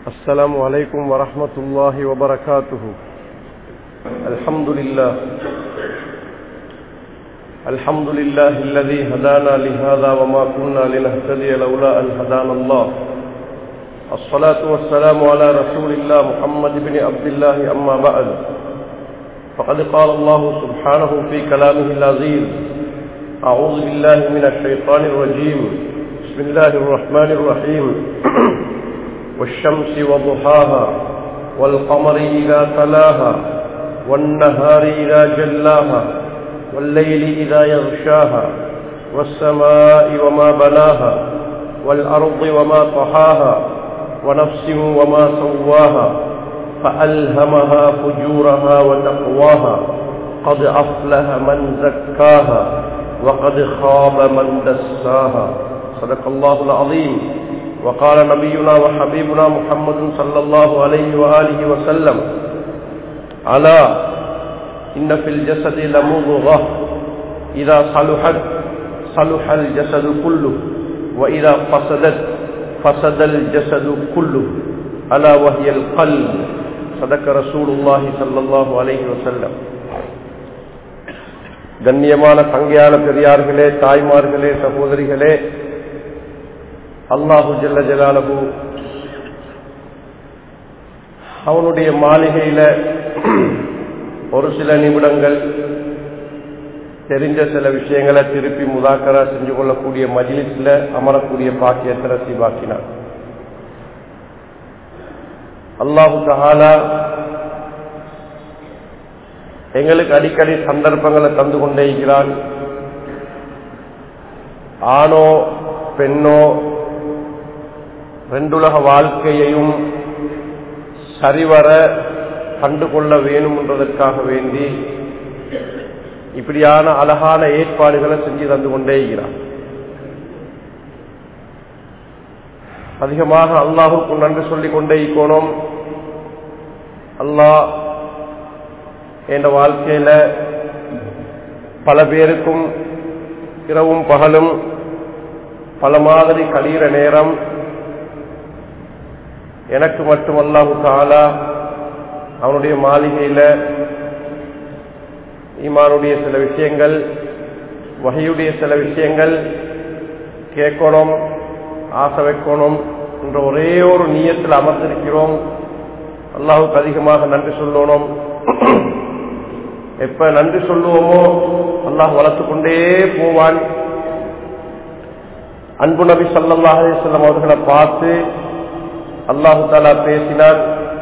السلام عليكم ورحمة الله وبركاته الحمد لله الحمد لله الذي هدانا لهذا وما كنا لنهتدي لولا أن هدانا الله الصلاة والسلام على رسول الله محمد بن عبد الله أما بعد فقد قال الله سبحانه في كلامه العزيز أعوذ بالله من الشيطان الرجيم بسم الله الرحمن الرحيم والشمس وضحاها والقمر إذا تلاها والنهار إذا جلاها والليل إذا يغشاها والسماء وما بناها والأرض وما طحاها ونفس وما سواها فألهمها فجورها وتقواها قد أفلح من زكاها وقد خاب من دساها صدق الله العظيم وقال نبينا وحبيبنا محمد صلى الله عليه وآله وسلم ألا إن في الجسد لمضغة إذا صلحت صلح الجسد كله وإذا فسدت فسد الجسد كله ألا وهي القلب صدق رسول الله صلى الله عليه وسلم கண்ணியமான தங்கையான பெரியார்களே தாய்மார்களே சகோதரிகளே அல்லாஹு ஜல்ல ஜலாலகு அவனுடைய மாளிகையில ஒரு சில நிமிடங்கள் தெரிஞ்ச சில விஷயங்களை திருப்பி முதாக்கரா செஞ்சு கொள்ளக்கூடிய மஜிலிஸ்ல அமரக்கூடிய பாக்கியத்தை ரசிவாக்கினார் அல்லாஹு தஹாலா எங்களுக்கு அடிக்கடி சந்தர்ப்பங்களை தந்து கொண்டே இருக்கிறான் ஆணோ பெண்ணோ ரெண்டுலக வாழ்க்கையையும் சரிவர கண்டுகொள்ள வேணும் என்றதற்காக வேண்டி இப்படியான அழகான ஏற்பாடுகளை செஞ்சு தந்து கொண்டே இருக்கிறான் அதிகமாக அல்லாஹுக்கு நன்றி சொல்லிக் கொண்டே இருக்கணும் அல்லாஹ் என்ற வாழ்க்கையில பல பேருக்கும் இரவும் பகலும் பல மாதிரி கழிகிற நேரம் எனக்கு மட்டும் அல்லாஹு தாலா அவனுடைய மாளிகையில ஈமானுடைய சில விஷயங்கள் வகையுடைய சில விஷயங்கள் கேட்கணும் ஆசை வைக்கணும் என்ற ஒரே ஒரு நீயத்தில் அமர்ந்திருக்கிறோம் அல்லாஹுக்கு அதிகமாக நன்றி சொல்லணும் எப்ப நன்றி சொல்லுவோமோ அல்லாஹ் வளர்த்து கொண்டே போவான் அன்பு நபி சல்லாஹ் அலிஸ்லாம் அவர்களை பார்த்து அல்லாஹு தாலா பேசினான்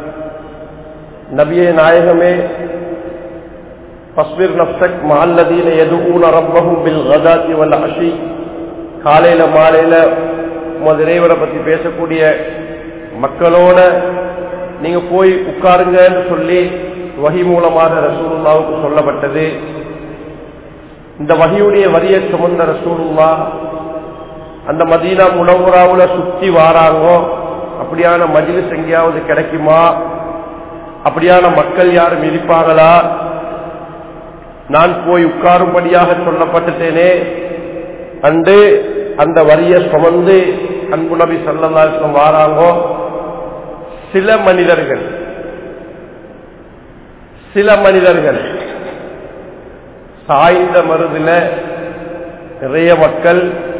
நபியே நாயகமே பஸ்வீர் நப்சக் மஹல்லதீன எதுவும் ரப்பகும் பில் கதாத்தி வல்ல அஷி காலையில மாலையில உமது இறைவரை பத்தி பேசக்கூடிய மக்களோட நீங்க போய் உட்காருங்கன்னு சொல்லி வகி மூலமாக ரசூலுல்லாவுக்கு சொல்லப்பட்டது இந்த வகையுடைய வரியை சுமந்த ரசூலுல்லா அந்த மதீனா முனவுராவுல சுத்தி வாராங்கோ அப்படியான மஜிலிஸ் எங்கேயாவது கிடைக்குமா அப்படியான மக்கள் யாரும் இருப்பாங்களா நான் போய் உட்காரும்படியாக சொல்லப்பட்டுட்டேனே அன்று அந்த வரியை சுமந்து அன்பு நபி சல்லாஸ்லம் வாராங்கோ சில மனிதர்கள் சில மனிதர்கள் சாய்ந்த மருதில நிறைய மக்கள்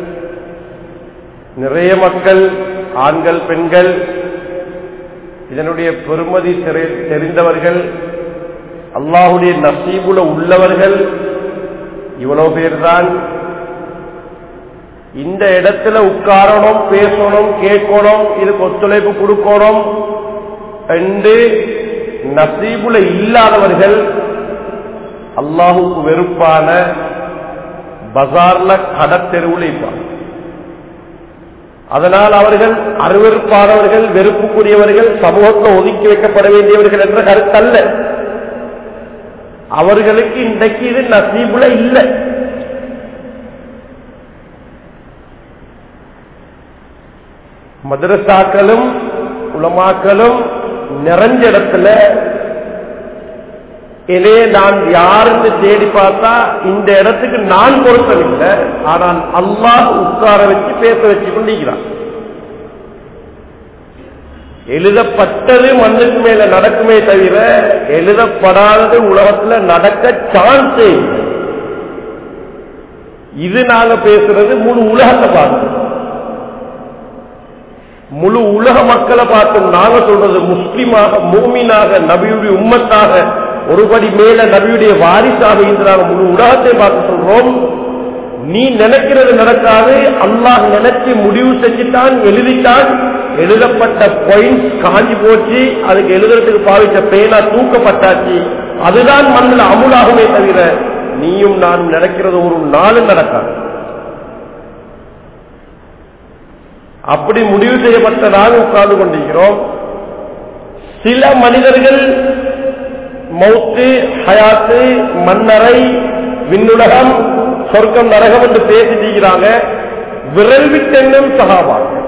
நிறைய மக்கள் ஆண்கள் பெண்கள் இதனுடைய பெருமதி தெரிந்தவர்கள் அல்லாஹுடைய நசீபுல உள்ளவர்கள் இவ்வளவு பேர் தான் இந்த இடத்துல உட்காரணும் பேசணும் கேட்கணும் இதுக்கு ஒத்துழைப்பு கொடுக்கணும் என்று நசீபுல இல்லாதவர்கள் அல்லாஹுக்கு வெறுப்பான பசார்ல கடத்தெருவுல இருப்பாங்க அதனால் அவர்கள் அருவெறுப்பானவர்கள் வெறுப்புக்குரியவர்கள் சமூகத்தில் ஒதுக்கி வைக்கப்பட வேண்டியவர்கள் என்ற கருத்தல்ல அவர்களுக்கு இன்றைக்கு இது நசீபுல இல்லை மதரசாக்களும் உலமாக்களும் நிறைஞ்ச இடத்துல இதே நான் யாருன்னு தேடி பார்த்தா இந்த இடத்துக்கு நான் பொருத்தமில்லை ஆனால் அல்லாஹ் உட்கார வச்சு பேச வச்சு கொண்டிருக்கிறான் எழுதப்பட்டது மண்ணுக்கு மேல நடக்குமே தவிர எழுதப்படாதது உலகத்துல நடக்க சான்ஸே இல்லை. இது நாங்க பேசுறது முழு உலகத்தை பார்த்து முழு உலக மக்களை பார்த்து நாங்க சொல்றது முஸ்லிமாக மூமினாக நபியுடைய உம்மத்தாக ஒருபடி மேல நபியுடைய வாரிசாக இன்று நாங்க முழு உலகத்தை பார்த்து சொல்றோம் நீ நினைக்கிறது நடக்காது அல்லாஹ் நினைச்சு முடிவு செஞ்சுட்டான் எழுதிட்டான் எழுதப்பட்ட பாயிண்ட் காஞ்சி போச்சு அதுக்கு எழுதுறதுக்கு பாவிச்ச பேனா தூக்கப்பட்டாச்சு அதுதான் மண்ணில் அமுலாகுமே தவிர நீயும் நானும் நினைக்கிறது ஒரு நாளும் நடக்காது அப்படி முடிவு செய்யப்பட்டதாக உட்கார்ந்து கொண்டிருக்கிறோம் சில மனிதர்கள் மௌத்து ஹயாத்து மன்னரை விண்ணுலகம் சொர்க்கம் நரகம் என்று பேசிக்கிறாங்க விரல் விட்டென்னும் சகாபாக்கள்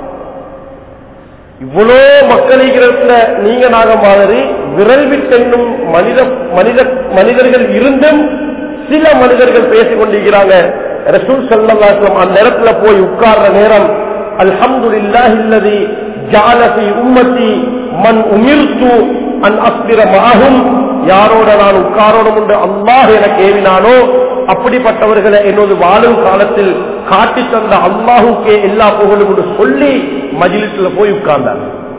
இவ்வளோ மக்களிக்கிறதுல நீங்க நாக மாதிரி விரல் விட்டென்னும் மனித மனித மனிதர்கள் இருந்தும் சில மனிதர்கள் பேசிக் கொண்டிருக்கிறாங்க ரசூல் சல்லாஸ்லம் அந்த நேரத்துல போய் உட்கார்ற நேரம் அல்ஹம்துலில்லாஹி இல்லதி ஜாலபி உம்மத்தி மன் உமிர்த்து அன் அஸ்பிர மாகும் யாரோட நான் உட்காரோடும் உண்டு அல்லாஹ் எனக்கு ஏவினானோ அப்படிப்பட்டவர்களை என்னோட வாழும் காலத்தில் காட்டி தந்த அல்லாஹுக்கே எல்லா புகழும் என்று சொல்லி மஜிலிஸ்ல போய் உட்கார்ந்தார்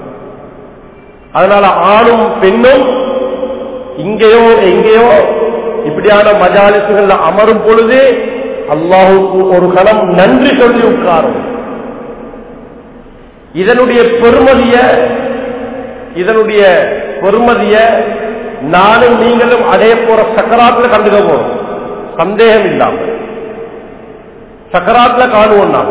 அதனால ஆணும் பெண்ணும் இங்கேயோ எங்கேயோ இப்படியான மஜாலிசுகள்ல அமரும் பொழுது அல்லாஹுக்கு ஒரு கணம் நன்றி சொல்லி உட்காரும் இதனுடைய பெருமதிய இதனுடைய பெருமதிய நானும் நீங்களும் அடைய போற சக்கராத்துல கண்டுக்க போறோம் சந்தேகம் இல்லாம சக்கராத்துல காணுவோம் நாம்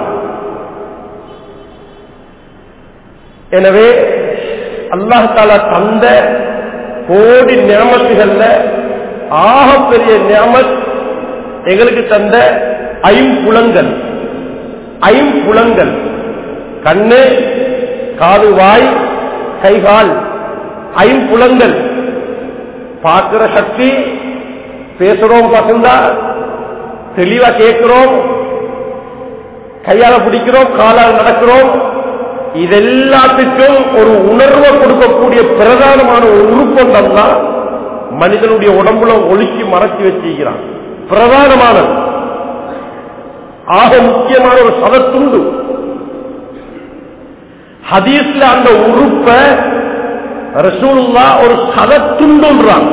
எனவே அல்லாஹால தந்த கோடி நியமத்துகள்ல ஆகப்பெரிய நியமத் எங்களுக்கு தந்த ஐம்புலங்கள் ஐம்புலங்கள் கண்ணு காது வாய் கைகால் ஐம்புலங்கள் பார்க்கிற சக்தி பேசுறோம் பசந்தா தெளிவா கேட்கிறோம் கையால பிடிக்கிறோம் காலால் நடக்கிறோம் இதெல்லாத்துக்கும் ஒரு உணர்வை கொடுக்கக்கூடிய பிரதானமான ஒரு உறுப்பொண்டம் தான் மனிதனுடைய உடம்புல ஒழுக்கி மறைச்சி வச்சிருக்கிறான் பிரதானமானது ஆக முக்கியமான ஒரு சதத்துண்டு ஹதீஸ்ல அந்த உறுப்ப ரசூலுல்லா ஒரு சதத்துண்டுன்றாங்க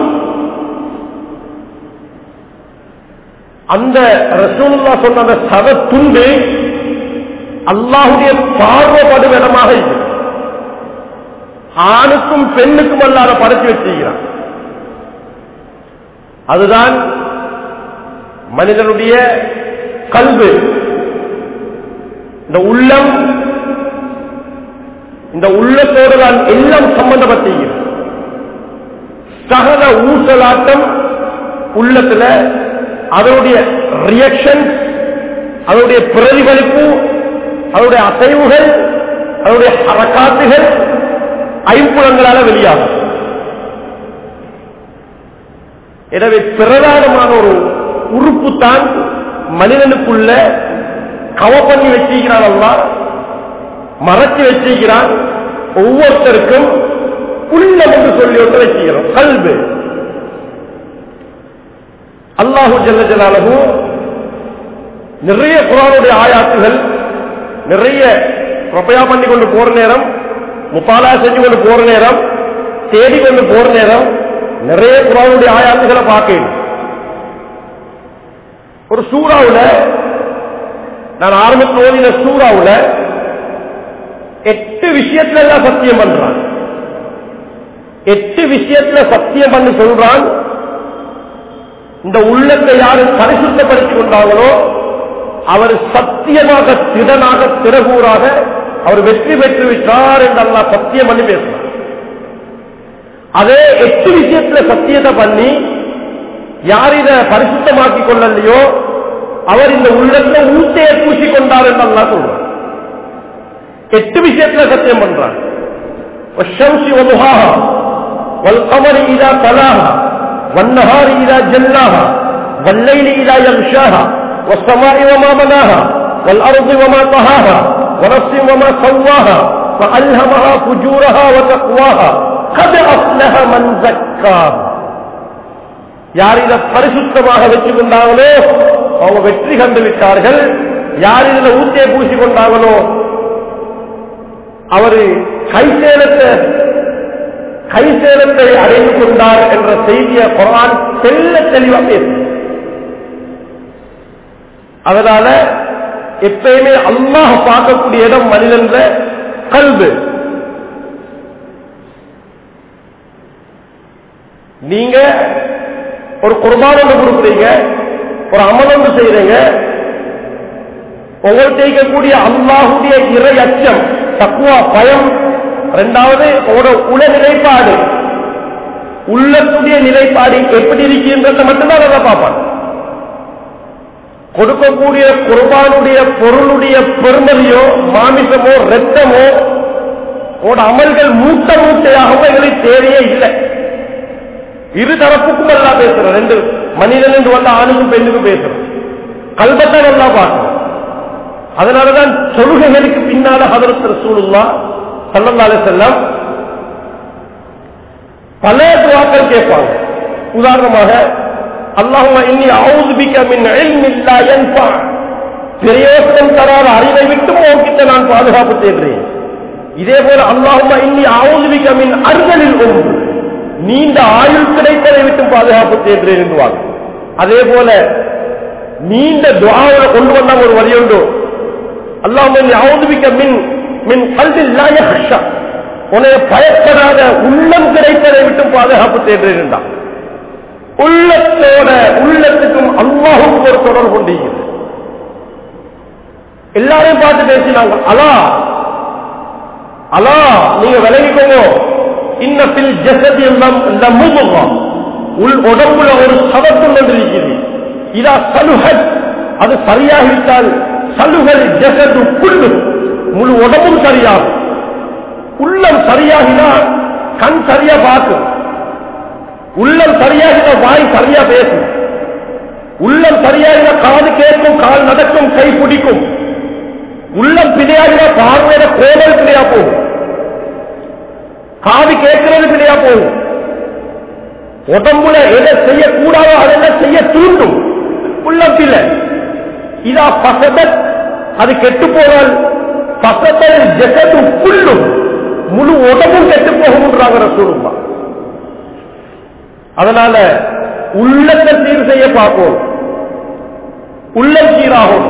அந்த ரசூலுல்லா சொன்ன அந்த சதத்துண்டு அல்லாஹுடைய பார்வைப்படும் இடமாக இருக்கு ஆணுக்கும் பெண்ணுக்கும் அல்லாத படைச்சு வச்சிருக்கிறான் அதுதான் மனிதனுடைய கல்வி இந்த உள்ளம் இந்த உள்ளத்தோடு தான் எல்லாம் சம்பந்தப்பட்டிருக்கிறது சகல ஊசலாட்டம் உள்ளத்துல அதனுடைய ரியாக்ஷன் அதனுடைய பிரதிபலிப்பு அதனுடைய அசைவுகள் அதனுடைய அரக்காத்துகள் ஐம்புலங்களால வெளியாகும் எனவே பிரதானமான ஒரு உறுப்பு தான் மனிதனுக்குள்ள கவ பண்ணி வச்சிருக்கிறான் அல்லா மறைச்சு வச்சிருக்கிறான் ஒவ்வொருத்தருக்கும் உள்ளம் என்று சொல்லி ஒன்று வச்சுக்கிறோம் கல்வி அல்லாஹு ஜல்ல ஜலாலகு நிறைய குரானுடைய ஆயாத்துகள் நிறைய ரப்பையா பண்ணி கொண்டு போற நேரம் முப்பாலா செஞ்சு கொண்டு போற நேரம் தேடி கொண்டு போற நேரம் நிறைய குரானுடைய ஆயாத்துகளை பார்க்கணும் ஒரு சூறாவுல நான் ஆரம்பத்தில் ஓதின சூறாவுல எட்டு விஷயத்துல எல்லாம் சத்தியம் பண்றான் எட்டு விஷயத்துல சத்தியம் பண்ணி சொல்றான் இந்த உள்ளத்தை யாரு பரிசுத்தப்படுத்திக் கொண்டாங்களோ அவர் சத்தியமாக திடனாக திறகூறாக அவர் வெற்றி பெற்று விட்டார் என்று அல்லா சத்தியம் பண்ணி பேசுறார் அதே எட்டு விஷயத்துல சத்தியத்தை பண்ணி யார் இதை பரிசுத்தமாக்கிக் கொள்ளலையோ அவர் இந்த உள்ளத்துல ஊட்டையை பூசிக் கொண்டார் என்று அல்லா சொல்றார் எட்டு விஷயத்துல சத்தியம் பண்றார் والشمس وضحاها والقمر إذا تلاها والنهار إذا جلاها والليل إذا يغشاها والسماء وما بناها والأرض وما طهاها ونفس وما سواها فألهمها فجورها وتقواها قد أفلح من زكاها யார் இதை பரிசுத்தமாக வச்சுக்கொண்டாங்களோ அவங்க வெற்றி கண்டு விட்டார்கள் யார் இதுல ஊத்தியை பூசி கொண்டாங்களோ அவரு கைசேலத்தை கைசேலத்தை அடைந்து கொண்டார் என்ற செய்தியை குரான் தெல்ல தெளிவா பேசு அதனால எப்பயுமே அல்லாஹ் பார்க்கக்கூடிய இடம் மனிதன்ற கல்வு நீங்க ஒரு குர்பான் ஒன்று கொடுக்குறீங்க ஒரு அமல் ஒன்று செய்யறீங்க உங்கள்கிட்ட இருக்கக்கூடிய அல்லாஹுடைய இறை அச்சம் தக்குவா பயம் ரெண்டாவது உங்களோட உல நிலைப்பாடு உள்ளத்துடைய நிலைப்பாடு எப்படி இருக்கின்றத மட்டும்தான் அதை பார்ப்பான் கொடுக்கக்கூடிய குர்பானுடைய பொருளுடைய பெருமதியோ மாமிசமோ ரத்தமோ உங்களோட அமல்கள் மூட்டை மூட்டையாகவும் எங்களுக்கு தேவையே இல்லை இரு தரப்புக்கும் எல்லாம் பேசுறோம் ரெண்டு மனிதன் என்று வந்த ஆணுக்கும் பெண்ணுக்கும் பேசுறோம் கல்பத்தான் எல்லாம் பார்க்கணும் அதனாலதான் தொழுகைகளுக்கு பின்னால ஹதரத் ரசூலுல்லா சல்லல்லாஹு செல்லம் பல துவாக்கள் கேட்பாங்க உதாரணமாக அல்லாஹும இன்னி அவுது பிக்க மின் இல்மில்லா யன்ஃபா பிரயோசனம் தராத அறிவை விட்டு உன்கிட்ட நான் பாதுகாப்பு தேடுறேன் இதே போல அல்லாஹும இன்னி அவுது பிக்க மின் அருகலில் ஒன்று நீண்ட ஆயுள் கிடைப்பதை விட்டு பாதுகாப்பு தேடுறேன் என்றுவாங்க அதே போல நீண்ட துவாவில கொண்டு வந்தாங்க ஒரு வரி உண்டு அல்லாஹ் அவுதுபிக்க மின் மின் கல்வில் உன்னை பயப்படாத உள்ளம் கிடைப்பதை விட்டு பாதுகாப்பு தேடுறேன் என்றான் உள்ளத்தோட உள்ளத்துக்கும் அல்லாஹுக்கும் ஒரு தொடர்பு கொண்டீங்க எல்லாரையும் பார்த்து பேசினாங்க அலா அலா நீங்க விலகிக்கோங்க இன்னத்தில் ஜசதி எல்லாம் உள் உடம்புல ஒரு சதத்தும் கொண்டிருக்கிறது இதா சலுகத் அது சரியாகிவிட்டால் சலுகல் ஜசது புல்லு முழு உடம்பும் சரியாகும் உள்ளம் சரியாகினா கண் சரியா பார்க்கும் உள்ளம் சரியாகினா வாய் சரியா பேசும் உள்ளம் சரியாகினா காது கேட்கும் கால் நடக்கும் கை பிடிக்கும் உள்ளம் பிழையாகினா பார்வையில கோடல் பிழையா போகும் காது கேட்கிறது பிழையா போகும் உடம்புல எதை செய்யக்கூடாதோ அதெல்லாம் செய்ய தூண்டும் உள்ளம் பிள்ளை இதா பசதத் அது கெட்டு போனால் பசத்தல் ஜெகது புல்லும் முழு உடம்பும் கெட்டு போகும்ன்றாங்க ரசூலுல்லா அதனால உள்ளத்தை சீர் செய்ய பார்ப்போம் உள்ளம் சீராகும்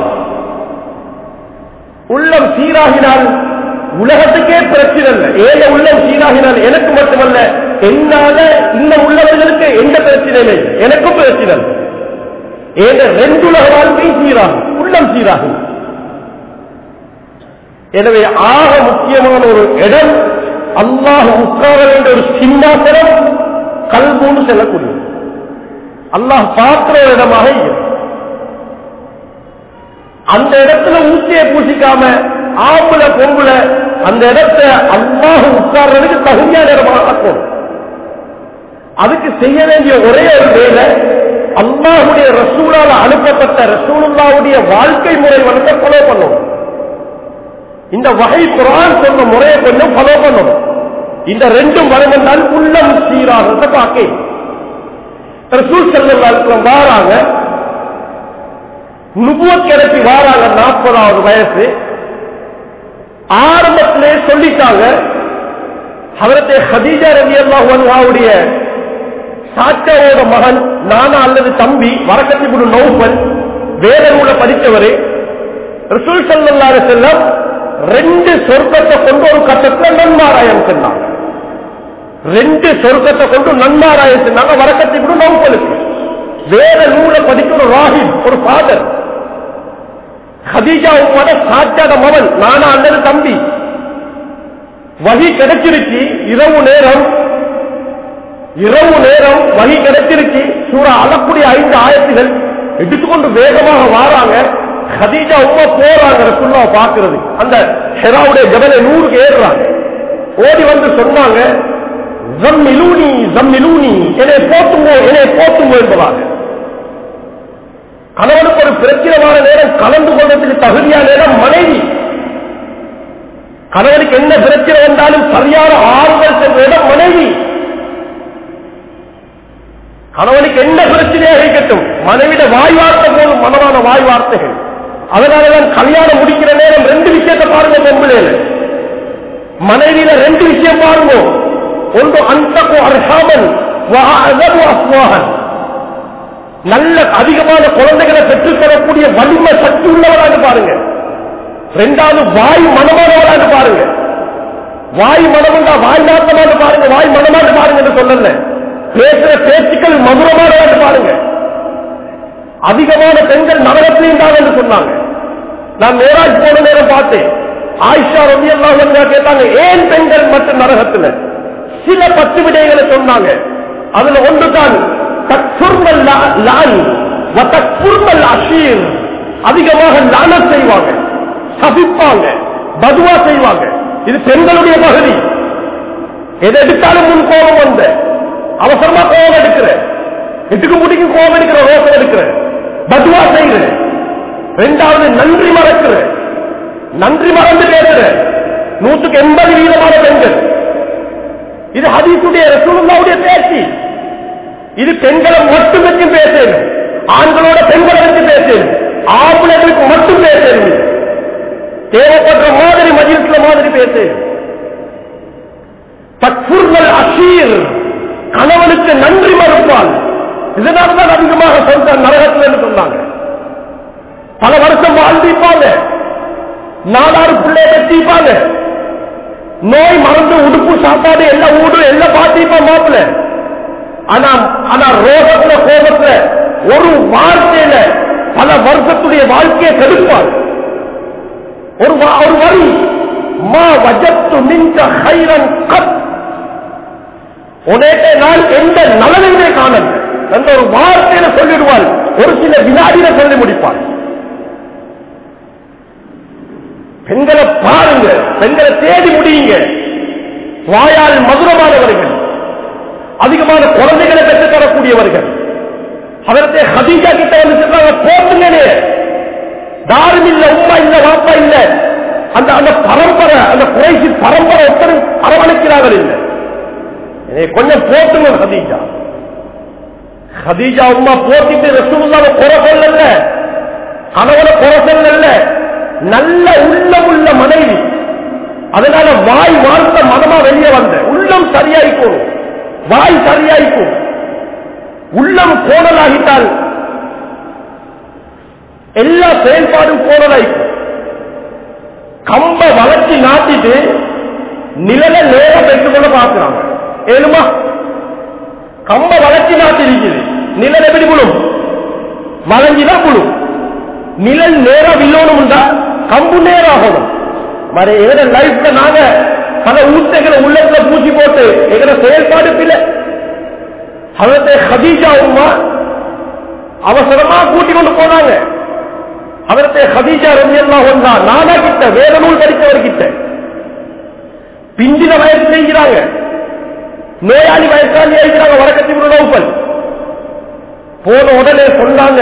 உள்ளம் சீராகினால் உலகத்துக்கே பிரச்சனை இல்லை ஏழை உள்ளம் சீராகினால் எனக்கு மட்டுமல்ல என்னால இந்த உள்ளவர்களுக்கு எந்த பிரச்சனை இல்லை எனக்கும் பிரச்சனை இல்லை ஏழை ரெண்டு உலக வாழ்க்கை சீராகும் உள்ளம் சீராகும் எனவே ஆக முக்கியமான ஒரு இடம் அல்லாஹ் உட்கார வேண்டிய ஒரு சிம்மாசனம் கல்பூன்னு செல்லக்கூடிய அல்லாஹ் பார்க்கிற ஒரு இடமாக இருக்கும் அந்த இடத்துல ஊசியை பூசிக்காம ஆம்புல பொம்புல அந்த இடத்தை அல்லாஹ் உட்கார்றதுக்கு தகுதியான இடமாக ஆக்கணும் அதுக்கு செய்ய வேண்டிய ஒரே ஒரு வேலை அல்லாஹுடைய ரசூலால அனுப்பப்பட்ட ரசூலுல்லாவுடைய வாழ்க்கை முறை வந்து ஃபாலோ பண்ணணும் இந்த வகை குரான் சொன்ன முறையை கொஞ்சம் ஃபாலோ பண்ணணும் இந்த ரெண்டும் வரமென்றால் உள்ளம் சீராகிறத பார்க்க ரசூல் செல்லம் வாராங்க நுபுவத் கிடைச்சி வாராங்க நாற்பதாவது வயசு ஆரம்பத்திலே சொல்லிட்டாங்க அவரத்தை ஹதீஜா ரவி அல்லாஹுடைய சாச்சாவோட மகன் நானா அல்லது தம்பி வரக்கத்தி குரு நௌபல் வேத நூலை படித்தவர் ரசூல் சல்லாரு செல்லம் ரெண்டு சொர்க்கத்தை கொண்டு ஒரு கட்டத்தில் நன்மாராயம் சென்றாங்க ரெண்டு சொர்க்கத்தை கொண்டு நன்மாராயம் சென்றாங்க வரக்கத்தி குரு நௌபலுக்கு வேத நூலை படித்த ஒரு ராஹிப் ஒரு ஃபாதர் ஹதீஜா உம்மோட சாச்சாத மவன் நானா அல்லது தம்பி வகி கிடைச்சிருச்சு இரவு நேரம் இரவு நேரம் வகி கிடைச்சிருச்சு சூறா அழக்கூடிய ஐந்து ஆயத்துகள் எடுத்துக்கொண்டு வேகமாக வாராங்க ஹதீஜா உமா போறாங்க ரசுல்லா பாக்குறது அந்த ஹெராவுடைய ஜபலை நூறுக்கு ஏறுறாங்க ஓடி வந்து சொன்னாங்க ஜம்மிலூனி ஜம்மிலூனி என்னை போத்துங்கோ என்னை போத்துங்கோ என்பதாக கணவனுக்கு ஒரு பிரச்சனமான நேரம் கலந்து கொள்வதற்கு தகுதியான நேரம் மனைவி கணவனுக்கு என்ன பிரச்சனை வந்தாலும் சரியான ஆறுதல் சென்ற இடம் மனைவி கணவனுக்கு என்ன பிரச்சனையாக இருக்கட்டும் மனைவிட வாய் வார்த்தை போலும் மனமான வாய் வார்த்தைகள் அதனாலதான் கல்யாணம் முடிக்கிற நேரம் ரெண்டு விஷயத்தை பாருங்க பொம்பளையில மனைவியில ரெண்டு விஷயம் பாருங்க ஒன்று அந்தகு அர்ஹாமன் அஸ்வாகன் நல்ல அதிகமான குழந்தைகளை பெற்றுத் தரக்கூடிய வலிமை சக்தி உள்ளவராக பாருங்க ரெண்டாவது வாய் மனமானவராக பாருங்க வாய் மனமுண்டா வாய் நாட்டமாக பாருங்க வாய் மனமாக பாருங்க என்று சொல்லல பேசுற பேச்சுக்கள் மதுரமானதாக பாருங்க அதிகமான பெண்கள் நரகத்திலையும் தான் என்று சொன்னாங்க நான் மேராஜ் போன நேரம் பார்த்தேன் ஆயிஷா ரவி எல்லாம் கேட்டாங்க ஏன் பெண்கள் மட்டும் நரகத்துல சில பத்து விடயங்களை சொன்னாங்க அதுல ஒன்றுதான் தற்குர்மல் லான் தற்குர்மல் அஷீர் அதிகமாக லான செய்வாங்க சபிப்பாங்க பதுவா செய்வாங்க இது பெண்களுடைய பகுதி எதை எடுத்தாலும் முன் கோபம் வந்த அவசரமா கோபம் எடுக்கிற எட்டுக்கு முடிக்கு கோபம் எடுக்கிற ரோசம் எடுக்கிற பதுவா செய்கிற ரெண்டாவது நன்றி மறக்கிற நன்றி மறந்து பேசுற நூற்றுக்கு எண்பது வீதமான பெண்கள் இது ஹதீசுடைய ரசூலுல்லாவுடைய பேச்சு இது பெண்களை மட்டும் வச்சு பேசணும் ஆண்களோட பெண்களை வச்சு பேசணும் ஆம்பளைகளுக்கு மட்டும் பேசணும் இது. தேவைப்படுற மாதிரி மஜிலிஸ்ல மாதிரி பேசணும் தற்புர்கள் அஷீர் கணவனுக்கு நன்றி மறுப்பால் இதனால்தான் அதிகமாக சொந்த நரகத்தில் என்று சொன்னாங்க பல வருஷம் வாழ்ந்திருப்பாங்க நாலாறு பிள்ளை கட்டிப்பாங்க நோய் மறந்து உடுப்பு சாப்பாடு எல்லாம் ஊடு எல்லாம் பார்த்திருப்பான் மாப்பிள்ள ஆனா ஆனா ரோகத்துல கோபத்துல ஒரு வார்த்தையில பல வருஷத்துடைய வாழ்க்கையை கெடுப்பார் ஒரு வா- ஒரு வரி மா வஜத்து மின்க ஹைரன் கத் உனக்கே நான் எந்த நலனையுமே காணல் என்ற ஒரு வார்த்தையில சொல்லிடுவாள் ஒரு சில வினாடியில சொல்லி முடிப்பாள் பெண்களை பாருங்க பெண்களை தேடி முடியுங்க வாயால் மதுரமானவர்கள் அதிகமான குழந்தைகளை பெற்றுத் தரக்கூடியவர்கள் அவரத்தை ஹதீஜா கிட்ட வந்து சொல்றாங்க போட்டுங்களே தாரும் இல்ல உமா இல்ல வாப்பா இல்ல அந்த அந்த பரம்பரை அந்த குறைசி பரம்பரை ஒருத்தரும் அரவணைக்கிறார்கள் இல்லை என்னை கொஞ்சம் போட்டுங்க ஹதீஜா ஹதீஜா உமா போட்டிட்டு ரசூலுல்லாவை குறை சொல்லல கணவனை குறை சொல்லல நல்ல உள்ளம் உள்ள மனைவி அதனால வாய் வார்த்த மனமா வெளியே வந்த உள்ளம் சரியாயிக்கும் வாய் சரியாயிக்கும் உள்ளம் கோணலாகிட்டால் எல்லா செயல்பாடும் கோணலாயிக்கும் கம்ப வளர்ச்சி நாட்டிட்டு நிழல நேரம் பெற்றுக்கொள்ள பார்க்கிறாங்க ஏழுமா கம்ப வளர்ச்சி நாட்டி இருக்குது நிழல் எப்படி புழும் வளைஞ்சுதான் புழும் நிழல் நேரம் வில்லோணும்டா கம்பு நேரம் ஆகணும் மறு எங்கட லைஃப்ல நாங்க பல ஊத்தைகளை உள்ளத்துல பூச்சி போட்டு எங்கட செயல்பாடு பிள்ளை அவத்தை ஹதீஜா உமா அவசரமா கூட்டி கொண்டு போனாங்க அவரத்தை ஹதீஜா ரவி எல்லாம் ஒன்றா நானா கிட்ட வேற நூல் படித்தவர் கிட்ட பிஞ்சின வயசு செய்கிறாங்க நோயாளி வயசாளி இருக்கிறாங்க வழக்கத்தின் உணவுப்பல் போன உடனே சொன்னாங்க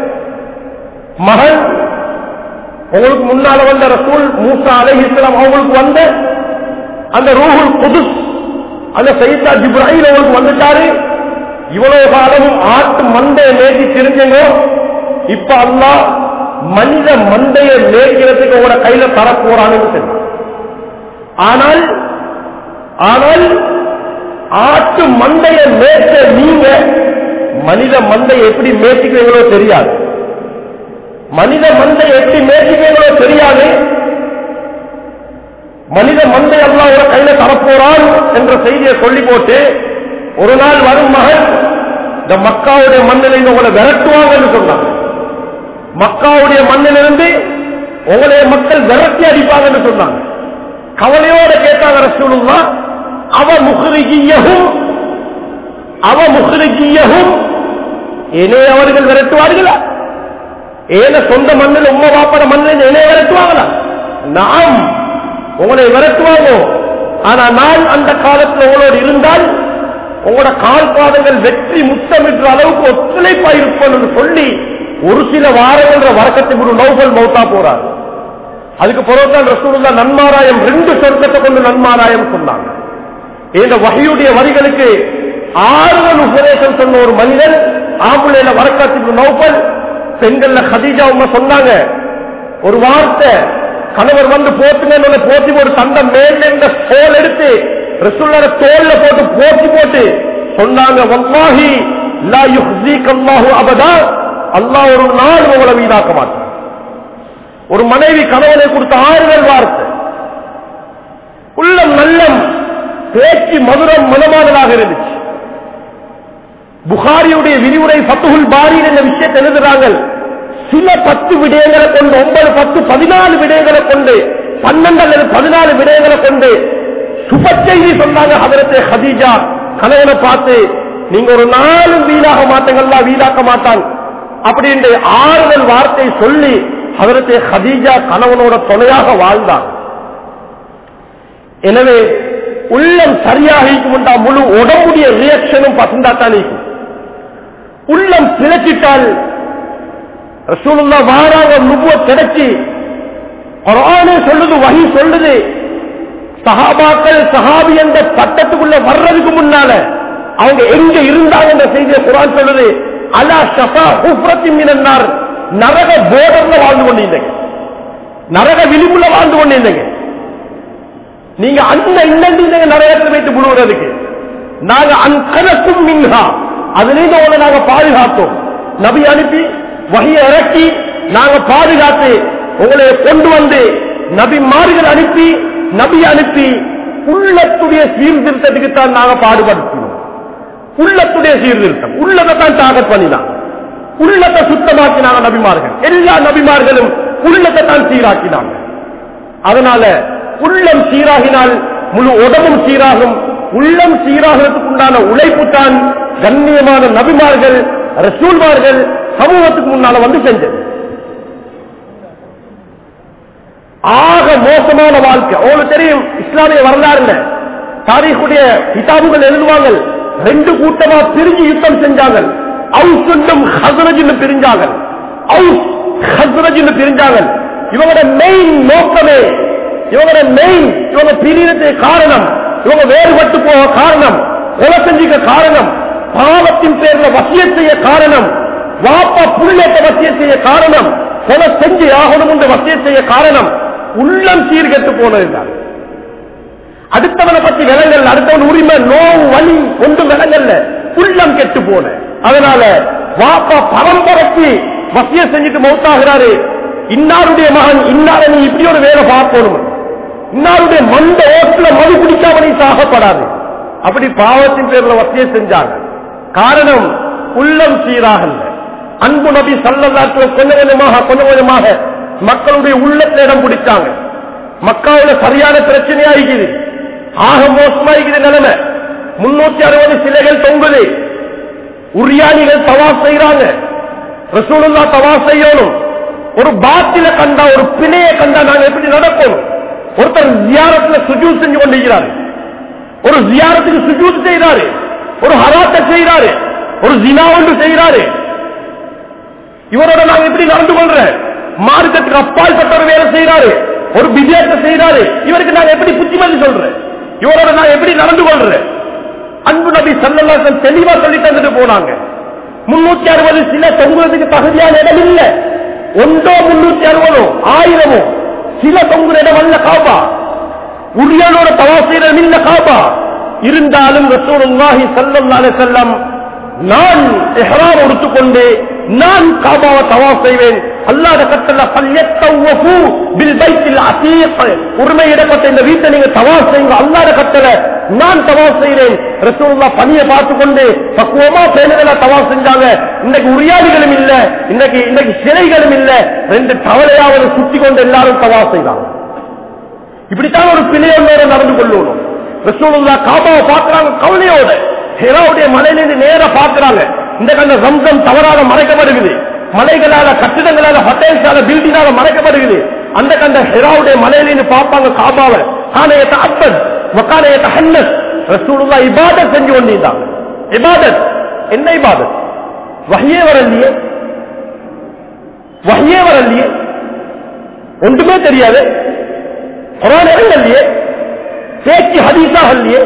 மகன் உங்களுக்கு முன்னால வந்த ரசூல் மூசா அலை இஸ்லாம் அவங்களுக்கு வந்த அந்த ரூஹுல் குதுஸ் அந்த சைதா ஜிப்ராஹிம் அவங்களுக்கு வந்துட்டாரு இவ்வளவு காலமும் ஆட்டு மண்டையை மேய்ச்சி தெரிஞ்சங்க இப்ப அல்லாஹ் மனித மண்டையை மேய்க்கிறதுக்கு உங்களோட கையில தரப்போறான்னு சொன்னான் ஆனால் ஆனால் ஆட்டு மண்டையை மேய்ச்ச நீங்க மனித மண்டையை எப்படி மேய்ச்சிக்கிறீங்களோ தெரியாது மனித மந்தை எப்படி மேய்ச்சிக்கிறீங்களோ தெரியாது மனித மந்தை எல்லாம் ஒரு கையில தரப்போறான் என்ற செய்தியை சொல்லி போட்டு ஒரு நாள் வரும் மகன் இந்த மக்காவுடைய மண்ணிலிருந்து உங்களை விரட்டுவாங்கன்னு சொன்னாங்க மக்காவுடைய மண்ணிலிருந்து உங்களைய மக்கள் விரட்டி அடிப்பாங்கன்னு சொன்னாங்க கவலையோட கேட்டாங்க ரசூலுல்லா அவ முஹ்ரிஜியஹும் அவ முஹ்ரிஜியஹும் என்னை அவர்கள் விரட்டுவார்களா ஏன சொந்த மண்ணில் உம்ம வாப்பட மண்ணில் என்னை விரட்டுவாங்களா நாம் உங்களை விரட்டுவாங்க ஆனா நான் அந்த காலத்தில் உங்களோடு இருந்தால் உங்களோட கால் பாதங்கள் வெற்றி முத்தமிடுற அளவுக்கு ஒத்துழைப்பா இருப்போம் என்று சொல்லி ஒரு சில வாரங்கள் வரக்கத்தை ஒரு நௌபல் மௌத்தா போறார் அதுக்கு பிறகுதான் ரசூலுல்லா நன்மாராயம் ரெண்டு சொர்க்கத்தை கொண்டு நன்மாராயம் சொன்னாங்க இந்த வகையுடைய வரிகளுக்கு ஆறுதல் உபதேசம் சொன்ன ஒரு மனிதன் ஆம்புலையில வரக்காத்துக்கு நோப்பல் பெண்கள்ல ஹதீஜா உமா சொன்னாங்க ஒரு வார்த்தை கணவர் வந்து போட்டுங்க போட்டி ஒரு தந்த மேல இருந்த தோல் எடுத்து ரசூல்லோட தோல்ல போட்டு போட்டி போட்டு சொன்னாங்க வல்லாஹி லா யுஹ்ஸீக அல்லாஹு அபதா அல்லாஹ் ஒரு நாள் உங்களை வீணாக்க மாட்டான் ஒரு மனைவி கணவனை கொடுத்த ஆறுதல் வார்த்தை உள்ளம் நல்லம் பேச்சு மதுரம் மனமானதாக இருந்துச்சு புகாரியுடைய விரிவுரை பத்துகுல் பாரி என்ற விஷயத்தை எழுதுறாங்க சில பத்து விடயங்களை கொண்டு ஒன்பது பத்து பதினாலு விடயங்களை கொண்டு பன்னெண்டு அல்லது பதினாலு விடயங்களை கொண்டு சுப செய்தி சொன்னாங்க அதரத்தை ஹதீஜா கணவனை பார்த்து நீங்க ஒரு நாளும் வீணாக மாட்டீங்களா வீணாக்க மாட்டான் அப்படின்ற ஆறுதல் வார்த்தை சொல்லி அதரத்தை ஹதீஜா கணவனோட துணையாக வாழ்ந்தான் எனவே உள்ளம் சரியாக இருக்கும்டா முழு உடம்புடைய ரியாக்ஷனும் பசந்தாத்தான் இருக்கும் உள்ளம் பிழைச்சிட்டால் ரசூலுல்லா வாராக நுபுவ கிடைச்சி குரானே சொல்லுது வகி சொல்லுது சஹாபாக்கள் சஹாபி என்ற பட்டத்துக்குள்ள வர்றதுக்கு முன்னால அவங்க எங்க இருந்தாங்க என்ற செய்தியை குரான் சொல்லுது அலா ஷஃபா ஹுஃப்ரத்தி மினன்னார் நரக போர்டர்ல வாழ்ந்து கொண்டிருந்தீங்க நரக விளிம்புல வாழ்ந்து கொண்டிருந்தீங்க நீங்க அந்த இன்னண்டிங்க நரகத்தில் வைத்து விடுவதற்கு நாங்க அன்கனக்கும் மின்ஹா அதிலிருந்து உங்களை நாங்க பாதுகாத்தோம் நபி அனுப்பி வகையை இறக்கி நாங்க பாதுகாத்து உங்களை கொண்டு வந்து நபி மாறுகள் அனுப்பி நபி அனுப்பி உள்ளத்துடைய சீர்திருத்தத்துக்கு தான் நாங்க பாடுபடுத்தினோம் உள்ளத்துடைய சீர்திருத்தம் உள்ளதை தான் டாகட் பண்ணினான் உள்ளத்தை சுத்தமாக்கினாங்க நபிமார்கள் எல்லா நபிமார்களும் உள்ளத்தை தான் சீராக்கினாங்க அதனால உள்ளம் சீராகினால் முழு உடம்பும் சீராகும் உள்ளம் சீராகிறதுக்கு உண்டான உழைப்பு தான் கண்ணியமான நபிமார்கள் ரசூல்மார்கள் சமூகத்துக்கு முன்னால வந்து செஞ்சது ஆக மோசமான வாழ்க்கை உங்களுக்கு தெரியும் இஸ்லாமிய வரலாறுல தாரீக்குடைய கிதாபுகள் எழுதுவாங்க ரெண்டு கூட்டமா பிரிஞ்சு யுத்தம் செஞ்சாங்க அவுஸ் என்றும் ஹசரஜ் பிரிஞ்சாங்க அவுஸ் ஹசரஜ் பிரிஞ்சாங்க இவங்களோட மெயின் நோக்கமே இவங்களோட மெயின் இவங்க பிரியத்துக்கு காரணம் இவங்க வேறுபட்டு போக காரணம் கொலை செஞ்சுக்க காரணம் பாவத்தின் பேர்ல வசிய செய்ய காரணம் வாப்பா புள்ளேட்ட வசிய செய்ய காரணம் கொலை செஞ்சு ஆகணும் என்று வசிய செய்ய காரணம் உள்ளம் சீர்கெட்டு போனதுதான் அடுத்தவனை பத்தி விலங்கல் அடுத்தவன் உரிமை நோவு வலி ஒன்று விலங்கல்ல உள்ளம் கெட்டு போன அதனால வாப்பா பரம்பரைக்கு வசிய செஞ்சுட்டு மௌத்தாகிறாரு இன்னாருடைய மகன் இன்னார நீ இப்படி ஒரு வேலை பார்க்கணும் இன்னாருடைய மந்த ஓட்டுல மது குடிக்காம நீ சாகப்படாது அப்படி பாவத்தின் பேர்ல வசிய செஞ்சாங்க காரணம் உள்ளம் சீராகல்ல அன்பு நபி சல்லல்லாத்துல கொஞ்சம் கொஞ்சமாக கொஞ்சம் கொஞ்சமாக மக்களுடைய உள்ளத்துல இடம் பிடிச்சாங்க மக்காவுல சரியான பிரச்சனையா இருக்குது ஆக மோசமா இருக்குது நிலைமை முன்னூத்தி அறுபது சிலைகள் தொங்குது உரியானிகள் தவா செய்யறாங்க ரசூலுல்லா தவா செய்யணும் ஒரு பாத்தில கண்டா ஒரு பிணைய கண்டா நாங்க எப்படி நடக்கணும் ஒருத்தர் ஜியாரத்துல சுஜூத் செஞ்சு கொண்டிருக்கிறாரு ஒரு ஜியாரத்துக்கு சுஜூத் செய்யறாரு ஒரு ஹராத்தை செய்யறாரு ஒரு ஜினா ஒன்று செய்யறாரு இவரோட நாங்க எப்படி நடந்து கொள்ற மார்க்கத்துக்கு அப்பால் பட்ட ஒரு வேலை செய்யறாரு ஒரு பிஜேத்தை செய்யறாரு இவருக்கு நாங்க எப்படி புத்திமதி சொல்றேன் இவரோட நான் எப்படி நடந்து கொள்றேன் அன்பு நபி சல்லல்லாசன் தெளிவா சொல்லி தந்துட்டு போனாங்க முன்னூத்தி அறுபது சில தொங்குறதுக்கு தகுதியான இடம் இல்ல ஒன்றோ முன்னூத்தி அறுபதோ ஆயிரமோ சில தொங்குற இடம் அல்ல காபா உரியனோட தவாசீரம் இல்ல காபா இருந்தாலும் ரசூலுல்லாஹி ஸல்லல்லாஹு அலைஹி வஸல்லம் நான் இஹ்ராம் எடுத்துக்கொண்டு நான் காபாவை தவாஃப் செய்வேன் அல்லாஹ் கட்டளை ஃபல்யத்தவஃபு பில் பைத்தில் அதீக் உரிமையிடப்பட்ட இந்த வீட்டை நீங்க தவாஃப் செய்யுங்க அல்லாஹ் கட்டளை நான் தவாஃப் செய்றேன் ரசூலுல்லாஹ் பணியை பார்த்து கொண்டு பக்குவமா பேணுதலா தவாஃப் செஞ்சாங்க இன்னைக்கு உரியாதிகளும் இல்ல இன்னைக்கு இன்னைக்கு சிலைகளும் இல்ல ரெண்டு தவளையாவது சுத்தி கொண்டு எல்லாரும் தவாஃப் செய்தாங்க இப்படித்தான் ஒரு பிள்ளையோட நடந்து கொள்ளணும் ரசூலுல்லா காபாவை பார்க்கறாங்க கவலையோட ஹெராவுடைய மலையிலிருந்து நேர பார்க்கறாங்க இந்த கண்ட ரம்சம் தவறாக மறைக்கப்படுகிறது மலைகளால கட்டிடங்களால ஹோட்டல்ஸால பில்டிங்கால மறைக்கப்படுகிறது அந்த கண்ட ஹெராவுடைய மலையிலிருந்து பார்ப்பாங்க காபாவை காணையத்த அப்பன் மக்கானையத்த ஹன்னஸ் ரசூலுல்லா இபாதத் செஞ்சு கொண்டிருந்தாங்க இபாதத் என்ன இபாதத் வகையே வரலையே வகையே வரலையே ஒன்றுமே தெரியாது குரான் இல்லையே பேச்சு ஹதீஸாக இல்லையே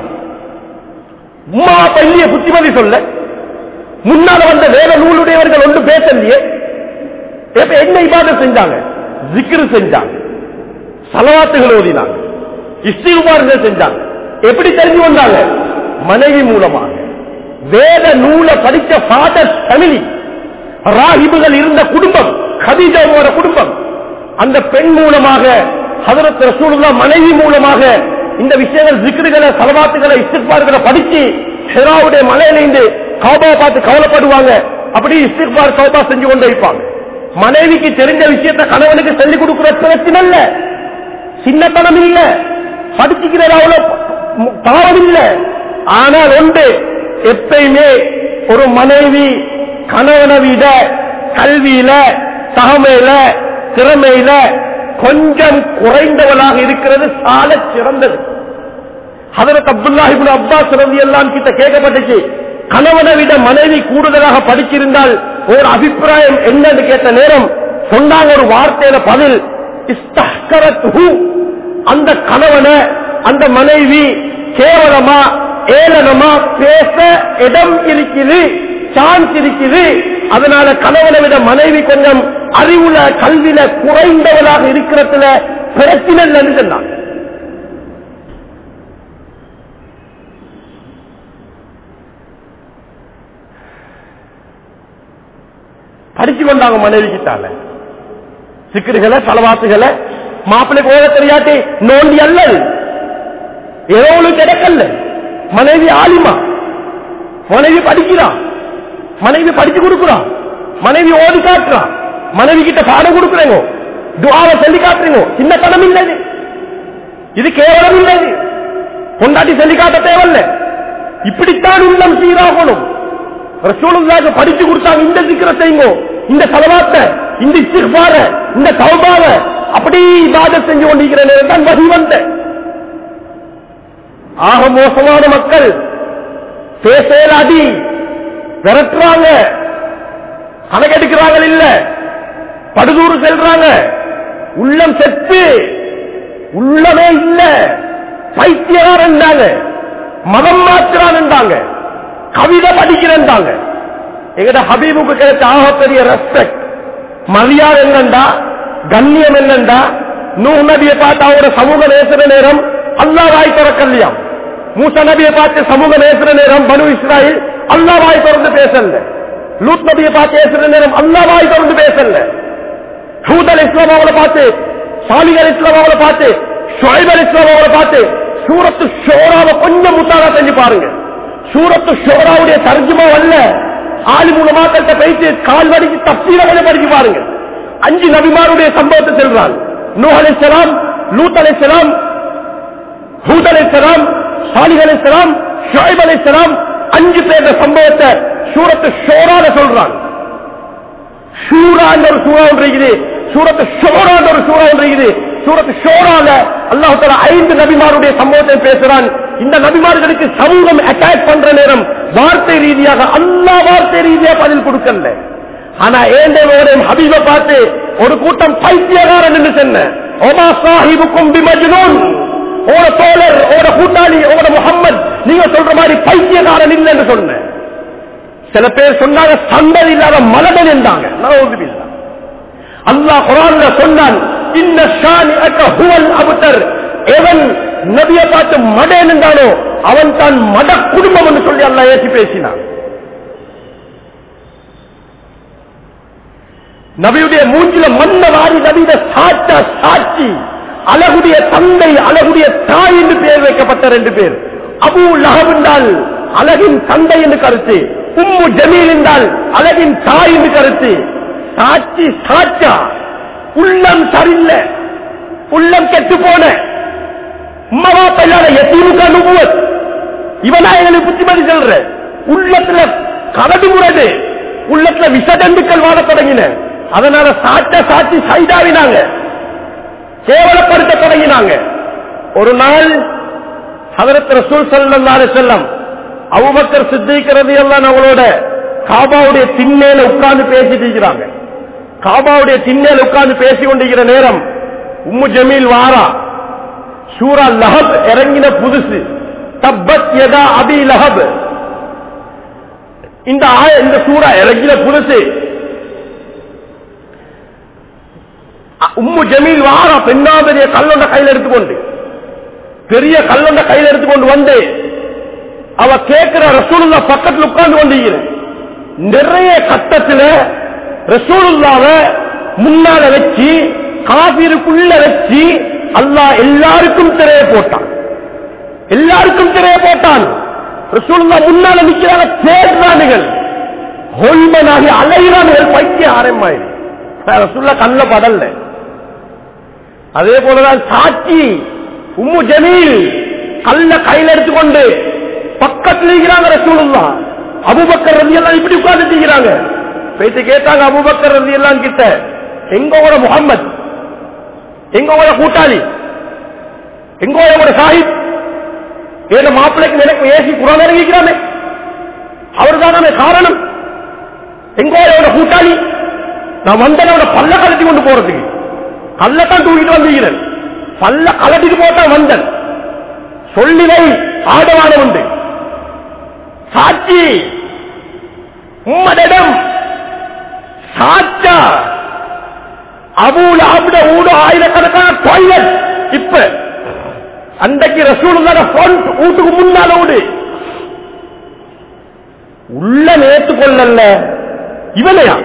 உமா பள்ளிய புத்திமதி சொல்ல முன்னால வந்த வேற நூலுடையவர்கள் ஒன்று பேசலையே இப்ப என்ன இபாதம் செஞ்சாங்க ஜிக்ரு செஞ்சாங்க சலவாத்துகள் ஓதினாங்க இஸ்திகுமார்கள் செஞ்சாங்க எப்படி தெரிஞ்சு வந்தாங்க மனைவி மூலமாக வேத நூலை படித்த ஃபாதர் ஃபேமிலி ராகிபுகள் இருந்த குடும்பம் கதீஜாவோட குடும்பம் அந்த பெண் மூலமாக ஹதரத் ரசூலுல்லா மனைவி மூலமாக இந்த விஷயங்கள் ஜிக்ருகளை சலவாத்துகளை இஸ்திக்பார்களை படிச்சு ஹெராவுடைய மலையிலிருந்து கௌபா பார்த்து கவலைப்படுவாங்க அப்படி இஸ்திக்பார் கௌபா செஞ்சு கொண்டு இருப்பாங்க மனைவிக்கு தெரிஞ்ச விஷயத்தை கணவனுக்கு சொல்லிக் கொடுக்கிற பிரச்சனை இல்ல சின்னத்தனம் இல்ல படிச்சுக்கிறது அவ்வளவு பாவம் இல்ல ஆனால் ஒன்று எப்பயுமே ஒரு மனைவி கணவனை விட கல்வியில தகமையில திறமையில கொஞ்சம் குறைந்தவளாக இருக்கிறது சால சிறந்தது ஹதரத் அப்துல்லாஹிபின் அப்பாஸ் ரவி எல்லாம் கிட்ட கேட்கப்பட்டுச்சு கணவனை விட மனைவி கூடுதலாக படிச்சிருந்தால் ஒரு அபிப்பிராயம் என்னன்னு கேட்ட நேரம் சொன்னாங்க ஒரு வார்த்தையில பதில் இஸ்தஹ்கரத்ஹு. அந்த கணவனை அந்த மனைவி கேவலமா ஏளனமா பேச இடம் இருக்குது சான்ஸ் இருக்குது அதனால கணவனை விட மனைவி கொஞ்சம் அறிவுல கல்வியில குறைந்தவளாக இருக்கிறதுல பிரச்சனை இல்லைன்னு சொன்னாங்க படிச்சு கொண்டாங்க மனைவி கிட்டால சிக்கருகளை தலவாத்துகளை மாப்பிள்ளைக்கு ஓத தெரியாட்டி நோண்டி அல்லது ஏதோ ஒன்று கிடைக்கல மனைவி ஆலிமா மனைவி படிக்கிறான் மனைவி படிச்சு கொடுக்குறான் மனைவி ஓடி காட்டுறான் மனைவி கிட்ட பாடம் கொடுக்குறேங்க துவாவை சொல்லி காட்டுறீங்க சின்ன பணம் இல்லை இது. இது கேவலம் இல்லை இது. கொண்டாட்டி சொல்லி காட்ட தேவையில்ல இப்படித்தான் உள்ளம் சீராகணும் ரசூலுல்லாஹ்க்கு படிச்சு கொடுத்தாங்க இந்த சிக்கர செய்யுங்க இந்த செலவாத்த இந்த இஸ்திக்பார இந்த தௌபாவ அப்படி இபாதத் செஞ்சு கொண்டிருக்கிற நேரம் தான் வகி வந்த ஆக மோசமான மக்கள் பேசல அடி விரட்டுறாங்க கணக்கெடுக்கிறாங்க இல்ல படுதூறு செல்றாங்க உள்ளம் செத்து உள்ளமே இல்ல பைத்தியகாரன்றாங்க மதம் மாற்றுறான்ன்றாங்க கவிதை படிக்கிறேன்றாங்க எங்கட ஹபீபுக்கு கிடைச்ச ஆகப்பெரிய ரெஸ்பெக்ட் மரியாதை என்னண்டா கண்ணியம் என்னண்டா நூ நபியை பார்த்து அவரோட சமூக நேசுற நேரம் அல்லா வாய் திறக்கலையாம் மூசா நபியை பார்த்து சமூக நேசுற நேரம் பனு இஸ்ராயில் அல்லா வாய் திறந்து பேசல லூத் நபியை பார்த்து பேசுற நேரம் அல்லா வாய் திறந்து பேசல ஹூத் அல் இஸ்லாம் அவளை பார்த்து சாலிக் அல் இஸ்லாம் அவளை பார்த்து ஷுவைப் அல் இஸ்லாம் அவளை பார்த்து சூரத்து ஷோராவை கொஞ்சம் முத்தாரா செஞ்சு பாருங்க சூரத்து ஷோராவுடைய தர்ஜுமா அல்ல ஆளி மூலமாக்கிட்ட போயிட்டு கால் வடிக்கு தப்பீர படிச்சு பாருங்க அஞ்சு நபிமாருடைய சம்பவத்தை செல்றான் நூ அலைசலாம் லூத் அலைசலாம் ஹூத் அலைசலாம் சாலிக் அலைசலாம் ஷுவைப் அலைசலாம் அஞ்சு பேர் சம்பவத்தை சூரத்து ஷோரால சொல்றான் ஷூரான்ற ஒரு சூறா ஒன்று இருக்குது சூரத்து ஷோரான்ற ஒரு சூறா ஒன்று இருக்குது சூரத்து ஷோரால அல்லாஹ் தஆலா ஐந்து நபிமாருடைய சம்பவத்தை பேசுறான் இந்த நபிமார்களுக்கு சமூகம் அட்டாக் பண்ற நேரம் வார்த்தை ரீதியாக அல்லா வார்த்தை ரீதியாக பதில் கொடுக்கல ஆனா ஏண்டேவோடையும் ஹபீப பார்த்து ஒரு கூட்டம் பைத்தியகாரன் என்று சொன்ன ஒமா சாஹிபுக்கும் பிமஜ்னூன் ஓட தோழர் ஓட கூட்டாளி ஓட முகம்மது நீங்க சொல்ற மாதிரி பைத்தியகாரன் இல்லை என்று சொன்ன சில பேர் சொன்னாங்க சந்தல் இல்லாத மலடன் என்றாங்க நவதுபில்லா அல்லாஹ் குரான்ல சொன்னான் இன்ன ஷானி அக்க ஹுவல் அபுத்தர் எவன் நபியை பார்த்து மடேன் என்றானோ அவன் தான் மட குடும்பம் என்று சொல்லி அல்லாஹ் ஏற்றி பேசினான் நபியுடைய மூஞ்சில மண்ண வாரி நபியிட சாட்சா சாட்சி அழகுடைய தந்தை அழகுடைய தாய் என்று பெயர் வைக்கப்பட்ட ரெண்டு பேர் அபு லஹப் என்றால் அழகின் தந்தை என்று கருத்து உம்மு ஜமீல் என்றால் அழகின் தாய் என்று கருத்து சாட்சி சாட்சா உள்ளம் சரியில்லை உள்ளம் கெட்டு போன உம்மவா பல்லாத எத்தீமுக நுபுவத் இவனா எங்களுக்கு புத்திமதி சொல்ற உள்ளத்துல கரடு முரடு உள்ளத்துல விஷதண்டுக்கள் வாழ தொடங்கின அதனால சாட்ட சாட்சி சைதாவினாங்க கேவலப்படுத்த தொடங்கினாங்க ஒரு நாள் ஹதரத் ரசூல் சல்லல்லாஹு செல்லம் அபூபக்கர் சித்திக்கிறது எல்லாம் அவங்களோட காபாவுடைய திண்ணையில உட்கார்ந்து பேசிட்டு இருக்கிறாங்க காபாவுடைய திண்ணையில் உட்கார்ந்து பேசிக் கொண்டிருக்கிற நேரம் உம்மு ஜமீல் வாரா சூரா லஹப் இறங்கின புதுசு தப்பத் யதா அபி லஹப் இந்த ஆய இந்த சூரா இறங்கின புதுசு அ- உம்மு ஜமீல் வாரா பெண்ணாபதிய கல்லொண்ட கையில் எடுத்துக்கொண்டு பெரிய கல்லொண்ட கையில் எடுத்துக்கொண்டு வந்து அவ கேட்கிற ரசூலுல்லா பக்கத்தில் உட்கார்ந்து கொண்டிருக்கிறேன் நிறைய கட்டத்துல ரசூலுல்லாவ முன்னால வச்சு காபிருக்குள்ள வச்சு அல்லாஹ் எல்லாருக்கும் திரைய போட்டான் எல்லாருக்கும் திரைய போட்டான் ரசூலுல்லா முன்னால நிக்கிறாங்க தேடுறானுகள் ஹொல்மனாகி அலைகிறானுகள் பைத்திய ஆரம்பமாயி ரசூல்லா கல்ல படல அதே போலதான் சாட்சி உம்மு ஜமீல் கல்ல கையில எடுத்துக்கொண்டு பக்கத்தில் இருக்கிறாங்க ரசூலுல்லா அபுபக்கர் ரதி எல்லாம் இப்படி உட்கார்ந்து இருக்கிறாங்க பேசி கேட்டாங்க அபுபக்கர் ரதி எல்லாம் கிட்ட எங்க உங்களோட முகம்மது எங்க உங்களோட கூட்டாளி எங்க உங்களோட சாஹிப் ஏன மாப்பிள்ளைக்கு எனக்கு ஏசி குரான் இறங்கிக்கிறானே அவர் தானே காரணம் எங்க உங்களோட கூட்டாளி நான் வந்தனோட பல்ல கலட்டி கொண்டு போறதுக்கு கல்லத்தான் தூக்கிட்டு வந்திருக்கிறேன் பல்ல கலட்டிட்டு போட்டான் வந்தன் சொல்லி வை ஆடவான உண்டு சாட்சி உம்மதிடம் சாச்சா அபூல அபுட ஊடு ஆயிரக்கணக்கான டாய்லெட் இப்ப அன்றைக்கு ரசூலுல்லாத ஃப்ரண்ட் வீட்டுக்கு முன்னால ஊடு உள்ள நேத்து கொள்ளல இவனையா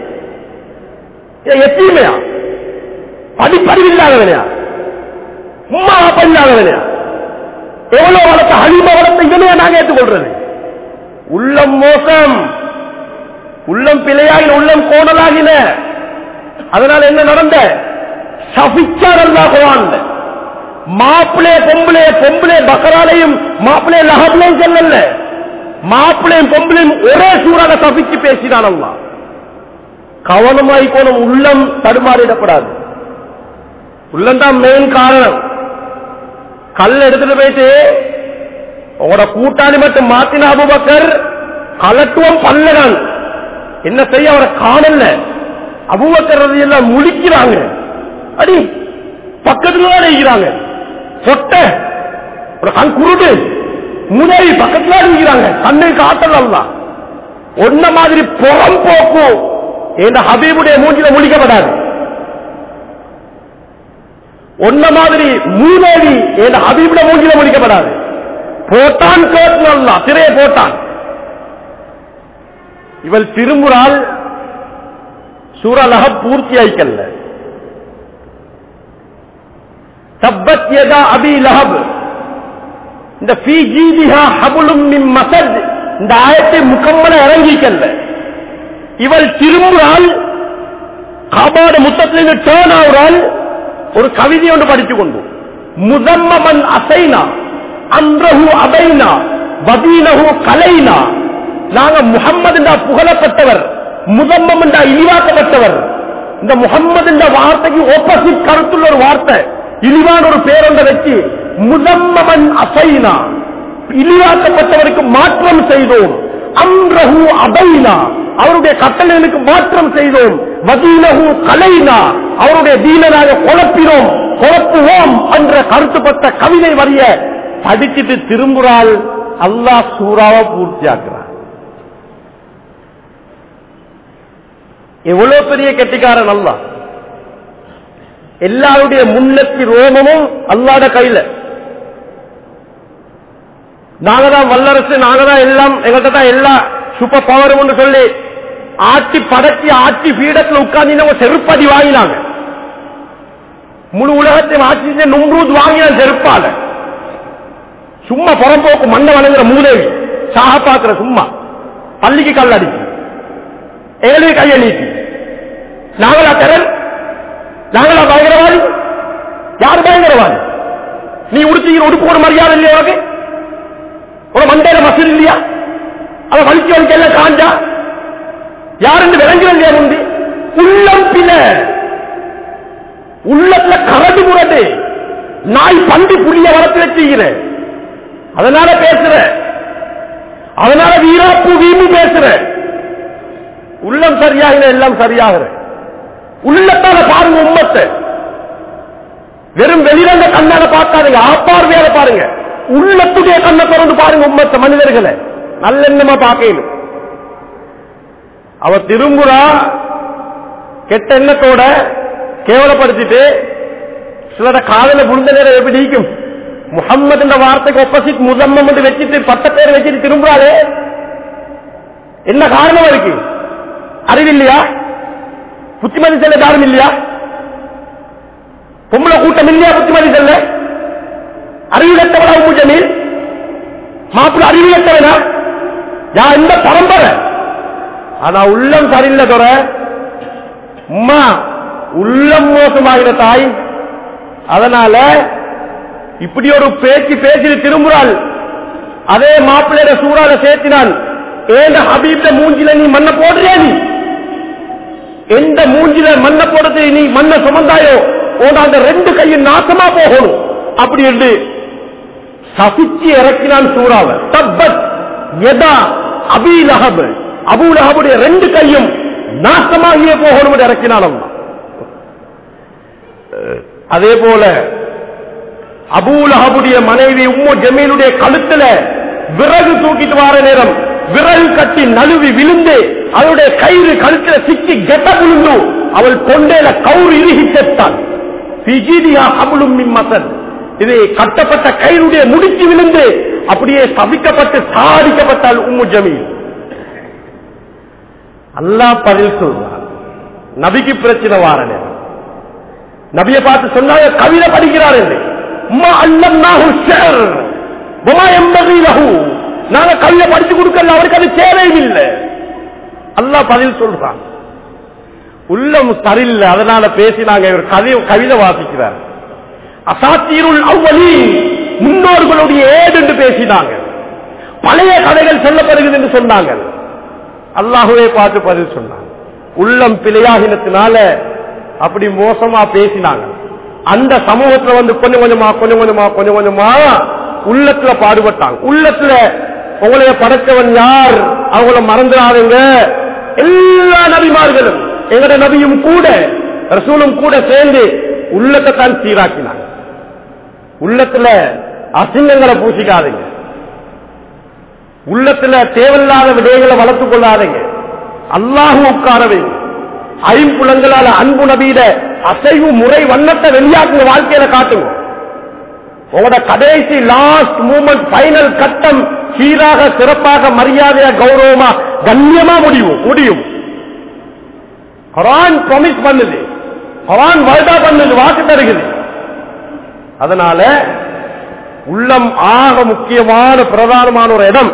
எத்தீமையா படிப்பறிவில்லாதவனையா உம்மா பண்ணாதவனையா எவ்வளவு வளர்த்த அழிம வளர்த்த இவனையா நாங்க ஏற்றுக்கொள்றது உள்ளம் மோசம் உள்ளம் பிழையாகின உள்ளம் கோணலாகின அதனால என்ன நடந்த சபிச்சார் அல்லா குரான் மாப்பிளே பொம்பளே பொம்பளே பக்கராலையும் மாப்பிளே லஹப்லையும் சொல்லல மாப்பிளையும் பொம்பளையும் ஒரே சூறாக சபிச்சு பேசினான் அல்லா கவனமாய் போனும் உள்ளம் தடுமாறிடக்கூடாது உள்ளம் தான் மெயின் காரணம் கல் எடுத்துட்டு போயிட்டு உங்களோட கூட்டாளி மட்டும் மாத்தின அபுபக்கர் கலட்டுவம் பல்லதான் என்ன செய்ய அவரை காணல அபுபக்கர் எல்லாம் முழிக்கிறாங்க அடி பக்கத்துல தான் இருக்கிறாங்க சொட்ட ஒரு கண் குருடு முனேவி பக்கத்துல இருக்கிறாங்க கண்ணை காட்டலாம் ஒன்ன மாதிரி புறம் போக்கு இந்த ஹபீபுடைய மூஞ்சில முழிக்கப்படாது ஒன்ன மாதிரி மூதேவி என் ஹபீபுட மூஞ்சில முழிக்கப்படாது போட்டான் கேட்கல திரையை போட்டான் இவள் திரும்புறால் சூரலக பூர்த்தி ஆயிக்கல்ல தப்பத் யதா அபி லஹப் இந்த ஃபீ ஜீதிஹா ஹபுலும் மின் மசத் இந்த ஆயத்தை முக்கம்மல இறங்கிக்கல்ல இவள் திரும்புறால் காபாடு முத்தத்திலிருந்து டேர்ன் ஆகுறால் ஒரு கவிதை ஒன்று படித்துக் கொண்டு முதம்மமன் அசைனா அன்றஹு அபைனா வதீனஹு கலைனா நாங்க முகம்மது புகழப்பட்டவர் முதம்மம் என்றா இழிவாக்கப்பட்டவர் இந்த முகம்மது என்ற வார்த்தைக்கு ஆப்போசிட் கருத்துள்ள ஒரு வார்த்தை இழிவான ஒரு பேரொன்றை வச்சு முதம்மமன் அசைனா இழிவாக்கப்பட்டவருக்கு மாற்றம் செய்தோம் அம்ரஹு அபைனா அவருடைய கட்டளைகளுக்கு மாற்றம் செய்தோம் வதீனஹு கலைனா அவருடைய தீனனாக குழப்பினோம் குழப்புவோம் என்ற கருத்துப்பட்ட கவிதை வரிய படிச்சுட்டு திரும்புறாள் அல்லாஹ் சூறாவை பூர்த்தியாக்குறான் எவ்வளவு பெரிய கெட்டிக்காரன் அல்லா எல்லாருடைய முன்னத்தி ரோமமும் அல்லாத கையில நாங்க தான் வல்லரசு நாங்க தான் எல்லாம் எங்கள்கிட்ட தான் எல்லா சூப்பர் பவரும் சொல்லி ஆட்சி படச்சி ஆட்சி பீடத்தில் உட்கார்ந்து செருப்படி வாங்கினாங்க முழு உலகத்தையும் ஆட்சி செஞ்ச நும்ரூத் வாங்கின செருப்பால சும்மா புறம்போக்கு மண்ணை வணங்குற மூதேவி சாக பாக்குற சும்மா பள்ளிக்கு கல் அடிச்சு எங்களுக்கு கையை நீட்டி நாங்களா திறன் நாங்களா பயங்கரவாதி யார் பயங்கரவாதி நீ உடுத்திக்கிற உடுப்பு ஒரு மரியாதை இல்லையா உனக்கு ஒரு மண்டையில மசூல் இல்லையா அவன் வலிக்கு வலிக்க எல்லாம் காஞ்சா யாருன்னு விளங்குறது இல்லையா முந்தி உள்ளம் பில உள்ளத்துல கரடு முரடு நாய் பண்டி புளிய வளர்த்து வச்சுக்கிற அதனால பேசுற அதனால வீராப்பு வீம்பு பேசுற உள்ளம் சரியாகிற எல்லாம் சரியாகிற உள்ளத்தால பாருங்க உம்மத்தை வெறும் வெளிரங்க கண்ணால பார்க்காதீங்க ஆப்பார்வையால பாருங்க உள்ளத்துடைய கண்ணை திறந்து பாருங்க உம்மத்த மனிதர்களை நல்லெண்ணமா பார்க்கணும் அவ திரும்புறா கெட்ட எண்ணத்தோட கேவலப்படுத்திட்டு சிலர காதல புரிந்த நேரம் எப்படி நீக்கும் முகம்மது என்ற வார்த்தைக்கு ஒப்போசிட் முதம்மம் என்று வச்சுட்டு பட்ட பேர் வச்சுட்டு திரும்புறாளே என்ன காரணம் இருக்கு அறிவில்லையா புத்திமதி செல்ல யாரும் இல்லையா பொம்பளை கூட்டம் இல்லையா புத்திமதி செல்ல அறிவிலத்தவனா உப்பு ஜமீல் மாப்பிள்ள அறிவிலத்தவனா யா இந்த பரம்பரை ஆனா உள்ளம் சரியில்லை துற உம்மா உள்ளம் மோசமாகிற தாய் அதனால இப்படி ஒரு பேச்சு பேசி திரும்புறாள் அதே மாப்பிள்ளையோட சூறால சேர்த்தினான் ஏந்த ஹபீப்ல மூஞ்சில நீ மண்ணை போடுறியா நீ எந்த மூஞ்சில மண்ணை போடுறது நீ மண்ணை சுமந்தாயோ உன் அந்த ரெண்டு கையும் நாசமா போகணும் அப்படி என்று சபிச்சு இறக்கினான் சூறாவை தப்பத் எதா அபி லஹப் அபு லஹபுடைய ரெண்டு கையும் நாசமாகியே போகணும் என்று இறக்கினான் அல்லாஹ். அதே போல அபூலஹபுடைய மனைவி உம்மு ஜமீலுடைய கழுத்துல விறகு தூக்கிட்டு வர நேரம் விறகு கட்டி நழுவி விழுந்து அவளுடைய கயிறு கழுத்துல சிக்கி கெட்ட விழுந்து அவள் கொண்டேல கவுறு இறுகி செத்தாள் பிஜிதியா அபுலும் மிம்மசன் இது கட்டப்பட்ட கயிறுடைய முடிச்சு விழுந்து அப்படியே சபிக்கப்பட்டு சாதிக்கப்பட்டாள் உம்மு ஜமீல் அல்லாஹ் பதில் சொல்றான் நபிக்கு பிரச்சனை வார நேரம் நபியை பார்த்து சொன்னாங்க கவிதை படிக்கிறார் என்று உம்மா அல்லம்னாஹு ஷர் வமா யம்பகி லஹு நாங்க கவிதை படிச்சு கொடுக்கல அவருக்கு அது தேவையில்லை அல்லாஹ் பதில் சொல்றான் உள்ளம் சரியில்லை அதனால பேசினாங்க இவர் கவி கவிதை வாசிக்கிறார் அசாத்தீருள் அவ்வளி முன்னோர்களுடைய ஏடு என்று பேசினாங்க பழைய கதைகள் சொல்லப்படுகிறது என்று சொன்னாங்க அல்லாஹுவே பார்த்து பதில் சொன்னாங்க உள்ளம் பிழையாகினத்தினால அப்படி மோசமா பேசினாங்க அந்த சமூகத்துல வந்து கொஞ்சம் கொஞ்சமா கொஞ்சம் கொஞ்சமா கொஞ்சம் கொஞ்சமா உள்ளத்துல பாடுபட்டாங்க உள்ளத்துல உங்களைய படைச்சவன் யார் அவங்கள மறந்துடாதீங்க எல்லா நபிமார்களும் எங்கட நபியும் கூட ரசூலும் கூட சேர்ந்து உள்ளத்தை தான் சீராக்கினாங்க உள்ளத்துல அசிங்கங்களை பூசிக்காதீங்க உள்ளத்துல தேவையில்லாத விடயங்களை வளர்த்துக் கொள்ளாதீங்க அல்லாஹும் உட்கார வைங்க ஐம்புலங்களால அன்பு நபீட அசைவு முறை வண்ணத்தை வெளியாக்குங்க வாழ்க்கையில காட்டுங்க உங்களோட கடைசி லாஸ்ட் மூமெண்ட் ஃபைனல் கட்டம் சீராக சிறப்பாக மரியாதையா கௌரவமா கண்ணியமா முடியும் முடியும் குரான் ப்ராமிஸ் பண்ணுது குரான் வருடா பண்ணுது வாக்கு தருகிறது அதனால உள்ளம் ஆக முக்கியமான பிரதானமான ஒரு இடம்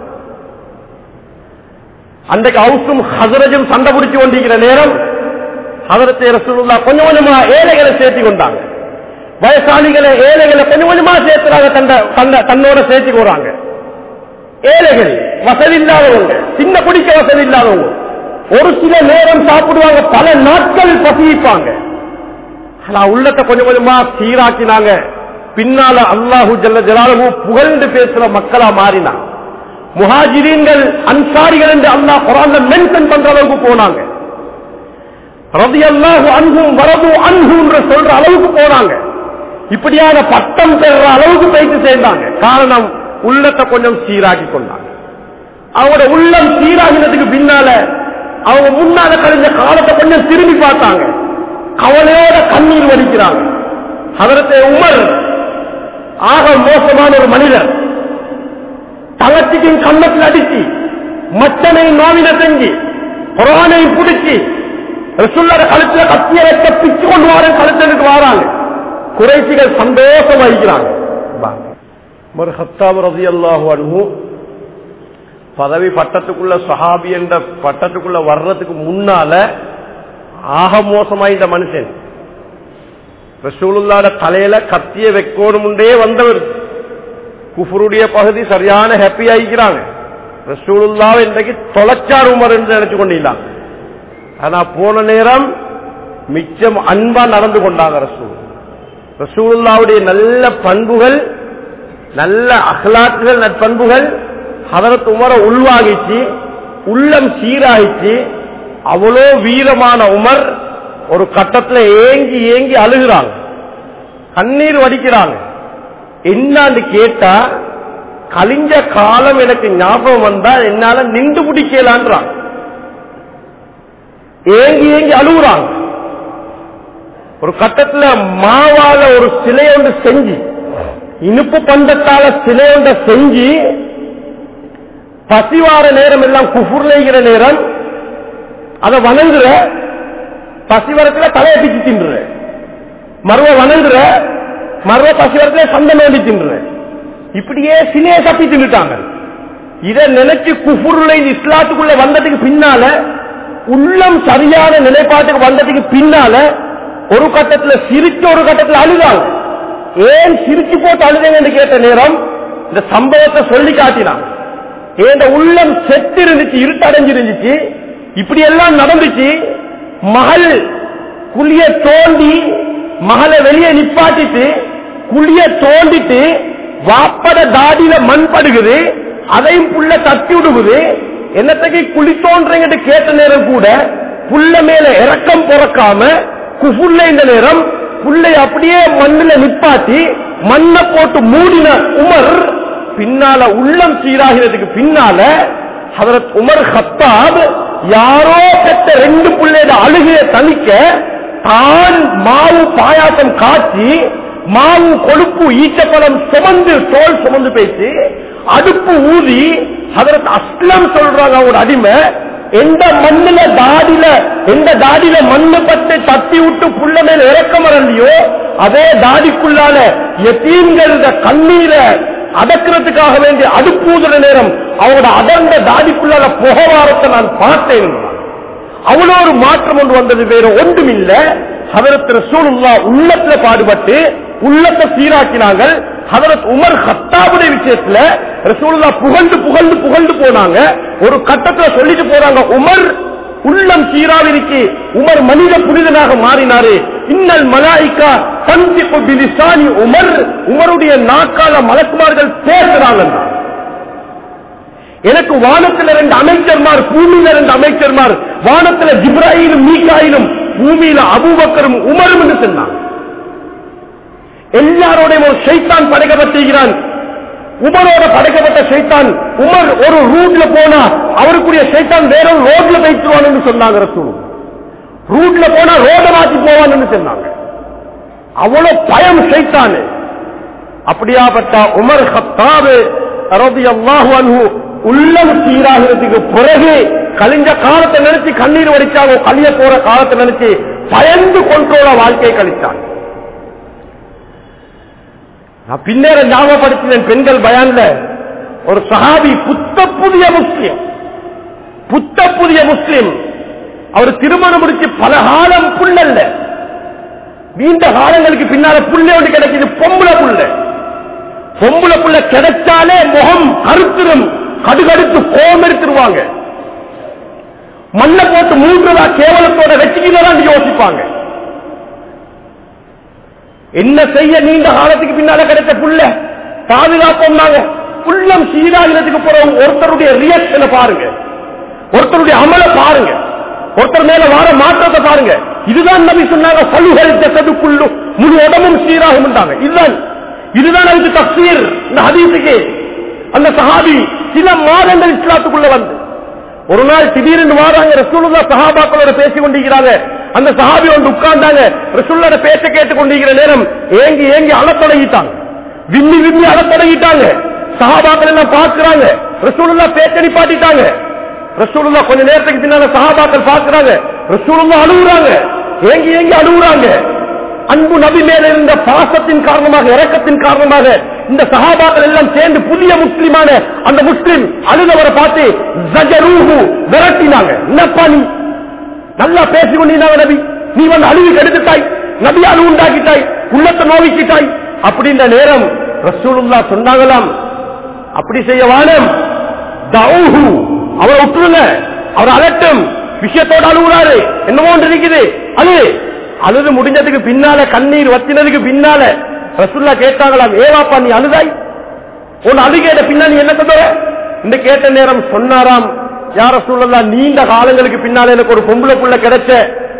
அன்றைக்கு ஹவுஸும் ஹசரஜும் சண்டை பிடிச்சு கொண்டிருக்கிற நேரம் ஹசரத்தை ரசூலுல்லா கொஞ்சம் கொஞ்சமா ஏழைகளை சேர்த்து கொண்டாங்க வயசாளிகளை ஏழைகளை கொஞ்சம் கொஞ்சமா சேர்த்துறாங்க தண்ட- தண்ட- தன்னோட சேர்த்து போறாங்க ஏழைகள் வசதி இல்லாதவங்க சின்ன குடிக்க வசதி இல்லாதவங்க ஒரு சில நேரம் சாப்பிடுவாங்க பல நாட்கள் பசிப்பாங்க ஆனா உள்ளத்தை கொஞ்சம் கொஞ்சமா சீராக்கினாங்க பின்னால அல்லாஹு ஜல்ல ஜலாலு புகழ்ந்து பேசுற மக்களா மாறினாங்க முஹாஜிரீன்கள் அன்சாரிகள் என்று அல்லாஹ் குரான்ல மென்ஷன் பண்ற அளவுக்கு போனாங்க ரதி அல்லாஹு அன்பும் வரது அன்புன்ற சொல்ற அளவுக்கு போனாங்க இப்படியான பட்டம் பெறுற அளவுக்கு போயிட்டு சேர்ந்தாங்க காரணம் உள்ளத்தை கொஞ்சம் சீராக்கி கொண்டாங்க அவங்களோட உள்ளம் சீராகினதுக்கு பின்னால அவங்க முன்னால கழிஞ்ச காலத்தை கொஞ்சம் திரும்பி பார்த்தாங்க கவலையோட கண்ணீர் வடிக்கிறாங்க அதற்கு உமர் ஆக மோசமான ஒரு மனிதர் தங்கச்சிக்கும் கண்ணத்தில் அடிச்சு மச்சனை நோவின செஞ்சு குரானை பிடிச்சி ரசுல்லர கழுத்துல கத்திய வைக்க பிச்சு கொண்டு வர கழுத்தனுக்கு வராங்க குறைசிகள் சந்தோஷம் வகிக்கிறாங்க ஒரு ஹத்தாம் ரதி அல்லாஹு பதவி பட்டத்துக்குள்ள சஹாபி என்ற பட்டத்துக்குள்ள வர்றதுக்கு முன்னால ஆக மோசமா இந்த மனுஷன் ரசூலுல்லாட தலையில கத்திய வைக்கணுமுண்டே வந்தவர் குஃபருடைய பகுதி சரியான ஹாப்பி ஆகிக்கிறாங்க ரசூலுல்லாவை இன்றைக்கு தொலைச்சார் உமர் என்று நினைச்சு கொண்டிருந்தாங்க ஆனா போன நேரம் மிச்சம் அன்பா நடந்து கொண்டாங்க ரசூல் ரசூலுல்லாவுடைய நல்ல பண்புகள் நல்ல அகலாக்குகள் நற்பண்புகள் ஹதரத் உமரை உள்வாங்கிச்சு உள்ளம் சீராயிச்சு அவ்வளோ வீரமான உமர் ஒரு கட்டத்துல ஏங்கி ஏங்கி அழுகிறாங்க கண்ணீர் வடிக்கிறாங்க என்னான்னு கேட்டா கலிஞ்ச காலம் எனக்கு ஞாபகம் வந்தா என்னால நின்று பிடிக்கலான்றாங்க ஏங்கி ஏங்கி அழுகுறாங்க ஒரு கட்டத்துல மாவால ஒரு சிலை ஒன்று செஞ்சு இனிப்பு பண்டத்தால சிலை ஒன்றை செஞ்சு பசிவார நேரம் எல்லாம் குஃபுர்லைகிற நேரம் அதை வணங்குற பசிவரத்துல தலையை பிச்சு தின்ற மருவ வணங்குற மருவ பசிவரத்துல சண்டை நோண்டி தின்ற இப்படியே சிலையை தப்பி தின்னுட்டாங்க இதை நினைச்சு குஃபுர்ல இஸ்லாத்துக்குள்ள வந்ததுக்கு பின்னால உள்ளம் சரியான நிலைப்பாட்டுக்கு வந்ததுக்கு பின்னால ஒரு கட்டத்துல சிரிச்சு ஒரு கட்டத்துல அழுதாங்க ஏன் சிரிச்சு போட்டு அழுதுங்கன்னு கேட்ட நேரம் இந்த சம்பவத்தை சொல்லி காட்டினான் ஏன் உள்ளம் செத்து இருந்துச்சு இருட்டடைஞ்சிருந்துச்சு இப்படி எல்லாம் நடந்துச்சு மகள் குழிய தோண்டி மகளை வெளியே நிப்பாட்டிட்டு குழிய தோண்டிட்டு வாப்பட தாடியில மண் படுகுது அதையும் புள்ள தட்டி விடுகுது என்னத்தைக்கு குழி தோன்றீங்கன்னு கேட்ட நேரம் கூட புள்ள மேல இறக்கம் பிறக்காம குஃபுல்ல இந்த நேரம் புள்ளை அப்படியே மண்ணுல நிப்பாட்டி மண்ணை போட்டு மூடின உமர் பின்னால உள்ளம் சீராகிறதுக்கு பின்னால ஹதரத் உமர் ஹத்தாப் யாரோ பெற்ற ரெண்டு பிள்ளையோட அழுகைய தணிக்க தான் மாவு பாயாசம் காய்ச்சி மாவு கொழுப்பு ஈச்சப்பழம் சுமந்து தோல் சுமந்து பேசி அடுப்பு ஊதி ஹதரத் அஸ்லம் சொல்றாங்க அவங்களோட அடிமை எந்த மண்ணுல தாடியில எந்த தாடியில மண்ணு பட்டு தட்டி விட்டு புள்ள மேல இறக்க மறந்தியோ அதே தாடிக்குள்ளால எத்தீன்கள் கண்ணீரை அடக்கிறதுக்காக வேண்டிய அடுப்பூதுற நேரம் அவங்களோட அடர்ந்த தாடிக்குள்ளால புகவாரத்தை நான் பார்த்தேன் அவ்வளோ ஒரு மாற்றம் ஒன்று வந்தது வேற ஒன்றும் இல்ல ஹதரத் ரசூலுல்லா உள்ளத்துல பாடுபட்டு உள்ளத்தை சீராக்கினார்கள் ஹதரத் உமர் ஹத்தாவுடைய விஷயத்துல ரசூலுல்லா புகழ்ந்து புகழ்ந்து புகழ்ந்து போனாங்க ஒரு கட்டத்துல சொல்லிட்டு போறாங்க உமர் உள்ளம் சீராவிற்கு உமர் மனித புனிதனாக மாறினாரு இன்னல் மலாய்க்கா தந்தி பிலிசானி உமர் உமருடைய நாக்கால மலக்குமார்கள் பேசுறாங்க எனக்கு வானத்துல ரெண்டு அமைச்சர்மார் பூமியில ரெண்டு அமைச்சர்மார் வானத்துல ஜிப்ராயிலும் மீகாயிலும் பூமியில அபூபக்கரும் உமரும் என்று சொன்னான் எல்லாரோடையும் ஒரு சைத்தான் படைக்கப்பட்டிருக்கிறான் உமரோட படைக்கப்பட்ட சைத்தான் உமர் ஒரு ரூட்ல போனா அவருக்குரிய சைத்தான் வேற ஒரு ரோட்ல வைத்துருவான்னு சொன்னாங்க ரசூல் ரூட்ல போனா ரோட மாத்தி போவான்னு சொன்னாங்க அவ்வளவு பயம் சைத்தானு அப்படியாப்பட்ட உமர் ஹத்தாபு ரலியல்லாஹு அன்ஹு உள்ளம் சீராகிறதுக்கு பிறகு கழிஞ்ச காலத்தை நினைச்சு கண்ணீர் வடிச்சாங்க கழிய போற காலத்தை நினைச்சு பயந்து கொண்டோட வாழ்க்கையை கழிச்சாங்க நான் பின்னேற ஞாபகப்படுத்தினேன் பெண்கள் பயான்ல ஒரு சஹாபி புத்த புதிய முஸ்லிம் புத்த புதிய முஸ்லிம் அவர் திருமணம் முடிச்சு பல காலம் புள்ளல்ல நீண்ட காலங்களுக்கு பின்னால புள்ள ஒன்று கிடைக்குது பொம்பளை புள்ள பொம்பளை புள்ள கிடைச்சாலே முகம் கருத்திரும் கடுகடுத்து கோம் எடுத்துருவாங்க மண்ணை போட்டு மூன்றதா கேவலத்தோட வச்சுக்கிறதான் யோசிப்பாங்க என்ன செய்ய நீண்ட காலத்துக்கு பின்னால கிடைச்ச புள்ள பாதுகாப்போம்னாங்க உள்ளம் சீராகிறதுக்கு போற ஒருத்தருடைய ரியாக்ஷனை பாருங்க ஒருத்தருடைய அமல பாருங்க ஒருத்தர் மேல வர மாற்றத்தை பாருங்க இதுதான் நபி சொன்னாங்க சலுகை ஜசதுக்குள்ளும் முழு உடம்பும் சீராகும் இதுதான் இதுதான் அதுக்கு தப்சீர் இந்த ஹதீஸுக்கு அந்த சஹாபி சில மாதங்கள் இஸ்லாத்துக்குள்ள வந்து ஒரு நாள் திடீர்னு வாராங்க ரசூலுல்லா சஹாபாக்களோட பேசி கொண்டிருக்கிறாங்க அந்த சஹாபி ஒன்று உட்கார்ந்தாங்க ரசூல்லோட பேச்ச கேட்டுக் கொண்டிருக்கிற நேரம் ஏங்கி ஏங்கி அழ தொடங்கிட்டாங்க விம்மி விம்மி அழ தொடங்கிட்டாங்க சஹாபாக்கள் எல்லாம் பார்க்கிறாங்க ரசூலுல்லா பேச்ச நிப்பாட்டிட்டாங்க ரசூலுல்லா கொஞ்ச நேரத்துக்கு பின்னால சஹாபாக்கள் பார்க்கிறாங்க ரசூலுல்லா அழுகுறாங்க ஏங்கி ஏங்கி அழுகுறாங்க அன்பு நபி மேல இருந்த பாசத்தின் காரணமாக இறக்கத்தின் காரணமாக இந்த சகாபாக்கள் எல்லாம் சேர்ந்து புதிய முஸ்லிமான அந்த முஸ்லிம் அழுதவரை பார்த்து ஜஜரூஹு விரட்டினாங்க என்னப்பா நீ நல்லா பேசி கொண்டிருந்தாங்க நபி நீ வந்து அழுவி கெடுத்துட்டாய் நபி அழுவு உண்டாக்கிட்டாய் உள்ளத்தை நோவிக்கிட்டாய் அப்படின்ற நேரம் ரசூலுல்லா சொன்னாங்களாம் அப்படி செய்ய வானம் தௌஹு அவரை விட்டுருங்க அவர் அலட்டும் விஷயத்தோட அழுகுறாரு என்னமோ ஒன்று இருக்குது அழு அழுது முடிஞ்சதுக்கு பின்னால கண்ணீர் வத்தினதுக்கு பின்னால ரசுல்லா கேட்டாங்களாம் ஏவாப்பா நீ அழுதாய் உன் அழுகையிட பின்னாடி என்ன தவிர இந்த கேட்ட நேரம் சொன்னாராம் யார சூழல்லா நீண்ட காலங்களுக்கு பின்னால எனக்கு ஒரு பொம்பளை புள்ள கிடைச்ச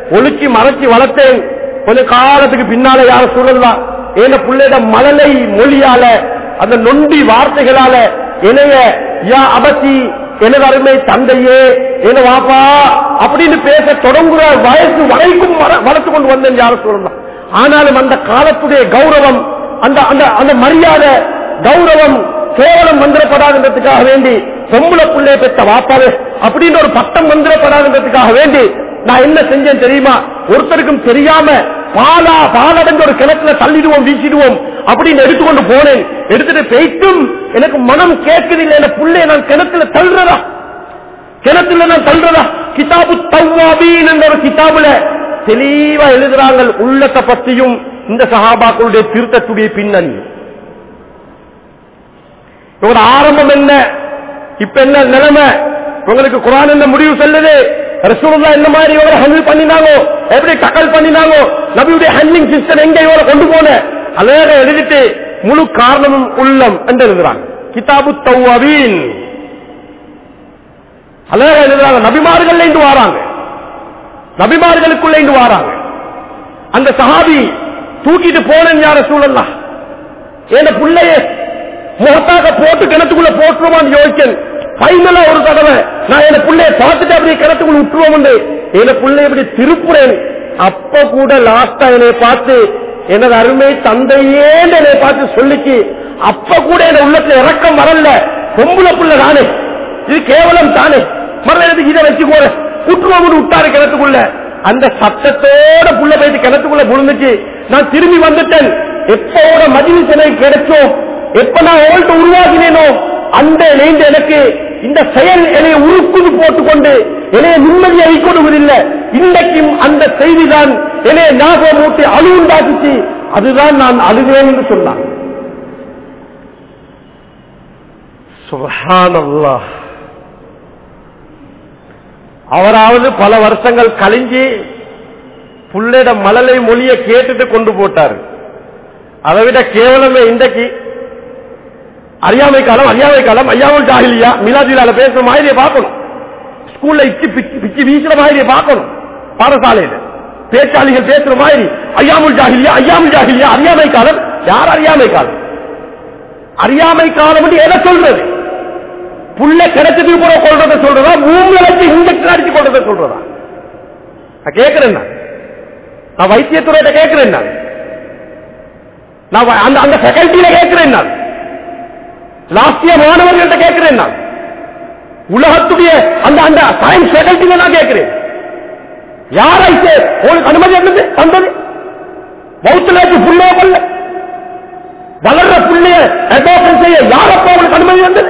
ஒழுக்கி மறைச்சி வளர்த்தேன் கொஞ்ச காலத்துக்கு பின்னால யார சொல்லலாம் என் பிள்ளைட மழலை மொழியால அந்த நொண்டி வார்த்தைகளால இணைய யா அபத்தி எனது அருமை தந்தையே என வாப்பா அப்படின்னு பேச தொடங்குற வயசு வரைக்கும் வர- வளர்த்து கொண்டு வந்தேன் யார சொல்லலாம் ஆனாலும் அந்த காலத்துடைய கௌரவம் அந்த அந்த அந்த மரியாதை கௌரவம் கேவலம் வந்துடப்படாதுன்றதுக்காக வேண்டி பொம்பளை பிள்ளைய பெற்ற வாப்பாவே அப்படின்னு ஒரு பட்டம் வந்துடப்படாதுன்றதுக்காக வேண்டி நான் என்ன செஞ்சேன் தெரியுமா ஒருத்தருக்கும் தெரியாம பாலா பாலடைஞ்ச ஒரு கிணத்துல தள்ளிடுவோம் வீசிடுவோம் அப்படின்னு எடுத்துக்கொண்டு போனேன் எடுத்துட்டு போயிட்டும் எனக்கு மனம் கேட்குதில்லை என் பிள்ளைய நான் கிணத்துல தள்ளுறதா கிணத்துல நான் தள்ளுறதா கிதாபு தவ்வாபீன் என்ற ஒரு கிதாபுல தெளிவா எழுதுறாங்க உள்ளத்தை பத்தியும் இந்த சஹாபாக்களுடைய திருத்தத்துடைய பின்னணி இவங்க ஆரம்பம் என்ன இப்ப என்ன நிலைமை உங்களுக்கு குரான் என்ன முடிவு சொல்லுது ரசூலுல்லாஹ் என்ன மாதிரி இவரை ஹேண்டில் பண்ணினாங்க எப்படி டக்கல் பண்ணினாங்க நபியுடைய ஹேண்ட்லிங் சிஸ்டம் எங்க இவரை கொண்டு போன அழக எழுதிட்டு முழு காரணமும் உள்ளம் என்று எழுதுறாங்க கிதாபு தௌவீன் அழக எழுதுறாங்க நபிமார்கள் இருந்து வாராங்க நபிமார்களுக்குள்ள இருந்து வாராங்க அந்த சஹாபி தூக்கிட்டு போனேன் யார சூழல்லாம் என் பிள்ளைய முகத்தாக போட்டு கிணத்துக்குள்ள போட்டுருவான்னு யோசிச்சேன் ஃபைனலா ஒரு தடவை நான் என் பிள்ளைய பார்த்துட்டு அப்படியே கிணத்துக்குள்ள விட்டுருவோம் என் பிள்ளை இப்படி திருப்புறேன் அப்ப கூட லாஸ்டா என்னை பார்த்து எனது அருமை தந்தையேன்னு என்னை பார்த்து சொல்லிச்சு அப்ப கூட என் உள்ளத்துல இறக்கம் வரல பொம்புல புள்ள தானே இது கேவலம் தானே மறுபடியும் இதை வச்சுக்கோற விட்டுருவோம் விட்டாரு கிணத்துக்குள்ள அந்த சத்தத்தோட புள்ள போயிட்டு கிணத்துக்குள்ள விழுந்துச்சு நான் திரும்பி வந்துட்டேன் எப்போட மதில் எனக்கு கிடைச்சோம் எப்ப நான் அவள்கிட்ட உருவாகினேனோ அந்த நீண்ட எனக்கு இந்த செயல் என்னை உருக்குது போட்டுக்கொண்டு என்னைய நிம்மதி அளிக்கொடுவதில்லை இன்றைக்கும் அந்த செய்திதான் என்னைய ஞாபகம் ஊட்டி அழுவுண்டாக்குச்சு அதுதான் நான் அழுவேன் என்று சொன்னான் சுபஹானல்லாஹ் அவராவது பல வருஷங்கள் கழிஞ்சு புள்ளைட மழலை மொழியை கேட்டுட்டு கொண்டு போட்டார் அதை விட கேவலமே இன்றைக்கு அறியாமை காலம் அறியாமை காலம் ஐயாமல் ஜாகிலியா மிலாதிலால பேசுற மாதிரியை பார்க்கணும் ஸ்கூல்ல இச்சு பிச்சு பிச்சு வீசுற மாதிரியை பார்க்கணும் பாடசாலையில பேச்சாளிகள் பேசுற மாதிரி ஐயாமுல் ஜாகிலியா ஐயாமுல் ஜாகிலியா அறியாமை காலம் யார் அறியாமை காலம் அறியாமை காலம் என்று எதை சொல்றது புள்ள கிடைச்சதுக்கு கூட கொள்றத சொல்றதா மூணு வச்சு இன்ஜெக்ஷன் அடிச்சு கொள்றத சொல்றதா நான் கேட்கிறேன் நான். நான் வைத்தியத்துறையிட்ட கேட்கிறேன் நான் நான் வ- அந்த அந்த ஃபேக்கல்ட்டியில கேட்கிறேன் நான் லாஸ்டிய மாணவர்கள்ட்ட கேட்கிறேன் நான் உலகத்துடைய அந்த அந்த சயின்ஸ் ஃபேக்கல்ட்டியில நான் கேட்கிறேன் யாராய்ச்சு உங்களுக்கு அனுமதி இருந்தது வந்தது பௌத்துல வச்சு புள்ளைய கொல்ல வளர்ற புள்ளைய அடோப்ஷன் செய்ய யாரப்பா உங்களுக்கு அனுமதி வந்தது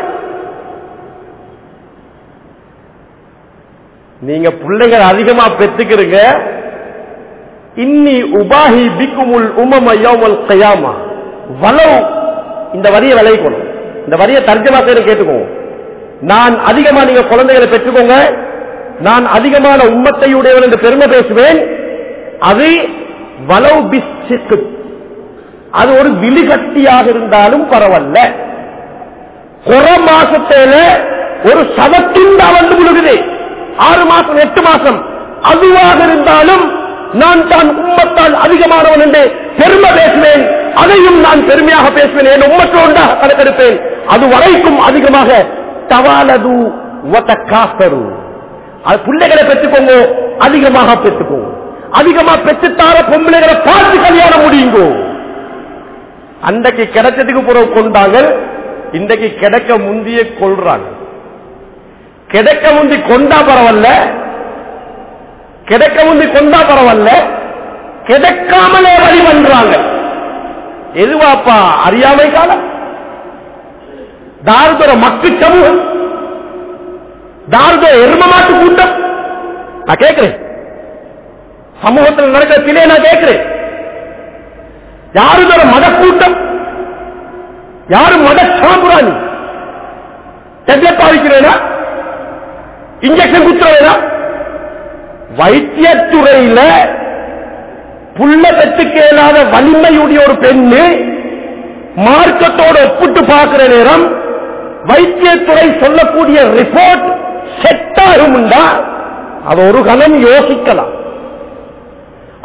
நீங்க பிள்ளைகள் அதிகமா பெற்றுக்கிறீங்க இன்னி உபாஹி பிக்குமுல் உமம யௌமல் கயாமா வலவு இந்த வரியை விளைவிக்கணும் இந்த வரியை தர்ஜமா செய்ய கேட்டுக்கோங்க நான் அதிகமா நீங்க குழந்தைகளை பெற்றுக்கோங்க நான் அதிகமான உம்மத்தையுடையவன் என்று பெருமை பேசுவேன் அது வலவு பிஸ்ஸுக்கு அது ஒரு விழுகட்டியாக இருந்தாலும் பரவாயில்ல குற மாசத்தில ஒரு சதத்துண்டா வந்து விழுகுது ஆறு மாசம் எட்டு மாசம் அதுவாக இருந்தாலும் நான் தான் உம்மத்தால் அதிகமானவன் என்று பெருமை பேசுவேன் அதையும் நான் பெருமையாக பேசுவேன் என் உம்மத்தோண்டாக கணக்கெடுப்பேன் அது வரைக்கும் அதிகமாக தவாலது காசரு அது பிள்ளைகளை பெற்றுக்கோங்க அதிகமாக பெற்றுக்கோங்க அதிகமா பெற்றுத்தார பொம்பளைகளை பார்த்து கல்யாணம் முடியுங்கோ அன்றைக்கு கிடைச்சதுக்கு பிறகு கொண்டாங்க இன்றைக்கு கிடைக்க முந்திய கொள்றாங்க கிடைக்க முந்தி கொண்டா பரவாயில்ல கிடைக்க முந்தி கொண்டா பரவாயில்ல கிடைக்காமலே வழி பண்றாங்க எதுவாப்பா அறியாமை காலம் தாரதோர மக்கு சமூகம் தாரதோர எரும மாட்டு கூட்டம் நான் கேட்கிறேன் சமூகத்தில் நடக்கிற பிள்ளை நான் கேட்கிறேன் யாரு மத கூட்டம் யாரு மத சாம்புராணி டெப்லெட் பாவிக்கிறேனா இன்ஜெக்ஷன் குத்துறேனா வைத்தியத்துறையில புள்ள பெற்றுக்கு இயலாத வலிமையுடைய ஒரு பெண்ணு மார்க்கத்தோடு ஒப்பிட்டு பார்க்கிற நேரம் வைத்தியத்துறை சொல்லக்கூடிய ரிப்போர்ட் செட் ஆகும்டா அது ஒரு கணம் யோசிக்கலாம்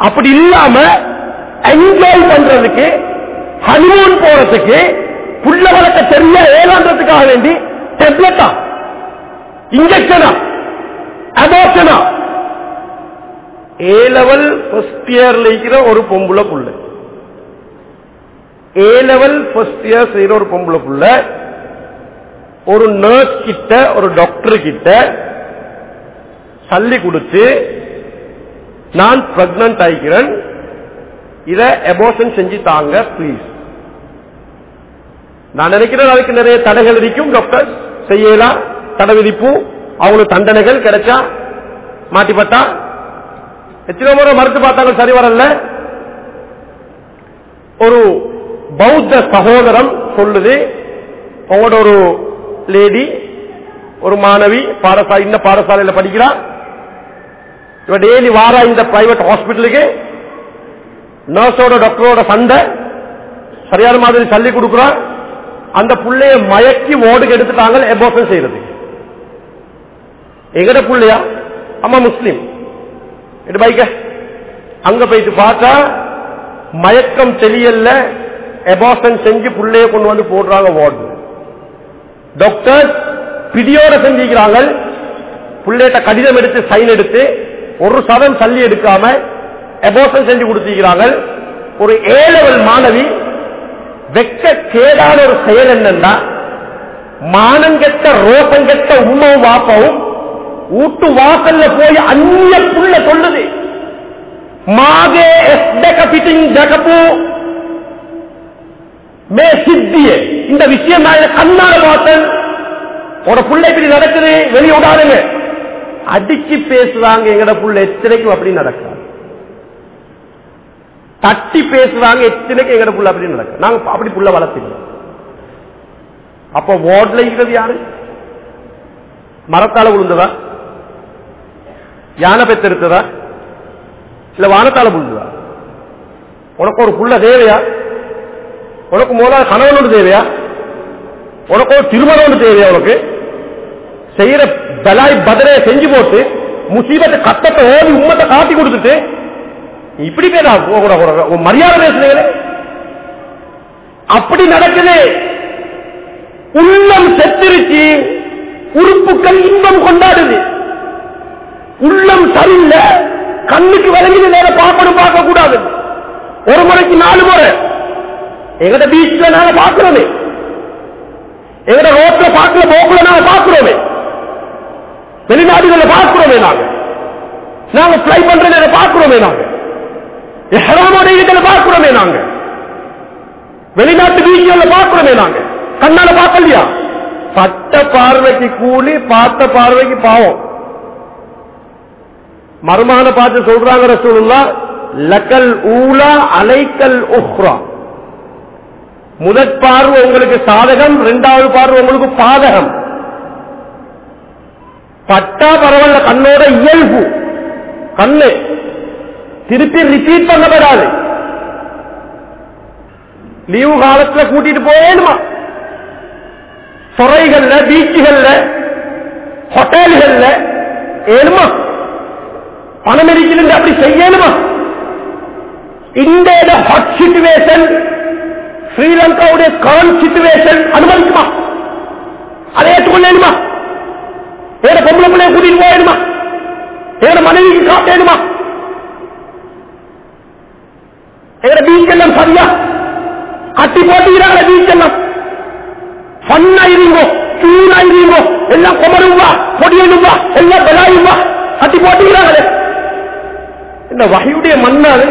அப்படி இல்லாம என்ஜாய் பண்றதுக்கு ஹனிமூன் போறதுக்கு புள்ள வளர்க்க தெரிய ஏலான்றதுக்காக வேண்டி டெப்லெட்டா இன்ஜெக்ஷனா அபோஷனா ஏ லெவல் ஃபர்ஸ்ட் இயர்ல இருக்கிற ஒரு பொம்புல புள்ள ஏ லெவல் ஃபர்ஸ்ட் இயர் செய்யற ஒரு பொம்புல புள்ள ஒரு நர்ஸ் கிட்ட ஒரு டாக்டர் கிட்ட சல்லி கொடுத்து நான் பிரெக்னன்ட் ஆகிக்கிறேன் இத அபோஷன் செஞ்சு தாங்க ப்ளீஸ் நான் நினைக்கிறேன் அதுக்கு நிறைய தடைகள் இருக்கும் டாக்டர் செய்யலாம் தடை விதிப்பு அவங்களுக்கு தண்டனைகள் கிடைச்சா மாட்டிப்பட்டா எத்தனை முறை மறுத்து பார்த்தாலும் சரி வரல ஒரு பௌத்த சகோதரம் சொல்லுது உங்களோட ஒரு லேடி ஒரு மாணவி பாடசாலை இந்த பாடசாலையில படிக்கிறா இவ டெய்லி வாரா இந்த பிரைவேட் ஹாஸ்பிட்டலுக்கு நர்ஸோட டாக்டரோட சண்டை சரியான மாதிரி சொல்லி கொடுக்குறா அந்த புள்ளைய மயக்கி ஓடுக்கு எடுத்துட்டாங்க எபோஷன் செய்யறது எங்கட புள்ளையா அம்மா முஸ்லீம் எடு பைக்க அங்க போயிட்டு பார்த்தா மயக்கம் தெரியல எபோஷன் செஞ்சு புள்ளைய கொண்டு வந்து போடுறாங்க வார்டு டாக்டர் பிடியோட செஞ்சுக்கிறாங்க புள்ளையிட்ட கடிதம் எடுத்து சைன் எடுத்து ஒரு சதம் தள்ளி எடுக்காம எபோஷன் செஞ்சு கொடுத்திருக்கிறாங்க ஒரு ஏ லெவல் மாணவி வெக்க கேடான ஒரு செயல் என்னன்னா மானங்கெட்ட ரோசங்கெட்ட உண்மவும் வாப்பவும் ஊட்டு வாசல்ல போய் அந்நிய புள்ள சொல்லுது மாகே எஸ்டக பிட்டிங் ஜகப்பு மே சித்திய இந்த விஷயம் நான் கண்ணால பார்த்தேன் ஒரு புள்ளை இப்படி நடக்குது வெளியே விடாதுங்க அடிச்சு பேசுறாங்க எங்கட புள்ள எத்தனைக்கும் அப்படி நடக்காது தட்டி பேசுறாங்க எத்தனைக்கும் எங்கட புள்ள அப்படி நடக்கும் நாங்க அப்படி புள்ள வளர்த்தீங்க அப்ப வார்ட்ல இருக்கிறது யாரு மரத்தால விழுந்ததா யானை பெத்தெடுத்ததா இல்ல வானத்தால விழுந்ததா உனக்கு ஒரு புள்ள தேவையா உனக்கு மூலம் கணவன் ஒன்று தேவையா உனக்கு ஒரு திருமணம் ஒன்று தேவையா உனக்கு செய்யற பலாய் பதரைய செஞ்சு போட்டு முசீபத்தை கத்தத்தை ஓடி உம்மத்தை காட்டி கொடுத்துட்டு இப்படி பேரா போகக்கூட ஒரு மரியாதை பேசுறீங்களே அப்படி நடக்குது உள்ளம் செத்திருச்சு உறுப்புகள் இன்பம் கொண்டாடுது உள்ளம் சரியில்லை கண்ணுக்கு விளங்கி நேரம் பார்க்கணும் பார்க்க கூடாது ஒரு முறைக்கு நாலு முறை எங்கட பீச்ல நாங்க பாக்குறோமே எங்கட ரோட்ல பாக்குற போக்குல நாங்க பாக்குறோமே வெளிநாடுகளை பார்க்கிறோமே நாங்க நாங்க பிளை பண்றத பார்க்கிறோமே நாங்க எஹராமோட இதுல பார்க்கிறோமே நாங்க வெளிநாட்டு பீச்சுகளை பார்க்கிறோமே நாங்க கண்ணால பார்க்கலையா பட்ட பார்வைக்கு கூலி பார்த்த பார்வைக்கு பாவம் மருமான பார்த்து சொல்றாங்க ரசூலுல்லா லக்கல் ஊலா அலைக்கல் உஹ்ரா முதற் பார்வை உங்களுக்கு சாதகம் இரண்டாவது பார்வை உங்களுக்கு பாதகம் பட்டா பரவாயில்ல கண்ணோட இயல்பு கண்ணு திருப்பி ரிப்பீட் பண்ணப்படாது லீவு காலத்துல கூட்டிட்டு போயணுமா துறைகள்ல பீச்சுகள்ல ஹோட்டல்கள்ல ஏழுமா பணம் இருக்கிறது அப்படி செய்யணுமா இந்தியோட ஹாட் சிச்சுவேஷன் ஸ்ரீலங்காவுடைய கரண்ட் சிச்சுவேஷன் அனுமதிக்குமா அதை ஏற்றுக்கொள்ளணுமா வேற பொம்பளை பிள்ளைய கூட்டிட்டு போயிடுமா வேற மனைவிக்கு காட்டேனுமா எங்கட பீச் எல்லாம் சரியா கட்டி போட்டுக்கிறாங்க பீச் எல்லாம் ஃபன்னா இருங்கோ சூடா இருங்கோ எல்லாம் குமருவா பொடியனுவா எல்லாம் பெலாயுவா கட்டி போட்டுக்கிறாங்களே இந்த வகையுடைய மன்னாரு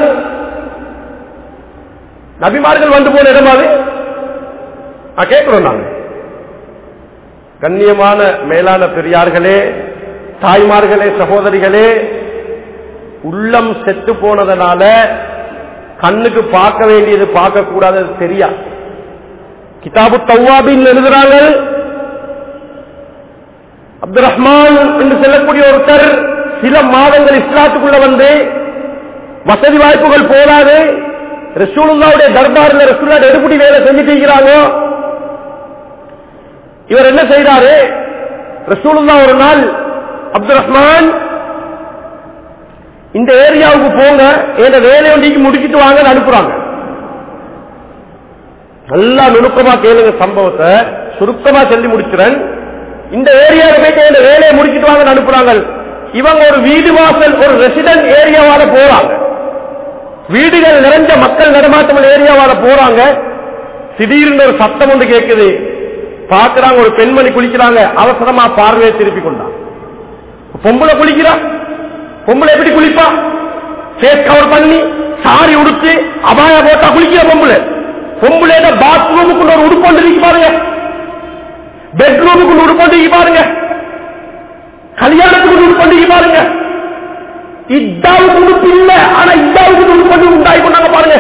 நபிமார்கள் வந்து போன இடமாது நான் கேட்கிறோம் நாங்க கண்ணியமான மேலான பெரியார்களே தாய்மார்களே சகோதரிகளே உள்ளம் செத்து போனதனால கண்ணுக்கு பார்க்க வேண்டியது பார்க்க கூடாதது தெரியா கிதாபு தௌவாபின் எழுதுறாங்க அப்துல் ரஹ்மான் என்று சொல்லக்கூடிய ஒருத்தர் சில மாதங்கள் இஸ்லாத்துக்குள்ள வந்து வசதி வாய்ப்புகள் போதாது ரசூலுல்லாவுடைய தர்பாரில் ரசூல்லா எடுபடி வேலை செஞ்சுட்டு இருக்கிறாங்க இவர் என்ன செய்தாரு ரசூலுல்லா ஒரு நாள் அப்துல் ரஹ்மான் இந்த ஏரியாவுக்கு போங்க என்ற வேலையை ஒன்றைக்கு முடிச்சிட்டு வாங்கன்னு அனுப்புறாங்க நல்லா நுணுக்கமா கேளுங்க சம்பவத்தை சுருக்கமா சொல்லி முடிச்சுறேன் இந்த ஏரியாவில் போயிட்டு இந்த வேலையை முடிச்சிட்டு வாங்கன்னு அனுப்புறாங்க இவங்க ஒரு வீடு வாசல் ஒரு ரெசிடென்ட் ஏரியாவால போறாங்க வீடுகள் நிறைஞ்ச மக்கள் நடமாட்டம் ஏரியாவால போறாங்க திடீர்னு ஒரு சத்தம் ஒன்று கேட்குது பாக்குறாங்க ஒரு பெண்மணி குளிக்கிறாங்க அவசரமா பார்வையை திருப்பி கொண்டான் பொம்பளை குளிக்கிறா பொம்பளை எப்படி குளிப்பா ஃபேஸ் கவர் பண்ணி சாரி உடுத்து அபாய போட்டா குளிக்கிற பொம்பளை பொம்பளை பாத்ரூமுக்குள்ள ஒரு உடுப்பு ஒன்று இருக்கு பாருங்க பெட்ரூமுக்குள்ள உடுப்பு ஒன்று இருக்கு பாருங்க கல்யாணத்துக்கு உடுப்பு ஒன்று இருக்கு பாருங்க இத்தாவுக்கு உடுப்பு இல்ல ஆனா இத்தாவுக்கு உடுப்பு ஒன்று உண்டாகி கொண்டாங்க பாருங்க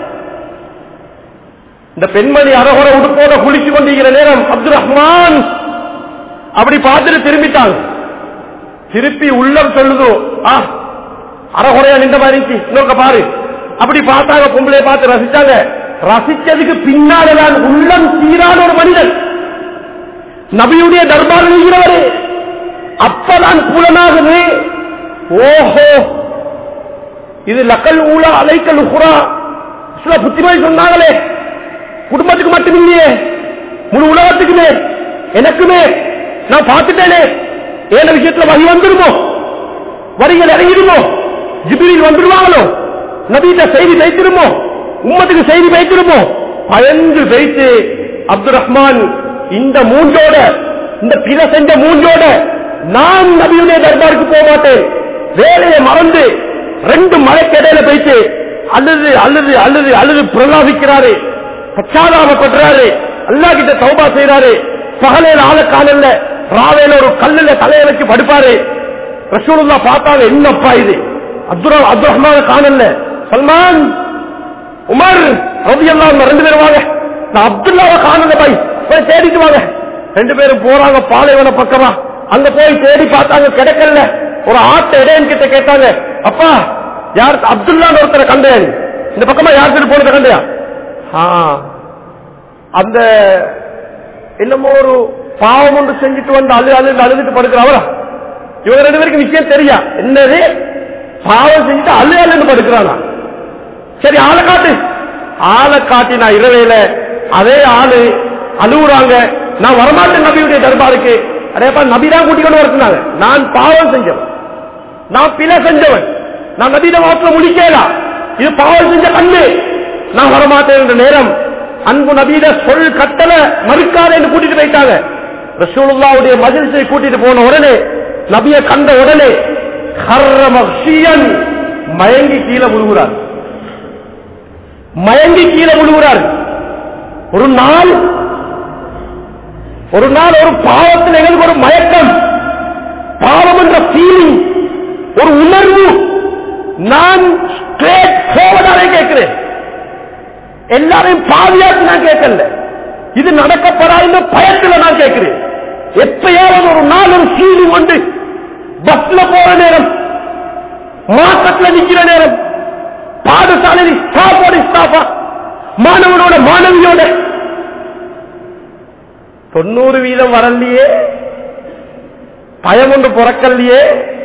இந்த பெண்மணி அரகுற உடுப்போட குளிச்சு கொண்டிருக்கிற நேரம் அப்துல் ரஹ்மான் அப்படி பார்த்துட்டு திரும்பிட்டாங்க திருப்பி உள்ளம் சொல்லுதோ ஆ அறகுறையா நின்ற மாதிரி இருந்துச்சு இன்னொருக்க பாரு அப்படி பார்த்தாங்க பொம்பளை பார்த்து ரசிச்சாங்க ரசிச்சதுக்கு பின்னால்தான் உள்ளம் சீரான ஒரு மனிதன் நபியுடைய தர்பார் இருக்கிறவரு அப்பதான் புலனாகுது ஓஹோ இது லக்கல் ஊழா அலைக்கல் உஹுரா சில புத்திமதி சொன்னாங்களே குடும்பத்துக்கு மட்டும் இல்லையே முழு உலகத்துக்குமே எனக்குமே நான் பார்த்துட்டேனே ஏன விஷயத்துல வழி வந்துருமோ வரிகள் இறங்கிடுமோ ஜிபிரில் வந்துடுவாங்களோ நபீட்ட செய்தி வைத்திருமோ உம்மத்துக்கு செய்தி வைத்திருமோ பயந்து வைத்து அப்துல் ரஹ்மான் இந்த மூன்றோட இந்த பிற செஞ்ச மூன்றோட நான் நபியுடைய தர்பாருக்கு போக மாட்டேன் வேலையை மறந்து ரெண்டு மலைக்கு இடையில போயிட்டு அல்லது அல்லது அல்லது அல்லது பிரலாபிக்கிறாரு பச்சாதாபப்படுறாரு அல்லா கிட்ட சௌபா செய்யறாரு பகலையில ஆளை காணல ராவையில ஒரு கல்லுல தலையை வச்சு படுப்பாரு ரசூலுல்லா பார்த்தாங்க என்னப்பா இது அப்துல் அப்துல் ரஹ்மான் காணல சல்மான் உமர் ரவி எல்லாம் ரெண்டு பேரும் வாங்க நான் அப்துல்லாவை காணல பாய் போய் தேடிட்டு வாங்க ரெண்டு பேரும் போறாங்க பாலைவன பக்கமா அங்க போய் தேடி பார்த்தாங்க கிடைக்கல ஒரு ஆட்ட இடையன் கிட்ட கேட்டாங்க அப்பா யார் அப்துல்லான்னு ஒருத்தரை கண்டேன் இந்த பக்கமா யாருக்கு போனதை கண்டையா அந்த என்னமோ ஒரு பாவம் ஒன்று செஞ்சுட்டு வந்து அழு அழு அழுதுட்டு படுக்கிறவரா இவங்க ரெண்டு பேருக்கு விஷயம் தெரியா என்னது பாவம் செஞ்சுட்டு அழு அழுன்னு படுக்கிறானா சரி ஆளை காட்டு ஆளை காட்டி நான் இரவையில அதே ஆளு அழுகுறாங்க நான் வரமாட்டேன் நபியுடைய தர்பாருக்கு அதேப்பா நபி தான் கூட்டிக் கொண்டு வரச்சுனாங்க நான் பாவம் செஞ்சவன் நான் பிழை செஞ்சவன் நான் நபியிட வாசல முடிக்கலாம் இது பாவம் செஞ்ச கண்ணு நான் வரமாட்டேன் என்ற நேரம் அன்பு நபீத சொல் கட்டளை மறுக்காத என்று கூட்டிட்டு போயிட்டாங்க ரசூலுல்லாவுடைய மகிழ்ச்சியை கூட்டிட்டு போன உடனே நபிய கண்ட உடனே மயங்கி கீழே விழுகிறார் மயங்கி கீழே விழுகிறார் ஒரு நாள் ஒரு நாள் ஒரு பாவத்தில் எங்களுக்கு ஒரு மயக்கம் பாவம் என்ற ஃபீலிங் ஒரு உணர்வு நான் ஸ்ட்ரேட் போவதாலே கேட்கிறேன் எல்லாரையும் பாதியாச்சு நான் கேட்கல இது நடக்கப்படாத பயத்துல நான் கேட்கிறேன் எப்பயாவது ஒரு நாள் ஒரு ஃபீலிங் வந்து பஸ்ல போற நேரம் மாசத்துல நிக்கிற நேரம் பாடசாலையில் ஸ்டாஃபோட ஸ்டாஃபா மாணவனோட மாணவியோட தொண்ணூறு வீதம் வரலையே பயம் ஒன்று பிறக்கலையே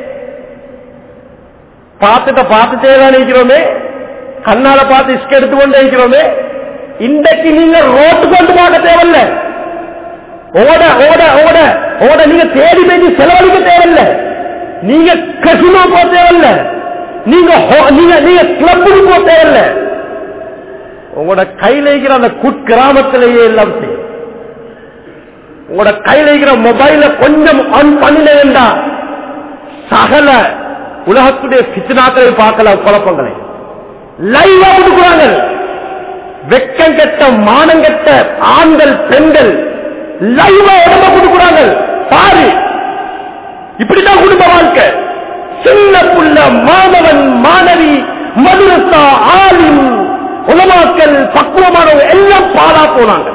பார்த்துட்ட பார்த்துட்டே தான் இருக்கிறோமே கண்ணால பார்த்து இஸ்க எடுத்துக்கொண்டே இருக்கிறோமே இன்றைக்கு நீங்க ரோட்டு கொண்டு பார்க்க தேவையில்ல ஓட ஓட ஓட ஓட நீங்க தேடி பேசி செலவழிக்க தேவையில்ல நீங்க கசினோ போக தேவையில்ல நீங்க ஹோ- நீங்க நீங்க கிளப்புக்கு போக தேவையில்ல உங்களோட கையில இருக்கிற அந்த குட்கிராமத்திலேயே எல்லாம் செய்யும் உங்களோட கையில இருக்கிற மொபைல கொஞ்சம் ஆன் பண்ணினா சகல உலகத்துடைய பிச்சனாக்களை பார்க்கலாம் குழப்பங்களை லைவா கொடுக்குறாங்க வெக்கம் கெட்ட மானம் கெட்ட ஆண்கள் பெண்கள் லைவா உடம்ப கொடுக்குறாங்க பாரு இப்படிதான் குடும்ப வாழ்க்கை சின்ன புள்ள மாணவன் மாணவி மதுரசா ஆலிம் உலமாக்கள் பக்குவமானவங்க எல்லாம் பாலா போனாங்க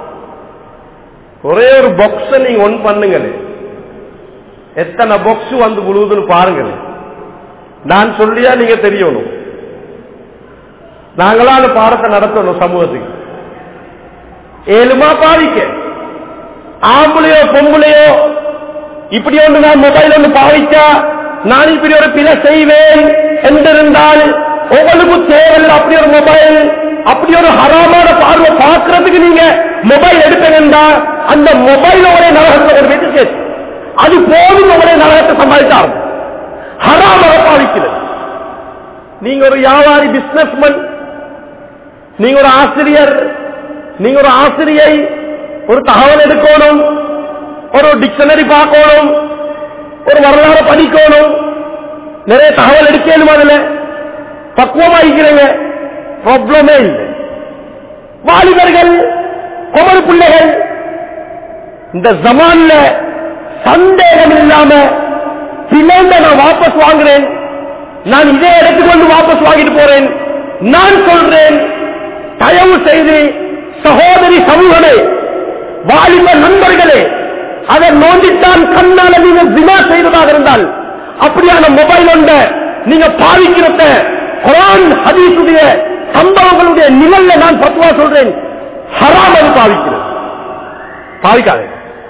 ஒரே ஒரு பாக்ஸ் நீங்க ஒன் பண்ணுங்களே எத்தனை பாக்ஸ் வந்து விழுவுதுன்னு பாருங்களே நான் சொல்லியா நீங்க தெரியணும் நாங்களா அந்த பாடத்தை நடத்தணும் சமூகத்துக்கு ஏழுமா பாதிக்க ஆம்பளையோ பொம்பளையோ இப்படி ஒன்று நான் மொபைல் ஒன்று பாவிச்சா நான் இப்படி ஒரு பிழை செய்வேன் என்றிருந்தால் உங்களுக்கு தேவையில்லை அப்படி ஒரு மொபைல் அப்படி ஒரு ஹராமான பார்வை பார்க்கறதுக்கு நீங்க மொபைல் எடுப்பீங்கன்னா அந்த மொபைலோட நரகத்தை ஒரு வீட்டு சேர்த்து அது போதும் உங்களுடைய நரகத்தை சமாளித்தார் ஹராமாக பாவிக்கிறது நீங்க ஒரு வியாபாரி பிசினஸ்மேன் நீங்க ஒரு ஆசிரியர் நீங்க ஒரு ஆசிரியை ஒரு தகவல் எடுக்கணும் ஒரு டிக்ஷனரி பார்க்கணும் ஒரு வரலாறு படிக்கணும் நிறைய தகவல் எடுக்கணும் அதுல பக்குவமா இருக்கிறீங்க ப்ராப்ளமே இல்லை வாலிபர்கள் குமரு பிள்ளைகள் இந்த ஜமான்ல சந்தேகம் இல்லாம பிளந்த நான் வாபஸ் வாங்குறேன் நான் இதே எடுத்துக்கொண்டு வாபஸ் வாங்கிட்டு போறேன் நான் சொல்றேன் தயவு செய்து சகோதரி சமூகமே வாலிப நண்பர்களே அதை நோண்டித்தான் கண்ணால நீங்க வினா செய்வதாக இருந்தால் அப்படியான மொபைல் ஒன்ற நீங்க பாவிக்கிறத குரான் ஹதீசுடைய சம்பவங்களுடைய நிழல்ல நான் பத்துவா சொல்றேன் ஹராம் அது பாவிக்கிறது பாவிக்காதே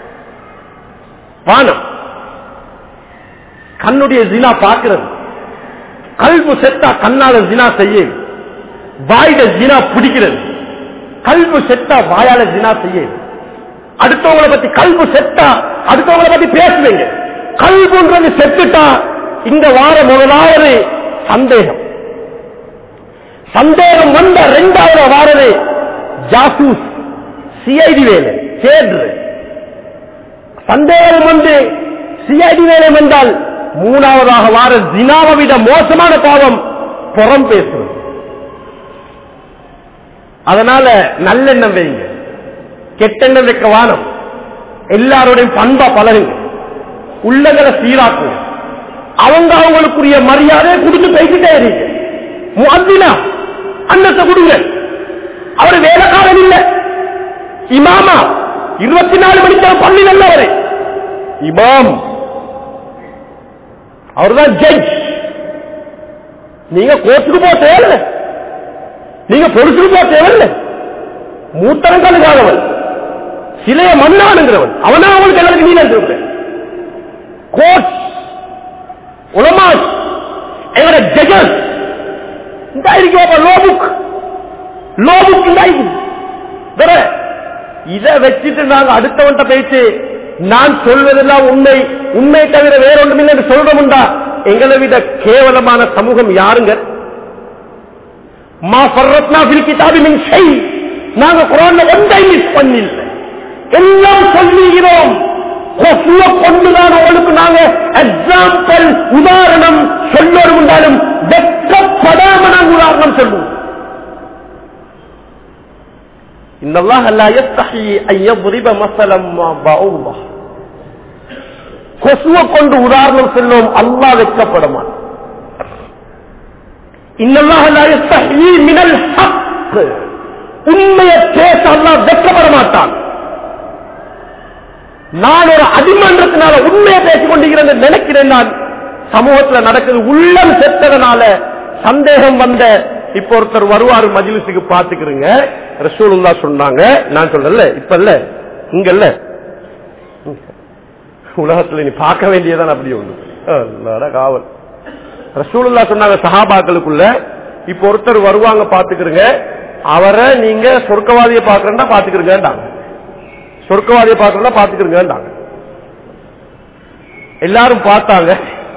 வானம் கண்ணுடைய ஜினா பார்க்கிறது கல்வு செத்தா கண்ணால ஜினா செய்ய வாயிட ஜினா பிடிக்கிறது கல்வு செத்தா வாயால ஜினா செய்ய அடுத்தவங்களை பத்தி கல்வு செத்தா அடுத்தவங்களை பத்தி பேசுவீங்க கல்வுன்றது செத்துட்டா இந்த வாரம் முதலாவது சந்தேகம் சந்தேகம் வந்த இரண்டாவது வாரது ஜாசூஸ் சிஐடி வேலை தேர்வு சந்தேகம் வந்து சிஐடி வேலை வந்தால் மூணாவதாக வார ஜினாவை விட மோசமான பாவம் புறம் பேசுறது அதனால நல்லெண்ணம் வைங்க கெட்டெண்ணம் வைக்க வானம் எல்லாரோடையும் பண்பா பழகுங்க உள்ளங்களை சீராக்குங்க அவங்க அவங்களுக்குரிய மரியாதை கொடுத்து பேசிட்டே இருங்க முஅத்தினா அன்னத்தை கொடுங்க அவர் வேலைக்காரன் இல்ல இமாமா இருபத்தி நாலு மணிக்கு பள்ளி நல்லவர் இமாம் அவர்தான் ஜட்ஜ் நீங்க கோர்ட்டுக்கு போக தேவையில்லை நீங்க பொருசுக்கு போக தேவையில்லை மூத்தரங்காலுக்கானவன் சிலைய மண்ணானுங்கிறவன் அவனா அவனுக்கு எல்லாருக்கும் நீ நன்றி கோர்ட் உலமாஸ் எங்களோட ஜட்ஜஸ் இந்தாயிருக்கோம் லோ புக் லோ புக் இந்தாயிருக்கு இதை வச்சுட்டு நாங்க அடுத்தவன்ட்ட பேச்சு நான் சொல்வதெல்லாம் உண்மை உண்மை தவிர வேற ஒன்றுமில்லை என்று சொல்றோம்டா எங்களை விட கேவலமான சமூகம் யாருங்க மா ஃபர்ரத்னா ஃபில் கிதாபி மின் ஷை நாங்க குரான்ல ஒன்றை மிஸ் பண்ணில்லை எல்லாம் சொல்லுகிறோம் கொசுவ கொண்டுதான் உங்களுக்கு நாங்க எக்ஸாம்பிள் உதாரணம் சொல்லோடு உண்டாலும் வெட்கப்படாம நாங்க உதாரணம் சொல்லுவோம் إن الله لا يستحي أن يضرب مثلا ما بعوضة கொசுவ கொண்டு உதாரணம் சொல்லும் அல்லாஹ் வெட்கப்பட மாட்டான் இன்னல்லாஹ் லா யஸ்தஹி மினல் ஹக் உண்மையை பேச அல்லாஹ் வெட்கப்பட மாட்டான் நான் ஒரு அடிமன்றத்தினால உண்மையை பேசிக் கொண்டிருக்கிறேன் நினைக்கிறேன் நான் சமூகத்தில் நடக்குது உள்ளம் செத்ததனால சந்தேகம் வந்த இப்ப ஒருத்தர் வருவாரு மஜிலிசுக்கு பாத்துக்கிறீங்க ரசூலுல்லா சொன்னாங்க நான் சொல்லல இப்ப இல்ல இங்க இல்ல உலகத்துல நீ பார்க்க வேண்டியதான் அப்படி ஒண்ணு அல்லாட காவல் ரசூலுல்லா சொன்னாங்க சஹாபாக்களுக்குள்ள இப்ப ஒருத்தர் வருவாங்க பாத்துக்கிறீங்க அவரை நீங்க சொர்க்கவாதியை பாக்குறா பாத்துக்கிறீங்கன்றாங்க சொர்க்கவாதியை பாக்குறா பாத்துக்கிறீங்கன்றாங்க எல்லாரும் பார்த்தாங்க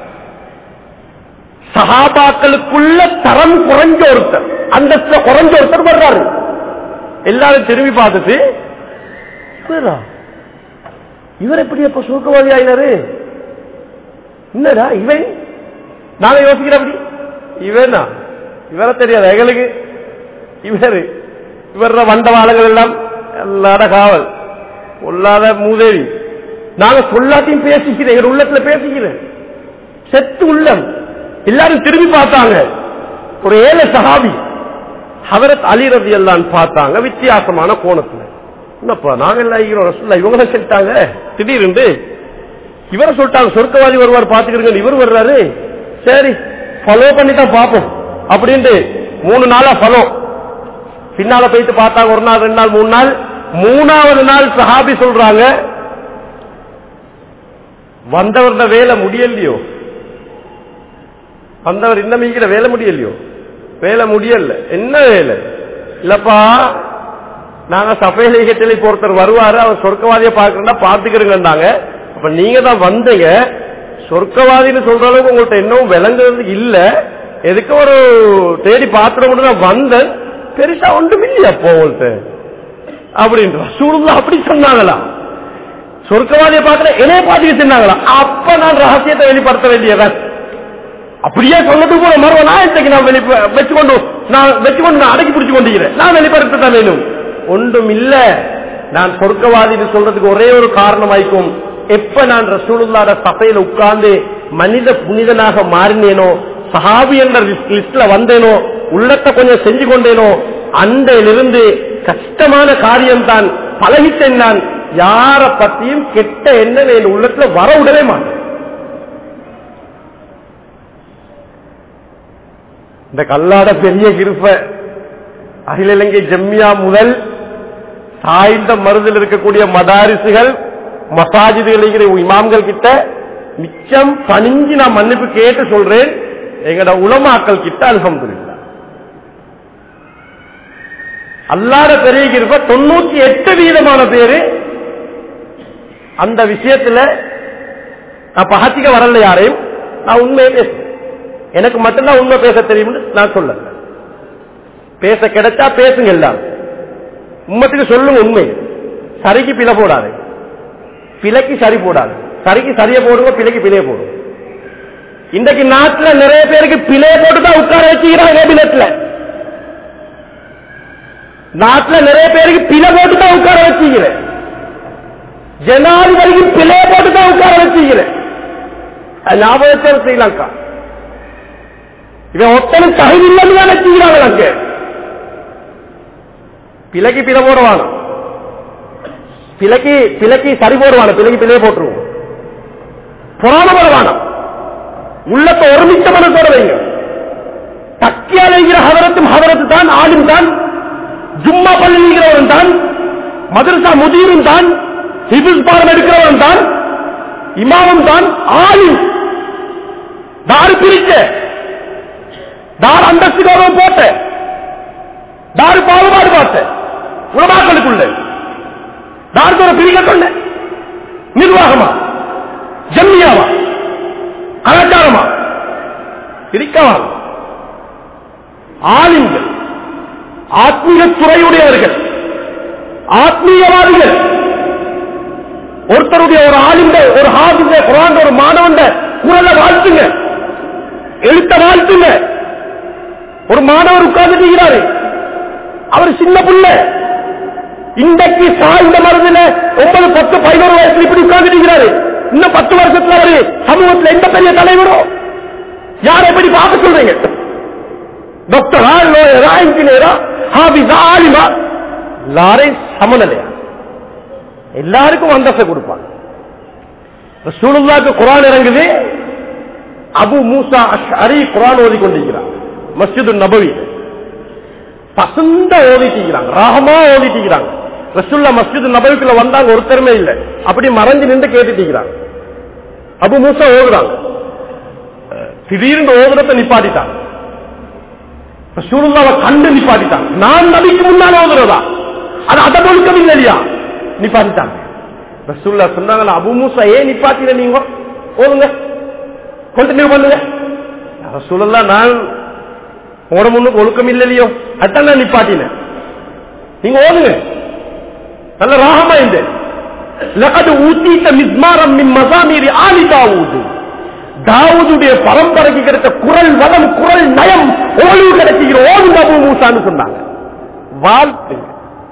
சகாபாக்களுக்குள்ள தரம் குறைஞ்ச ஒருத்தர் அந்தஸ்து குறைஞ்ச ஒருத்தர் வர்றாரு எல்லாரும் திரும்பி பார்த்துட்டு இவரா இவர் எப்படி எப்ப சுருக்கவாதி ஆயினாரு என்னடா இவன் நாங்க யோசிக்கிற அப்படி இவனா இவரை தெரியாது எங்களுக்கு இவரு இவர வண்டவாளங்கள் எல்லாம் எல்லாட காவல் பொல்லாத மூதேவி நாங்க சொல்லாத்தையும் பேசிக்கிறேன் எங்க உள்ளத்துல பேசிக்கிறேன் செத்து உள்ளம் எல்லாரும் திரும்பி பார்த்தாங்க ஒரு ஏழை சஹாபி ஹவரத் அலி ரதி எல்லாம் பார்த்தாங்க வித்தியாசமான கோணத்துல என்னப்பா நாங்க எல்லாம் இருக்கிறோம் ரசூல்லா இவங்கள செட்டாங்க திடீர்னு இவரை சொல்லிட்டாங்க சொர்க்கவாதி வருவார் பாத்துக்கிறீங்க இவர் வர்றாரு சரி ஃபாலோ பண்ணி தான் பார்ப்போம் அப்படின்ட்டு மூணு நாளா ஃபாலோ பின்னால போயிட்டு பார்த்தாங்க ஒரு நாள் ரெண்டு நாள் மூணு நாள் மூணாவது நாள் சஹாபி சொல்றாங்க வந்தவர்த வேலை முடியலையோ வந்தவர் இன்னும் இங்கிற வேலை முடியலையோ வேலை முடியல என்ன வேலை இல்லப்பா நாங்க சபையிலேகத்திலே இப்போ ஒருத்தர் வருவாரு அவர் சொர்க்கவாதியை பார்க்கறா பார்த்துக்கிறேங்கன்னாங்க அப்ப நீங்க தான் வந்தீங்க சொர்க்கவாதின்னு சொல்ற அளவுக்கு உங்கள்ட்ட இன்னும் விளங்குறது இல்ல எதுக்கு ஒரு தேடி பாத்திரம் மட்டும் தான் வந்தேன் பெருசா ஒன்றும் இல்லையா அப்போ உங்கள்ட்ட அப்படின்ற சூழ்நிலை அப்படி சொன்னாங்களா சொர்க்கவாதியை பார்க்கல என்னைய பார்த்துக்க சொன்னாங்களா அப்ப நான் ரகசியத்தை வெளிப்படுத்த வேண்டியவன் அப்படியே சொன்னதுக்கு போல மறுவ நான் இன்னைக்கு நான் வெளி வச்சுக்கொண்டு நான் வச்சுக்கொண்டு நான் அடக்கி பிடிச்சு கொண்டிருக்கிறேன் நான் வெளிப்படுத்த தான் வேணும் ஒன்றும் இல்ல நான் சொர்க்கவாதின்னு சொல்றதுக்கு ஒரே ஒரு காரணம் ஆயிக்கும் எப்ப நான் ரசூலுல்லாட சபையில உட்கார்ந்து மனித புனிதனாக மாறினேனோ சஹாபி என்ற லிஸ்ட்ல வந்தேனோ உள்ளத்தை கொஞ்சம் செஞ்சு கொண்டேனோ அன்றையிலிருந்து கஷ்டமான காரியம் தான் பழகிட்டேன் நான் யார பத்தியும் கெட்ட எண்ணம் என் உள்ளத்துல வர விடவே மாட்டேன் இந்த கல்லாட பெரிய கிருப்ப அகில இலங்கை ஜம்மியா முதல் சாய்ந்த மருந்தில் இருக்கக்கூடிய மதாரிசுகள் மசாஜிதுகள் இருக்கிற இமாம்கள் கிட்ட மிச்சம் பணிஞ்சு நான் மன்னிப்பு கேட்டு சொல்றேன் எங்கட உலமாக்கள் கிட்ட அல்ஹம்துலில்லாஹ் அல்லாத பெரிய கிருப்ப தொண்ணூத்தி எட்டு வீதமான பேரு அந்த விஷயத்துல நான் பகத்திக்க வரல யாரையும் நான் உண்மையை பேசுறேன் எனக்கு மட்டும்தான் உண்மை பேச தெரியும்னு நான் சொல்ல பேச கிடைச்சா பேசுங்க எல்லாம் உம்மத்துக்கு சொல்லுங்க உண்மை சரிக்கு பிழை போடாது பிழைக்கு சரி போடாது சரிக்கு சரியை போடுங்க பிழைக்கு பிழைய போடுங்க இன்றைக்கு நாட்டுல நிறைய பேருக்கு பிழைய போட்டு தான் உட்கார வச்சுக்கிறாங்க கேபினட்ல நாட்டுல நிறைய பேருக்கு பிழை போட்டு தான் உட்கார வச்சுக்கிறேன் ஜனாதிபதிக்கு பிழைய போட்டு தான் உட்கார வச்சுக்கிறேன் அது ஞாபகத்தோட ஸ்ரீலங்கா இவன் ஒத்தனும் தகுதி இல்லைன்னு தான் வச்சுக்கிறாங்க அங்க பிழைக்கு பிழை போடுவானோ பிழைக்கு பிழைக்கு சரி போடுவானோ பிழைக்கு பிழைய போட்டுருவோம் புராண போடுவானோ உள்ளத்தை ஒருமித்த மனசோட வைங்க தக்கியாலைங்கிற ஹவரத்தும் ஹவரத்து தான் ஆளும் தான் ஜும்மா பள்ளிங்கிறவன் தான் மதரசா முதிரும் தான் ஹிபிஸ் பாடம் எடுக்கிறவன் தான் இமாமும் தான் ஆளும் தாரு பிரிச்ச தார் அந்தஸ்து கௌரவம் போட்ட தாரு பாகுபாடு பார்த்த உலமாக்களுக்குள்ள தாருக்கு ஒரு பிரிக்க கொண்ட நிர்வாகமா ஜம்மியாவா கலாச்சாரமா பிரிக்கவா ஆளுங்கள் ஆத்மீக துறையுடையவர்கள் ஆத்மீகவாதிகள் ஒருத்தருடைய ஒரு ஆளுங்க ஒரு ஹாபிந்த குரான் ஒரு மாணவன் குரலை வாழ்த்துங்க எழுத்த வாழ்த்துங்க ஒரு மாணவர் உட்கார்ந்து இருக்கிறாரு அவர் சின்ன புள்ள இன்றைக்கு சாய்ந்த மருந்துல ஒன்பது பத்து பதினோரு வயசுல இப்படி உட்கார்ந்து இருக்கிறாரு இன்னும் பத்து வருஷத்துல அவரு சமூகத்தில் எந்த பெரிய தலைவரோ யார் எப்படி பார்க்க சொல்றீங்க டாக்டரா லோயரா இன்ஜினியரா ஹாபிஸா ஆலிமா எல்லாரையும் சமநிலையா எல்லாருக்கும் அந்தஸ்தை கொடுப்பாங்க ரசூலுல்லாக்கு குரான் இறங்குது அபு மூசா அரி குரான் ஓதி கொண்டிருக்கிறார் மஸ்ஜிது நபவி பசந்த ஓதிட்டிக்கிறாங்க ராகமா ஓதிட்டிக்கிறாங்க ரசுல்லா மஸ்ஜித் நபவிக்குள்ள வந்தாங்க ஒருத்தருமே இல்ல அப்படி மறைஞ்சு நின்று கேட்டுட்டிக்கிறாங்க அபு மூசா ஓதுறாங்க திடீர்னு ஓதுறத நிப்பாட்டிட்டாங்க ரசூலுல்லாவை கண்டு நிப்பாட்டிட்டாங்க நான் நபிக்கு முன்னால் ஓதுறதா அது அத ஒழுக்கம் இல்லையா நிப்பாட்டிட்டாங்க ரசூல்லா சொன்னாங்களா அபு மூசா ஏன் நிப்பாட்டின நீங்க ஓதுங்க கண்டினியூ பண்ணுங்க ரசூலல்லா நான் உங்களோட முன்னுக்கு ஒழுக்கம் இல்லையோ அதான் நான் நிப்பாட்டினேன் நீங்க ஓதுங்க நல்ல ராகமா இந்த லகது ஊத்திட்ட மிஸ்மாரம் மின் மசாமீரி ஆலி தாவூது தாவூதுடைய பரம்பரைக்கு கிடைத்த குரல் வளம் குரல் நயம் ஓய்வு கிடைச்சிக்கிற ஓது அபு மூசான்னு சொன்னாங்க வாழ்த்துங்க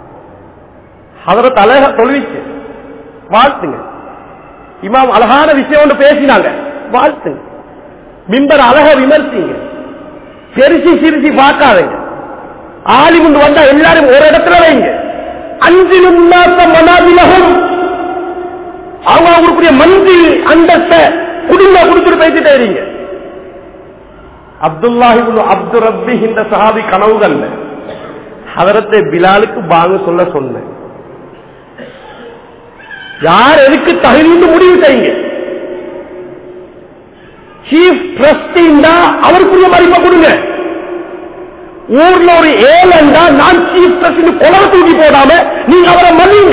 அதற்கு அழகா தொழுவிச்சு வாழ்த்துங்க இமாம் அழகான விஷயம் ஒன்று பேசினாங்க வாழ்த்துங்க மிம்பர் அழகா விமர்சிங்க பெருசி சிரிசி பார்க்காதீங்க ஆலிமுண்டு வந்தா எல்லாரும் ஒரு இடத்துல வைங்க அஞ்சு மனாதிலகம் அவங்க அவங்களுக்குரிய மந்தில் அந்தஸ்த குடும்ப கொடுத்துட்டு பேசிட்டே இருங்க அப்துல்லாஹி அப்து ரப்பி இந்த சஹாபி கனவுகள் அதரத்தை பிலாலுக்கு பாங்கு சொல்ல சொன்னேன் யார் எதுக்கு தகுதின்னு முடிவு செய்யுங்க சீஃப் ட்ரஸ்டின்னா அவருக்குரிய மதிப்பை கொடுங்க ஊர்ல ஒரு ஏழண்டா நான் சீஃப் ட்ரஸ்ட் கொலை தூக்கி போடாம நீங்க அவரை மதிங்க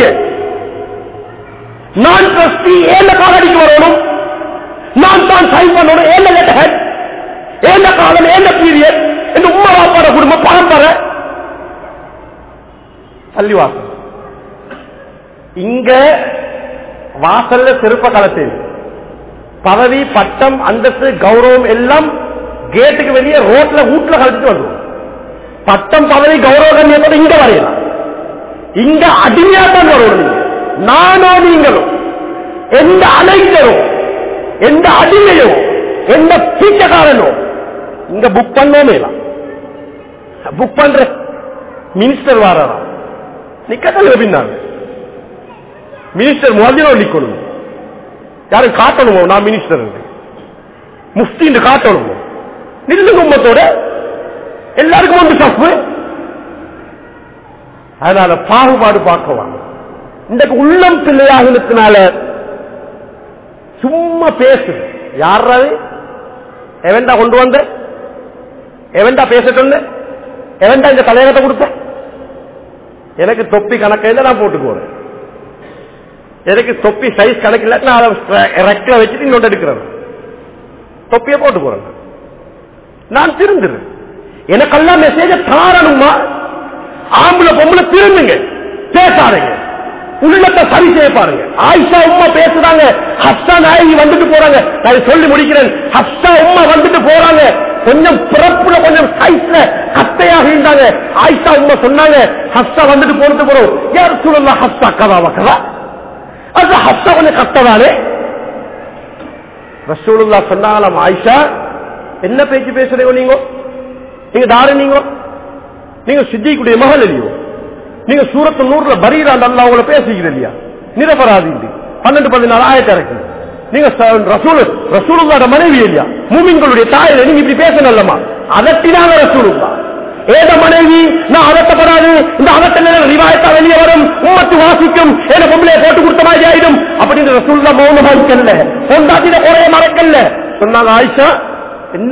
நான் ட்ரஸ்டி ஏழ காலடிக்கு வரணும் நான் தான் சைன் பண்ணணும் ஏழ லெட்டர் ஏழ காலம் ஏழ பீரியட் இந்த உமா வாப்பாட குடும்பம் பரம்பரை பள்ளிவாசல் இங்க வாசல்ல செருப்ப கலத்தில் பதவி பட்டம் அந்தஸ்து கௌரவம் எல்லாம் கேட்டுக்கு வெளியே ரோட்ல வீட்டுல கலந்துட்டு வந்துடும் பட்டம் பதவி கௌரவ கண்ணியத்தோட இங்க வரையலாம் இங்க அடிமையாத்தான் வரணும் நீங்க நானோ நீங்களும் எந்த அலைஞரோ எந்த அடிமையோ எந்த பீச்சக்காரனோ இங்க புக் பண்ணோமேலாம் புக் பண்ற மினிஸ்டர் வாராம் நிக்கத்தல் பின்னாங்க மினிஸ்டர் முதலியோ நிக்கணும் யாரும் காட்டணுமோ நான் மினிஸ்டர் முஃப்டின்னு காட்டணுமோ நில்லு கும்பத்தோட எல்லாருக்கும் வந்து தப்பு அதனால பாகுபாடு பார்க்கலாம் இன்றைக்கு உள்ளம் பிள்ளையாகினத்தினால சும்மா பேசு யாராவது எவன்டா கொண்டு வந்த எவன்டா பேசட்டு எவன்டா இந்த தலையகத்தை கொடுத்த எனக்கு தொப்பி கணக்கையில் நான் போட்டு போறேன் எனக்கு தொப்பி சைஸ் கணக்கு இல்லாட்டி நான் அதை ரெக்கில் வச்சுட்டு இன்னொன்று எடுக்கிறேன் தொப்பியை போட்டு போறேன் நான் திருந்துறேன் எனக்கெல்லாம் மெசேஜ தாரணுமா ஆம்பளை பொம்பளை திரும்புங்க பேசாதீங்க உள்ளத்தை சரி செய்ய பாருங்க ஆயிஷா உமா பேசுறாங்க ஹப்சா நாயகி வந்துட்டு போறாங்க நான் சொல்லி முடிக்கிறேன் ஹப்சா உமா வந்துட்டு போறாங்க கொஞ்சம் பிறப்புல கொஞ்சம் சைஸ்ல கத்தையாக இருந்தாங்க ஆயிஷா உமா சொன்னாங்க ஹப்சா வந்துட்டு போறது போறோம் யார் சொல்லலாம் ஹப்சா கதாவா கதா அது ஹப்சா கொஞ்சம் கத்ததானே ரசூலுல்லா சொன்னாங்களாம் ஆயிஷா என்ன பேச்சு பேசுறீங்க நீங்க நீங்க தாரு நீங்க நீங்க சித்திக்குடைய மகள் இல்லையோ நீங்க சூரத்து நூறுல பரீராண்ட் அல்லா உங்களை பேசிக்கிறது இல்லையா நிரபராதி பன்னெண்டு பதினாலு ஆயிரத்தி இறக்கு நீங்க ரசூல் ரசூலுல்லாட மனைவி இல்லையா மூமின்களுடைய தாயில நீங்க இப்படி பேசணும்லமா அதட்டினாங்க ரசூலுல்லா ஏத மனைவி நான் அதட்டப்படாது இந்த அதட்ட ரிவாயத்தா வெளியே வரும் உம்மத்து வாசிக்கும் ஏத பொம்பளைய போட்டு கொடுத்த மாதிரி ஆயிடும் அப்படின்னு ரசூல்லா மௌனமா இருக்கல்ல பொண்டாட்டின குறைய மறக்கல்ல சொன்னாங்க ஆயிஷா என்ன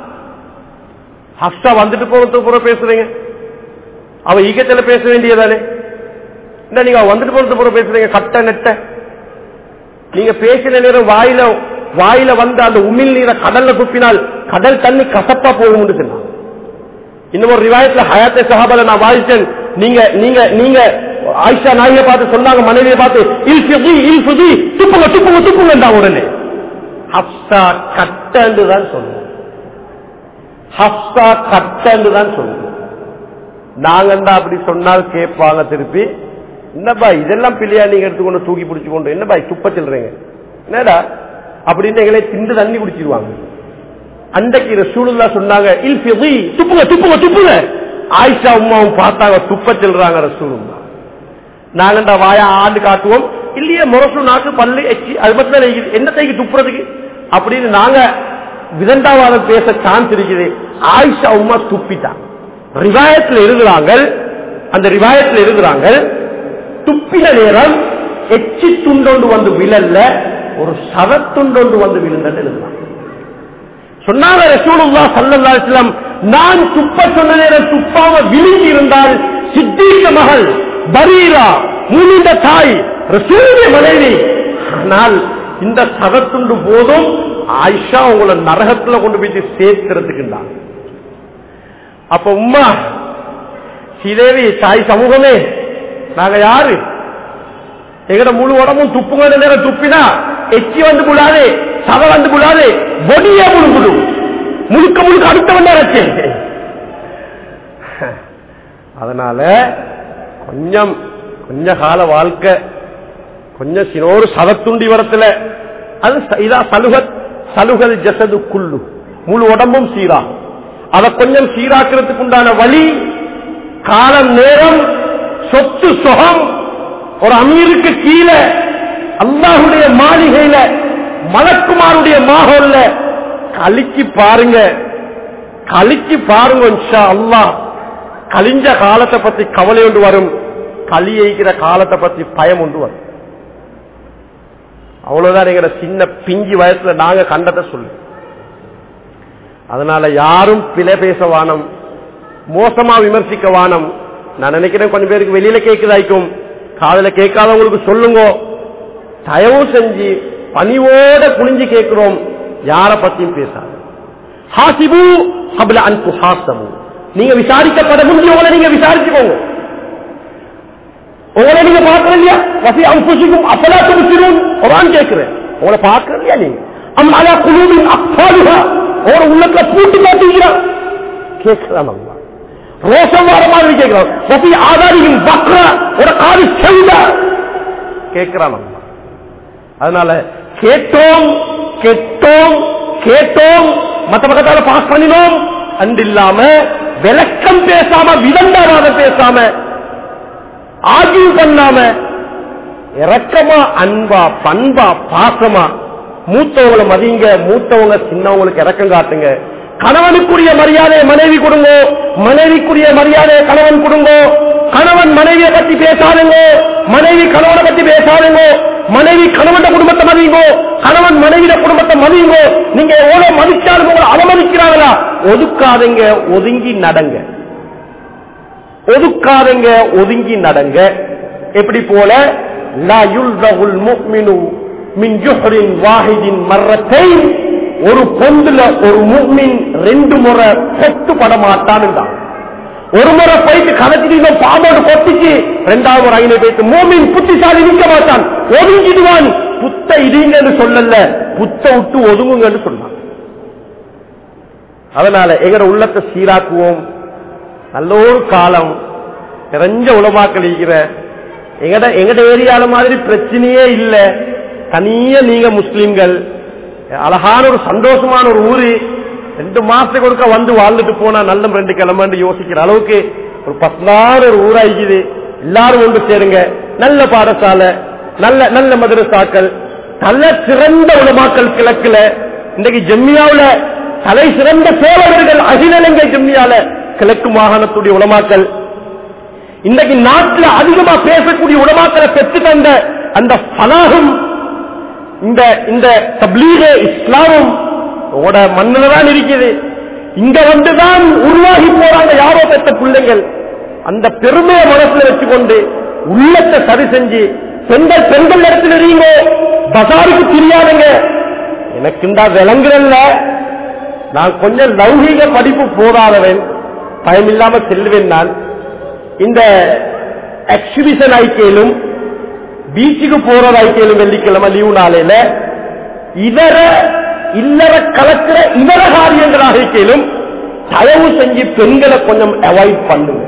ஹப்சா வந்துட்டு போறதுக்கு பூரா பேசுறீங்க அவ ஈகத்துல பேச வேண்டியதானே இல்ல நீங்க வந்துட்டு போறது பூரா பேசுறீங்க கட்ட நெட்ட நீங்க பேசின நேரம் வாயில வாயில வந்து அந்த உமிழ் நீரை கடல்ல துப்பினால் கடல் தண்ணி கசப்பா போகும் சொன்னான் இன்னும் ஒரு ரிவாயத்துல ஹயாத்தே சஹாபால நான் வாசிச்சேன் நீங்க நீங்க நீங்க ஆயிஷா நாயை பார்த்து சொன்னாங்க மனைவியை பார்த்து இல் சுதி இல் சுதி துப்புங்க துப்புங்க துப்புங்க உடனே ஹப்சா கட்டன்னு தான் சொன்னோம் ஹப்சா கட்டன்னு தான் சொன்னோம் நாங்க அப்படி சொன்னால் கேட்பாங்க திருப்பி என்னப்பா இதெல்லாம் பிள்ளையா நீங்க எடுத்துக்கொண்டு தூக்கி பிடிச்சு கொண்டு என்னப்பா துப்ப சொல்றீங்க என்னடா அப்படின்னு எங்களை திண்டு தண்ணி குடிச்சிருவாங்க அன்றைக்கு ரசூலுல்லா சொன்னாங்க இல் ஃபிதி துப்புங்க துப்புங்க துப்புங்க ஆயிஷா உமாவும் பார்த்தாங்க துப்ப செல்றாங்க ரசூலுல்லா நாங்கண்டா வாயா ஆண்டு காட்டுவோம் இல்லையே முரசு நாக்கு பல்லு எச்சி அது மட்டும் என்ன தைக்கு துப்புறதுக்கு அப்படின்னு நாங்க விதண்டாவாதம் பேச சான்ஸ் இருக்குது ஆயிஷா உமா துப்பிட்டாங்க ரிவாயத்தில் இருக்கிறாங்க அந்த ரிவாயத்தில் இருக்கிறாங்க துப்பின நேரம் எச்சி துண்டொண்டு வந்து விழல்ல ஒரு சவத்துண்டொண்டு வந்து விழுந்தன்னு எழுதுறாங்க சொன்னாங்க ரசூலுல்லா சல்லல்லா அலிஸ்லாம் நான் துப்ப சொன்ன நேரம் துப்பாம விழுங்கி இருந்தால் சித்தீக மகள் பரீரா முனிந்த தாய் ரசூலுடைய மனைவி ஆனால் இந்த சதத்துண்டு போதும் ஆயிஷா உங்களை நரகத்துல கொண்டு போய் சேர்க்கிறதுக்குண்டாங்க அப்ப உமா ஸ்ரீதேவி தாய் சமூகமே நாங்க யாரு எங்கட முழு உடம்பும் துப்புங்க நேரம் துப்பினா எச்சி வந்து புடாது சதை வந்து புடாது பொடியே முழுங்குடும் முழுக்க முழுக்க அடுத்தவன் நேரச்சு அதனால கொஞ்சம் கொஞ்ச கால வாழ்க்கை கொஞ்சம் சினோரு சதத்துண்டி வரத்துல அது இதா சலுகத் சலுகல் ஜசது குள்ளு முழு உடம்பும் சீராகும் அதை கொஞ்சம் சீராக்கிறதுக்கு உண்டான வழி காலம் நேரம் சொத்து சுகம் ஒரு அமீருக்கு கீழே அல்லாஹுடைய மாளிகையில மலக்குமாருடைய மாகோல்ல கலிக்கு பாருங்க கலிக்கு பாருங்க இன்ஷா அல்லாஹ் கலிஞ்ச காலத்தை பத்தி கவலை ஒன்று வரும் களி எய்கிற காலத்தை பத்தி பயம் ஒன்று வரும் அவ்வளவுதான் எங்கட சின்ன பிஞ்சி வயசுல நாங்க கண்டதை சொல்லு அதனால யாரும் பிழை பேச வானம் மோசமா விமர்சிக்க வானம் நான் நினைக்கிறேன் கொஞ்சம் பேருக்கு வெளியில கேட்குதாய்க்கும் காதல கேட்காதவங்களுக்கு சொல்லுங்க தயவு செஞ்சு பணிவோட குனிஞ்சு கேட்கிறோம் யார பத்தியும் பேசாது ஹாசிபு கபில அன்பு ஹாசமு நீங்க விசாரிக்கப்பட முடியும் உங்களை நீங்க விசாரிச்சுக்கோங்க உங்களை நீங்க பார்க்கற இல்லையா வசி அம்புசிக்கும் அப்பலா துடிச்சிரும் குரான் கேட்கிறேன் உங்களை பார்க்கற இல்லையா நீங்க அம் அலா குழுவின் அப்பாடுகா உங்களோட உள்ளத்துல பூட்டு மாட்டீங்களா கேட்கலாம் அல்லா ரோஷம் வர மாதிரி கேட்கிறான் வசி ஆதாரியும் பக்ரா ஒரு காது செல்ல கேட்கிறான் அல்லா அதனால கேட்டோம் கேட்டோம் கேட்டோம் மத்த பக்கத்தால பாஸ் பண்ணினோம் அண்டு இல்லாம விளக்கம் பேசாம விதண்டாவாதம் பேசாம ஆகியம் பண்ணாம இறக்கமா அன்பா பண்பா பாசமா மூத்தவங்களை மதிங்க மூத்தவங்க சின்னவங்களுக்கு இறக்கம் காட்டுங்க கணவனுக்குரிய மரியாதை மனைவி கொடுங்க மனைவிக்குரிய மரியாதை கணவன் கொடுங்க கணவன் மனைவியை பத்தி பேசாதுங்க மனைவி கணவனை பத்தி பேசாதுங்க மனைவி கணவன் குடும்பத்தை மதியுங்கோ கணவன் மனைவிய குடும்பத்தை மதியுங்கோ நீங்க எவ்வளவு மதிச்சாலும் உங்களை அவமதிக்கிறாங்களா ஒதுக்காதீங்க ஒதுங்கி நடங்க ஒதுக்காதங்க ஒதுங்கி நடங்க எப்படி போல லா யுல்தகுல் முஃமினு மின் ஜுஹரின் வாஹிதின் மர்ரத்தைன் ஒரு பொந்துல ஒரு முஃமின் ரெண்டு முறை கொத்து பட மாட்டான் ஒரு முறை போயிட்டு கலத்திட்டு பாம்போடு கொத்திச்சு ரெண்டாவது முறை ஐநூறு போயிட்டு மூமின் புத்திசாலி நிற்க மாட்டான் ஒதுங்கிடுவான் புத்த இடிங்கன்னு சொல்லல புத்த விட்டு ஒதுங்குங்கன்னு சொன்னான் அதனால எங்கட உள்ளத்தை சீராக்குவோம் நல்ல ஒரு காலம் நிறைஞ்ச உலமாக்கள் இருக்கிற எங்கட எங்கட ஏரியால மாதிரி பிரச்சனையே இல்ல தனியா நீங்க முஸ்லிம்கள் அழகான ஒரு சந்தோஷமான ஒரு ஊரு ரெண்டு மாசத்துக்கு ஒருக்க வந்து வாழ்ந்துட்டு போனா நல்ல ரெண்டு கிழமைன்னு யோசிக்கிற அளவுக்கு ஒரு பத்தாறு ஒரு ஊராயிக்குது எல்லாரும் ஒன்று சேருங்க நல்ல பாடசாலை நல்ல நல்ல மதரசாக்கள் நல்ல சிறந்த உலமாக்கள் கிழக்குல இன்றைக்கு ஜெம்மியாவுல தலை சிறந்த சேவகர்கள் அகிலங்கை ஜெம்மியால கிழக்கு மாகாணத்துடைய உலமாக்கள் இன்றைக்கு நாட்டில் அதிகமா பேசக்கூடிய உலமாக்களை பெற்று தந்த அந்த பலாகும் இந்த இந்த தப்லீக இஸ்லாமும் உங்களோட மண்ணில தான் இருக்குது இங்க வந்துதான் உருவாகி போறாங்க யாரோ பெற்ற பிள்ளைகள் அந்த பெருமையை மனசுல வச்சுக்கொண்டு உள்ளத்தை சரி செஞ்சு பெண்கள் பெண்கள் இடத்துல இருங்க பசாருக்கு தெரியாதுங்க எனக்குண்டா விளங்குறல்ல நான் கொஞ்சம் லௌகீக படிப்பு போதாதவன் பயமில்லாம செல்வேன் நான் இந்த எக்ஸிபிஷன் ஐக்கியலும் பீச்சுக்கு போறது ஐக்கியலும் வெள்ளிக்கிழமை லீவு நாளையில இதர இல்லற கலக்கிற இதர காரியங்களாக இருக்கையிலும் தயவு செஞ்சு பெண்களை கொஞ்சம் அவாய்ட் பண்ணுங்க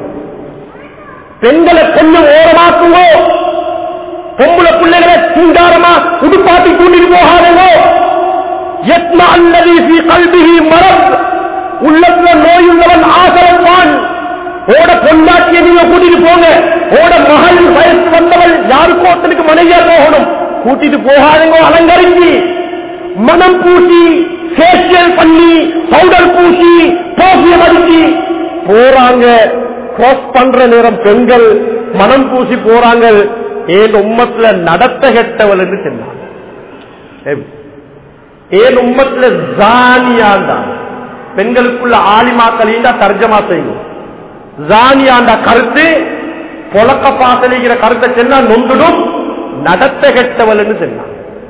பெண்களை கொஞ்சம் ஓரமாக்குங்க பொம்பளை பிள்ளைகளை சிங்காரமா உடுப்பாட்டி கூட்டிட்டு போகாதுங்க எத்மா அல்லது கல்விகி மரம் உள்ளத்துல நோயுள்ளவன் ஆசரப்பான் ஓட பொண்டாட்டியை நீங்க கூட்டிட்டு போங்க ஓட மகள் வயசு வந்தவள் யாருக்கோ ஒருத்தனுக்கு மனைவியா போகணும் கூட்டிட்டு போகாதுங்க அலங்கரிச்சு மனம் பூசி ஃபேஷியல் பண்ணி பவுடர் பூசி டோபியம் அடிச்சு போறாங்க கிராஸ் பண்ற நேரம் பெண்கள் மனம் பூசி போறாங்க ஏன் உம்மத்துல நடத்த கெட்டவள் என்று சொன்னாங்க ஏன் உம்மத்துல ஜானியாண்டான் பெண்களுக்குள்ள ஆலிமாக்களின் தர்ஜமா செய்யும் ஜானியாண்ட கருத்து பொலக்க பாசலிக்கிற கருத்தை சொன்னா நொந்துடும் நடத்த கெட்டவள் என்று சொன்னான்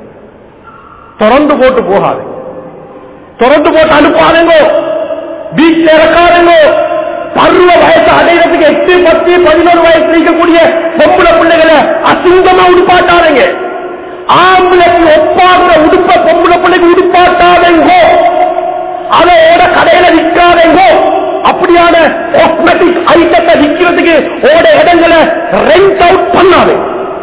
திறந்து போட்டு போகாது திறந்து போட்டு அனுப்பாதுங்க பீச் இறக்காதுங்க பருவ வயசு அடைகிறதுக்கு எட்டு பத்து பதினோரு வயசு இருக்கக்கூடிய பொம்பளை பிள்ளைகளை அசிங்கமா உடுப்பாட்டாதுங்க ஆம்பளைக்கு ஒப்பாகிற உடுப்ப பொம்பளை பிள்ளைக்கு உடுப்பாட்டாதங்க அதோட கடையில விற்காதங்க அப்படியான காஸ்மெட்டிக் ஐட்டத்தை விற்கிறதுக்கு ஓட இடங்களை ரெண்ட் அவுட் பண்ணாது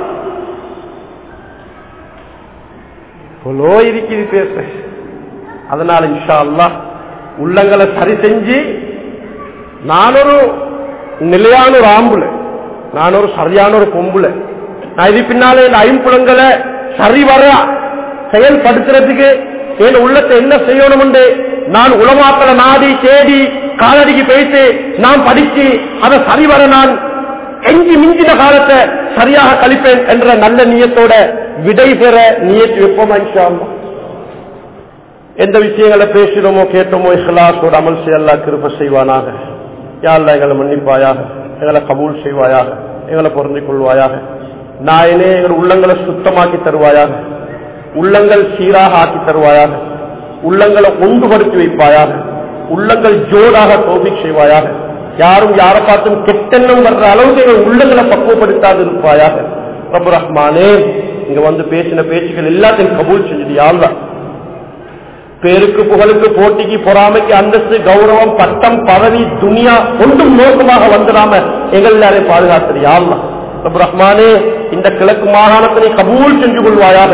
இவ்வளோ இருக்குது பேச அதனால இன்ஷா அல்லாஹ் உள்ளங்களை சரி செஞ்சு நான் ஒரு நிலையான ஒரு ஆம்புல நான் ஒரு சரியான ஒரு பொம்புல நான் இது பின்னால இந்த ஐம்புலங்களை சரி வர செயல்படுத்துறதுக்கு என் உள்ளத்தை என்ன செய்யணும் நான் உலமாக்களை நாடி தேடி காலடிக்கு போயிட்டு நான் படிச்சு அதை சரிவர நான் எஞ்சி மிஞ்சின காலத்தை சரியாக கழிப்பேன் என்ற நல்ல நியத்தோட விடை பெற நியத்து வைப்போமா இன்ஷா அல்லாஹ். எந்த விஷயங்களை பேசினோமோ கேட்டோமோ இஹ்லாஸோடு அமல் செய்ய கிருப செய்வானாக யாழ்லா எங்களை மன்னிப்பாயாக எங்களை கபூல் செய்வாயாக எங்களை பொருந்திக் கொள்வாயாக நாயனே எங்கள் உள்ளங்களை சுத்தமாக்கி தருவாயாக உள்ளங்கள் சீராக ஆக்கி தருவாயாக உள்ளங்களை ஒன்றுபடுத்தி வைப்பாயாக உள்ளங்கள் ஜோடாக தோபிக் செய்வாயாக யாரும் யாரை பார்த்தும் கெட்டெண்ணம் வர்ற அளவுக்கு எங்கள் உள்ளங்களை பக்குவப்படுத்தாது இருப்பாயாக ரபு ரஹ்மானே இங்க வந்து பேசின பேச்சுகள் எல்லாத்தையும் கபூல் செஞ்சது யாழ்லா பேருக்கு புகழுக்கு போட்டிக்கு பொறாமைக்கு அந்தஸ்து கௌரவம் பட்டம் பதவி துனியா ஒன்றும் நோக்கமாக வந்துடாம எங்கள் எல்லாரையும் பாதுகாத்தது யாழ்லா ரபு ரஹ்மானே இந்த கிழக்கு மாகாணத்தினை கபூல் செஞ்சு கொள்வாயாக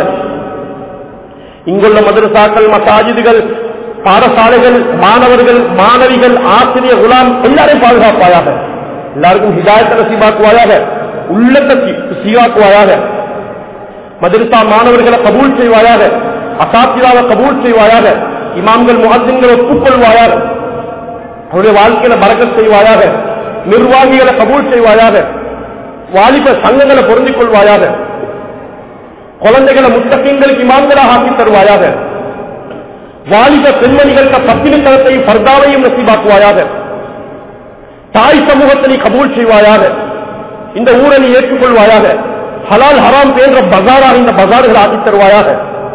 இங்குள்ள மதரசாக்கள் மசாஜிதுகள் பாடசாலைகள் மாணவர்கள் மாணவிகள் ஆசிரியர் குலாம் எல்லாரையும் பாதுகாப்பாயாக எல்லாருக்கும் ஹிதாயத்தை நசீபாக்குவாயாக உள்ளத்தை சீவாக்குவாயாக மதரசா மாணவர்களை கபூல் செய்வாயாக அசாத்திராவை கபூல் செய்வாயாக இமாம்கள் முகத்தின்களை ஒப்புக்கொள்வாயாக அவருடைய வாழ்க்கையில பறக்கத் செய்வாயாக நிர்வாகிகளை கபூல் செய்வாயாக வாலிப சங்கங்களை பொருந்திக் கொள்வாயாக குழந்தைகளை முத்தகங்களுக்கு இமாம்களாக ஆக்கி தருவாயாக வாலிப பெண்மணிகளுக்கு பத்தினித்தனத்தையும் பர்தாவையும் நசீபாக்குவாயாக தாய் சமூகத்தினை கபூல் செய்வாயாக இந்த ஊரை நீ ஏற்றுக்கொள்வாயாக ஹலால் ஹராம் பேன்ற பஜாராக இந்த பஜார்களை ஆக்கி தருவாயாக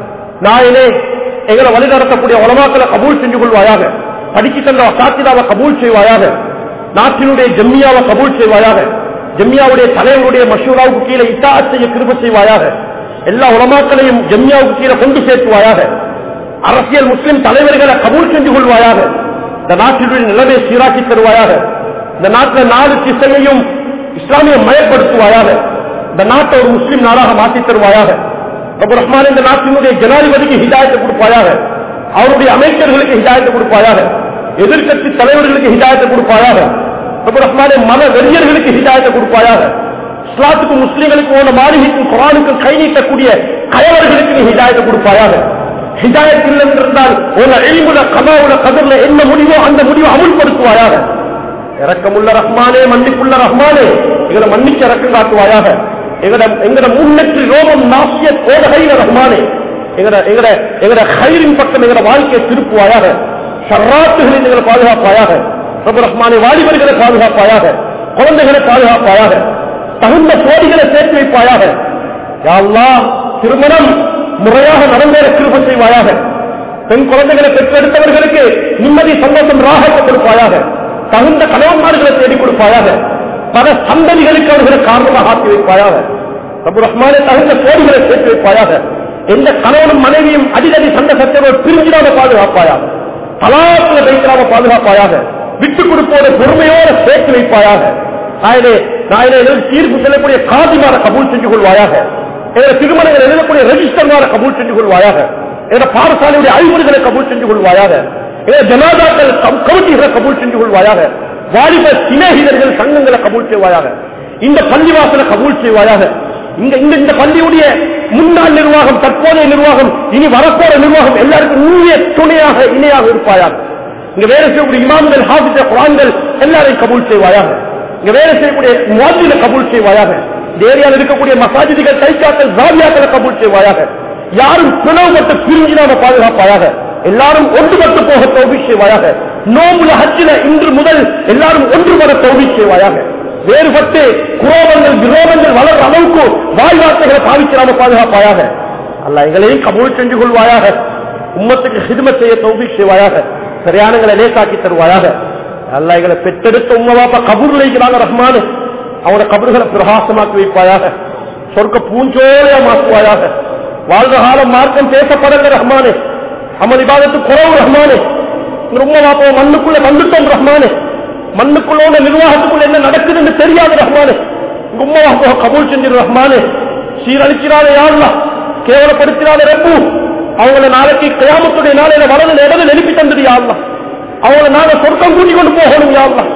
நாயனே எங்களை வழிநடத்தக்கூடிய உலமாக்களை கபூல் செஞ்சு கொள்வாயாக படிச்சு தந்த சாத்திராவை கபூல் செய்வாயாக நாட்டினுடைய ஜம்மியாவை கபூல் செய்வாயாக ஜம்மியாவுடைய தலைவருடைய மஷூராவுக்கு கீழே இட்டா செய்ய கிருப செய்வாயாக எல்லா உலமாக்களையும் ஜம்மியாவுக்கு கீழே கொண்டு சேர்த்துவாயாக அரசியல் முஸ்லிம் தலைவர்களை கபூல் செஞ்சு கொள்வாயாக இந்த நாட்டினுடைய நிலைமை சீராக்கி தருவாயாக இந்த நாட்டில் நாலு திசையையும் இஸ்லாமிய மயப்படுத்துவாயாக இந்த நாட்டை ஒரு முஸ்லிம் நாடாக மாற்றி தருவாயாக ரபு ரஹ்மான் இந்த நாட்டினுடைய ஜனாதிபதிக்கு ஹிதாயத்தை கொடுப்பாயாக அவருடைய அமைச்சர்களுக்கு ஹிதாயத்தை கொடுப்பாயாக எதிர்கட்சி தலைவர்களுக்கு ஹிதாயத்தை கொடுப்பாயாக ரபு ரஹ்மானே மத வெறியர்களுக்கு ஹிதாயத்தை கொடுப்பாயாக இஸ்லாத்துக்கு முஸ்லிம்களுக்கு போன மாளிகைக்கும் குரானுக்கும் கை நீட்டக்கூடிய கயவர்களுக்கு நீ ஹிதாயத்தை கொடுப்பாயாக ஹிதாயத் இல்லை என்றிருந்தால் ஒரு எளிமுல கதாவுல கதிர்ல என்ன முடிவோ அந்த முடிவை அமுல்படுத்துவாயாக இறக்கமுள்ள ரஹ்மானே மன்னிப்புள்ள ரஹ்மானே எங்களை மன்னிக்க இறக்கம் காட்டுவாயாக எங்கட எங்கட முன்னெற்றி ரோமம் நாசிய கோடகையில ரஹ்மானே எங்கட எங்கட எங்கட ஹைரின் பக்கம் எங்கட வாழ்க்கையை திருப்புவாயாக சர்ராத்துகளில் எங்களை பாதுகாப்பாயாக பிரபு ரஹ்மானே வாலிபர்களை பாதுகாப்பாயாக குழந்தைகளை பாதுகாப்பாயாக தகுந்த சோடிகளை சேர்த்து வைப்பாயாக யா அல்லாஹ், திருமணம் முறையாக நடந்தேற கிருப செய்வாயாக பெண் குழந்தைகளை பெற்றெடுத்தவர்களுக்கு நிம்மதி சந்தோஷம் ராகத்தை கொடுப்பாயாக தகுந்த கணவன்மார்களை தேடிக் கொடுப்பாயாக பல சந்ததிகளுக்கு அவர்களை காரணமாக ஆக்கி வைப்பாயாக பிரபு ரஹ்மானே தகுந்த கோடிகளை சேர்த்து வைப்பாயாக எந்த கணவனும் மனைவியும் அடிக்கடி சண்டை சச்சரவு பிரிஞ்சிடாம பாதுகாப்பாயாக தலாத்துல வைக்கிறாம பாதுகாப்பாயாக விட்டுக் கொடுப்போடு பொறுமையோட சேர்த்து வைப்பாயாக நாயனே நாயனே எங்களுக்கு தீர்ப்பு செல்லக்கூடிய காதிமார கபூல் செஞ்சு கொள்வாயாக எங்களை திருமணங்கள் எழுதக்கூடிய ரெஜிஸ்டர்மார கபூல் செஞ்சு கொள்வாயாக எங்களை பாடசாலையுடைய அறிவுரைகளை கபூல் செஞ்சு கொள்வாயாக எங்களை ஜனாதாக்கள் கம்- கமிட்டிகளை கபூல் செஞ்சு கொள்வாயாக வாலிப சிநேகிதர்கள் சங்கங்களை கபூல் செய்வாயாக இந்த பள்ளிவாசலை கபூல் செய்வாயாக இங்க இந்த இந்த பள்ளியுடைய முன்னாள் நிர்வாகம் தற்போதைய நிர்வாகம் இனி வரப்போற நிர்வாகம் எல்லாருக்கும் உண்மைய துணையாக இணையாக இருப்பாயாக இங்க வேலை செய்யக்கூடிய இமாம்கள் ஹாபிஜ குரான்கள் எல்லாரையும் கபூல் செய்வாயாக இங்க வேலை செய்யக்கூடிய முவாதில கபூல் செய்வாயாக இந்த ஏரியாவில் இருக்கக்கூடிய மசாஜிதிகள் தைக்காக்கள் ஜாவியாக்களை கபூல் செய்வாயாக யாரும் பிளவுபட்டு பிரிஞ்சினாம பாதுகாப்பாயாக எல்லாரும் ஒன்றுபட்டு போக தௌபி செய்வாயாக நோம்புல ஹஜ்ஜில இன்று முதல் எல்லாரும் ஒன்றுபட தௌபி செய்வாயாக வேறுபட்டு குரோபங்கள் விரோதங்கள் வளர்ற அளவுக்கு வாய்வார்த்தைகளை பாவிக்கிறாம பாதுகாப்பாயாக அல்ல எங்களையும் கபூல் செஞ்சு கொள்வாயாக உம்மத்துக்கு ஹிதமத் செய்ய தௌபி செய்வாயாக சரியானங்களை லேசாக்கி தருவாயாக அல்ல எங்களை பெற்றெடுத்த உம்மா பாப்பா கபூர்ல இருக்கிறாங்க ரஹ்மானு அவங்களோட கபறுகளை பிரகாசமாக்கி வைப்பாயாக சொர்க்க பூஞ்சோலையா மாற்றுவாயாக வாழ்ற காலம் மார்க்கம் பேசப்படல ரஹ்மானே அமல் இபாதத்து குறவு ரஹ்மானே உங்க உம்மா பாப்பா மண்ணுக்குள்ள வந்துட்டோம் ரஹ்மானே மண்ணுக்குள்ள உள்ள நிர்வாகத்துக்குள்ள என்ன நடக்குதுன்னு தெரியாது ரஹ்மானே உங்க உம்மா பாப்பா கபூல் செஞ்சிரு ரஹ்மானே சீரழிக்கிறாரே யாருலா கேவலப்படுத்தினாலே ரப்பு அவங்கள நாளைக்கு கிராமத்துடைய நாளையில வலது இடது எழுப்பி தந்தது யாருலாம் அவங்கள நாங்க சொர்க்கம் கூட்டி கொண்டு போகணும் யாருலாம்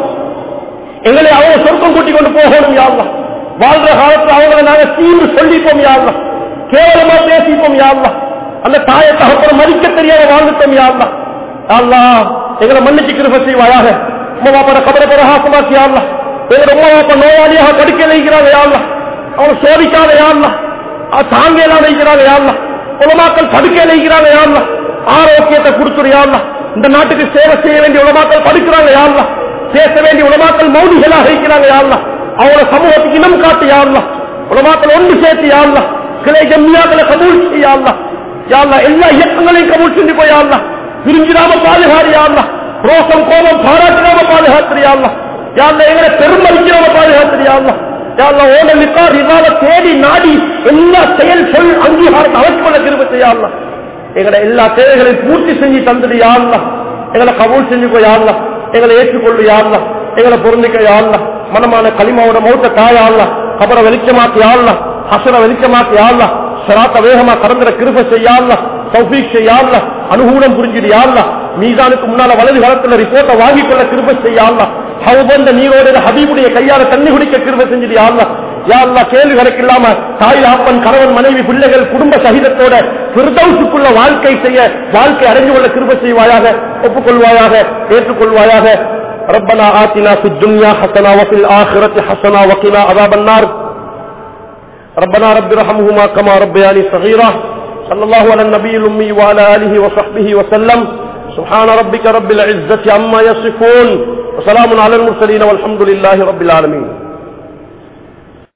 எங்களை அவங்க சொர்க்கம் கூட்டி கொண்டு போகணும் யாருலாம் வாழ்ற காலத்துல அவங்கள நாங்க தீர்வு சொல்லிப்போம் யாருலாம் கேவலமா பேசிப்போம் யாருலாம் அந்த தாயை தகப்பன மதிக்க தெரியாத வாழ்ந்துட்டோம் யாருலாம் அல்லா எங்களை மன்னிச்சு கிருப செய்வாயாக உமா பாப்பட கபர பிரகாசமாக்கி யாருலாம் எங்களோட உமா பாப்பா நோயாளியாக படுக்க வைக்கிறாங்க யாருலாம் அவனை சோதிக்காத யாருலாம் தாங்க எல்லாம் வைக்கிறாங்க யாருலாம் உலமாக்கள் படுக்க வைக்கிறாங்க யாருலாம் ஆரோக்கியத்தை கொடுத்துரு யாழ்லா இந்த நாட்டுக்கு சேவை செய்ய வேண்டிய உலமாக்கள் படிக்கிறாங்க யாழ்லா பேச வேண்டிய உலமாக்கள் மௌனிகளாக இருக்கிறாங்க யாழ்லா அவங்களோட சமூகத்துக்கு இனம் காட்டு யாழ்லா உலமாக்கள் ஒன்று சேர்த்து யாழ்லா கிளை ஜம்மியாக்களை கபூல் செய்யாள்லா யாழ்லா எல்லா இயக்கங்களையும் கபூல் செஞ்சு போய் யாழ்லா பிரிஞ்சிடாம பாதுகாரு யாழ்லா ரோசம் கோபம் பாராட்டினாம பாதுகாத்திரியாள்லா யாழ்லா எங்களை பெருமதிக்காம பாதுகாத்திரியாள்லா யாழ்லா ஓட நிக்கார் இதால தேடி நாடி எல்லா செயல் சொல் அங்கீகாரத்தை அவற்றுக்கொள்ள திரும்ப செய்யாள்லா எங்களை எல்லா தேவைகளையும் பூர்த்தி செஞ்சு தந்துடு யாழ்லா எங்களை கபூல் செஞ்சு போய் யாழ்லா எங்களை ஏற்றுக்கொள்ளு யாழ்லா எங்களை பொருந்திக்க யாழ்லா மனமான களிமாவோட மௌத்த காயாள்லா கபரை வெளிச்சமாக்கி யாழ்லா ஹசர வெளிச்சமாக்கி யாழ்லா சராத்த வேகமா கடந்துற கிருப செய்யாள்லா தௌஃபீக் செய்யாள்லா அனுகூலம் புரிஞ்சுடு யாழ்லா மீதானுக்கு முன்னால வலது காலத்துல ரிப்போர்ட்டை வாங்கிக் கொள்ள கிருப செய்யாள்லா ஹவுபந்த நீரோட ஹபீபுடைய கையால தண்ணி குடிக்க கிருப செஞ்சுடு யாழ்லா யாழ்லா கேள்வி கணக்கு இல்லாம தாய் ஆப்பன் கணவன் மனைவி பிள்ளைகள் குடும்ப சகிதத்தோட பிறதவுக்குள்ள வாழ்க்கை செய்ய வாழ்க்கை அடைஞ்சு கொள்ள கிருப செய்வாயாக ஒப்புக்கொள்வாயாக ஏற்றுக்கொள்வாயாக ربنا آتنا في الدنيا حسنة وفي الآخرة حسنة وقنا عذاب النار ربنا رب ارحمهما كما ربياني صغيرا صلى الله على النبي الأمي وعلى آله وصحبه وسلم سبحان ربك رب العزة عما يصفون وسلام على المرسلين والحمد لله رب العالمين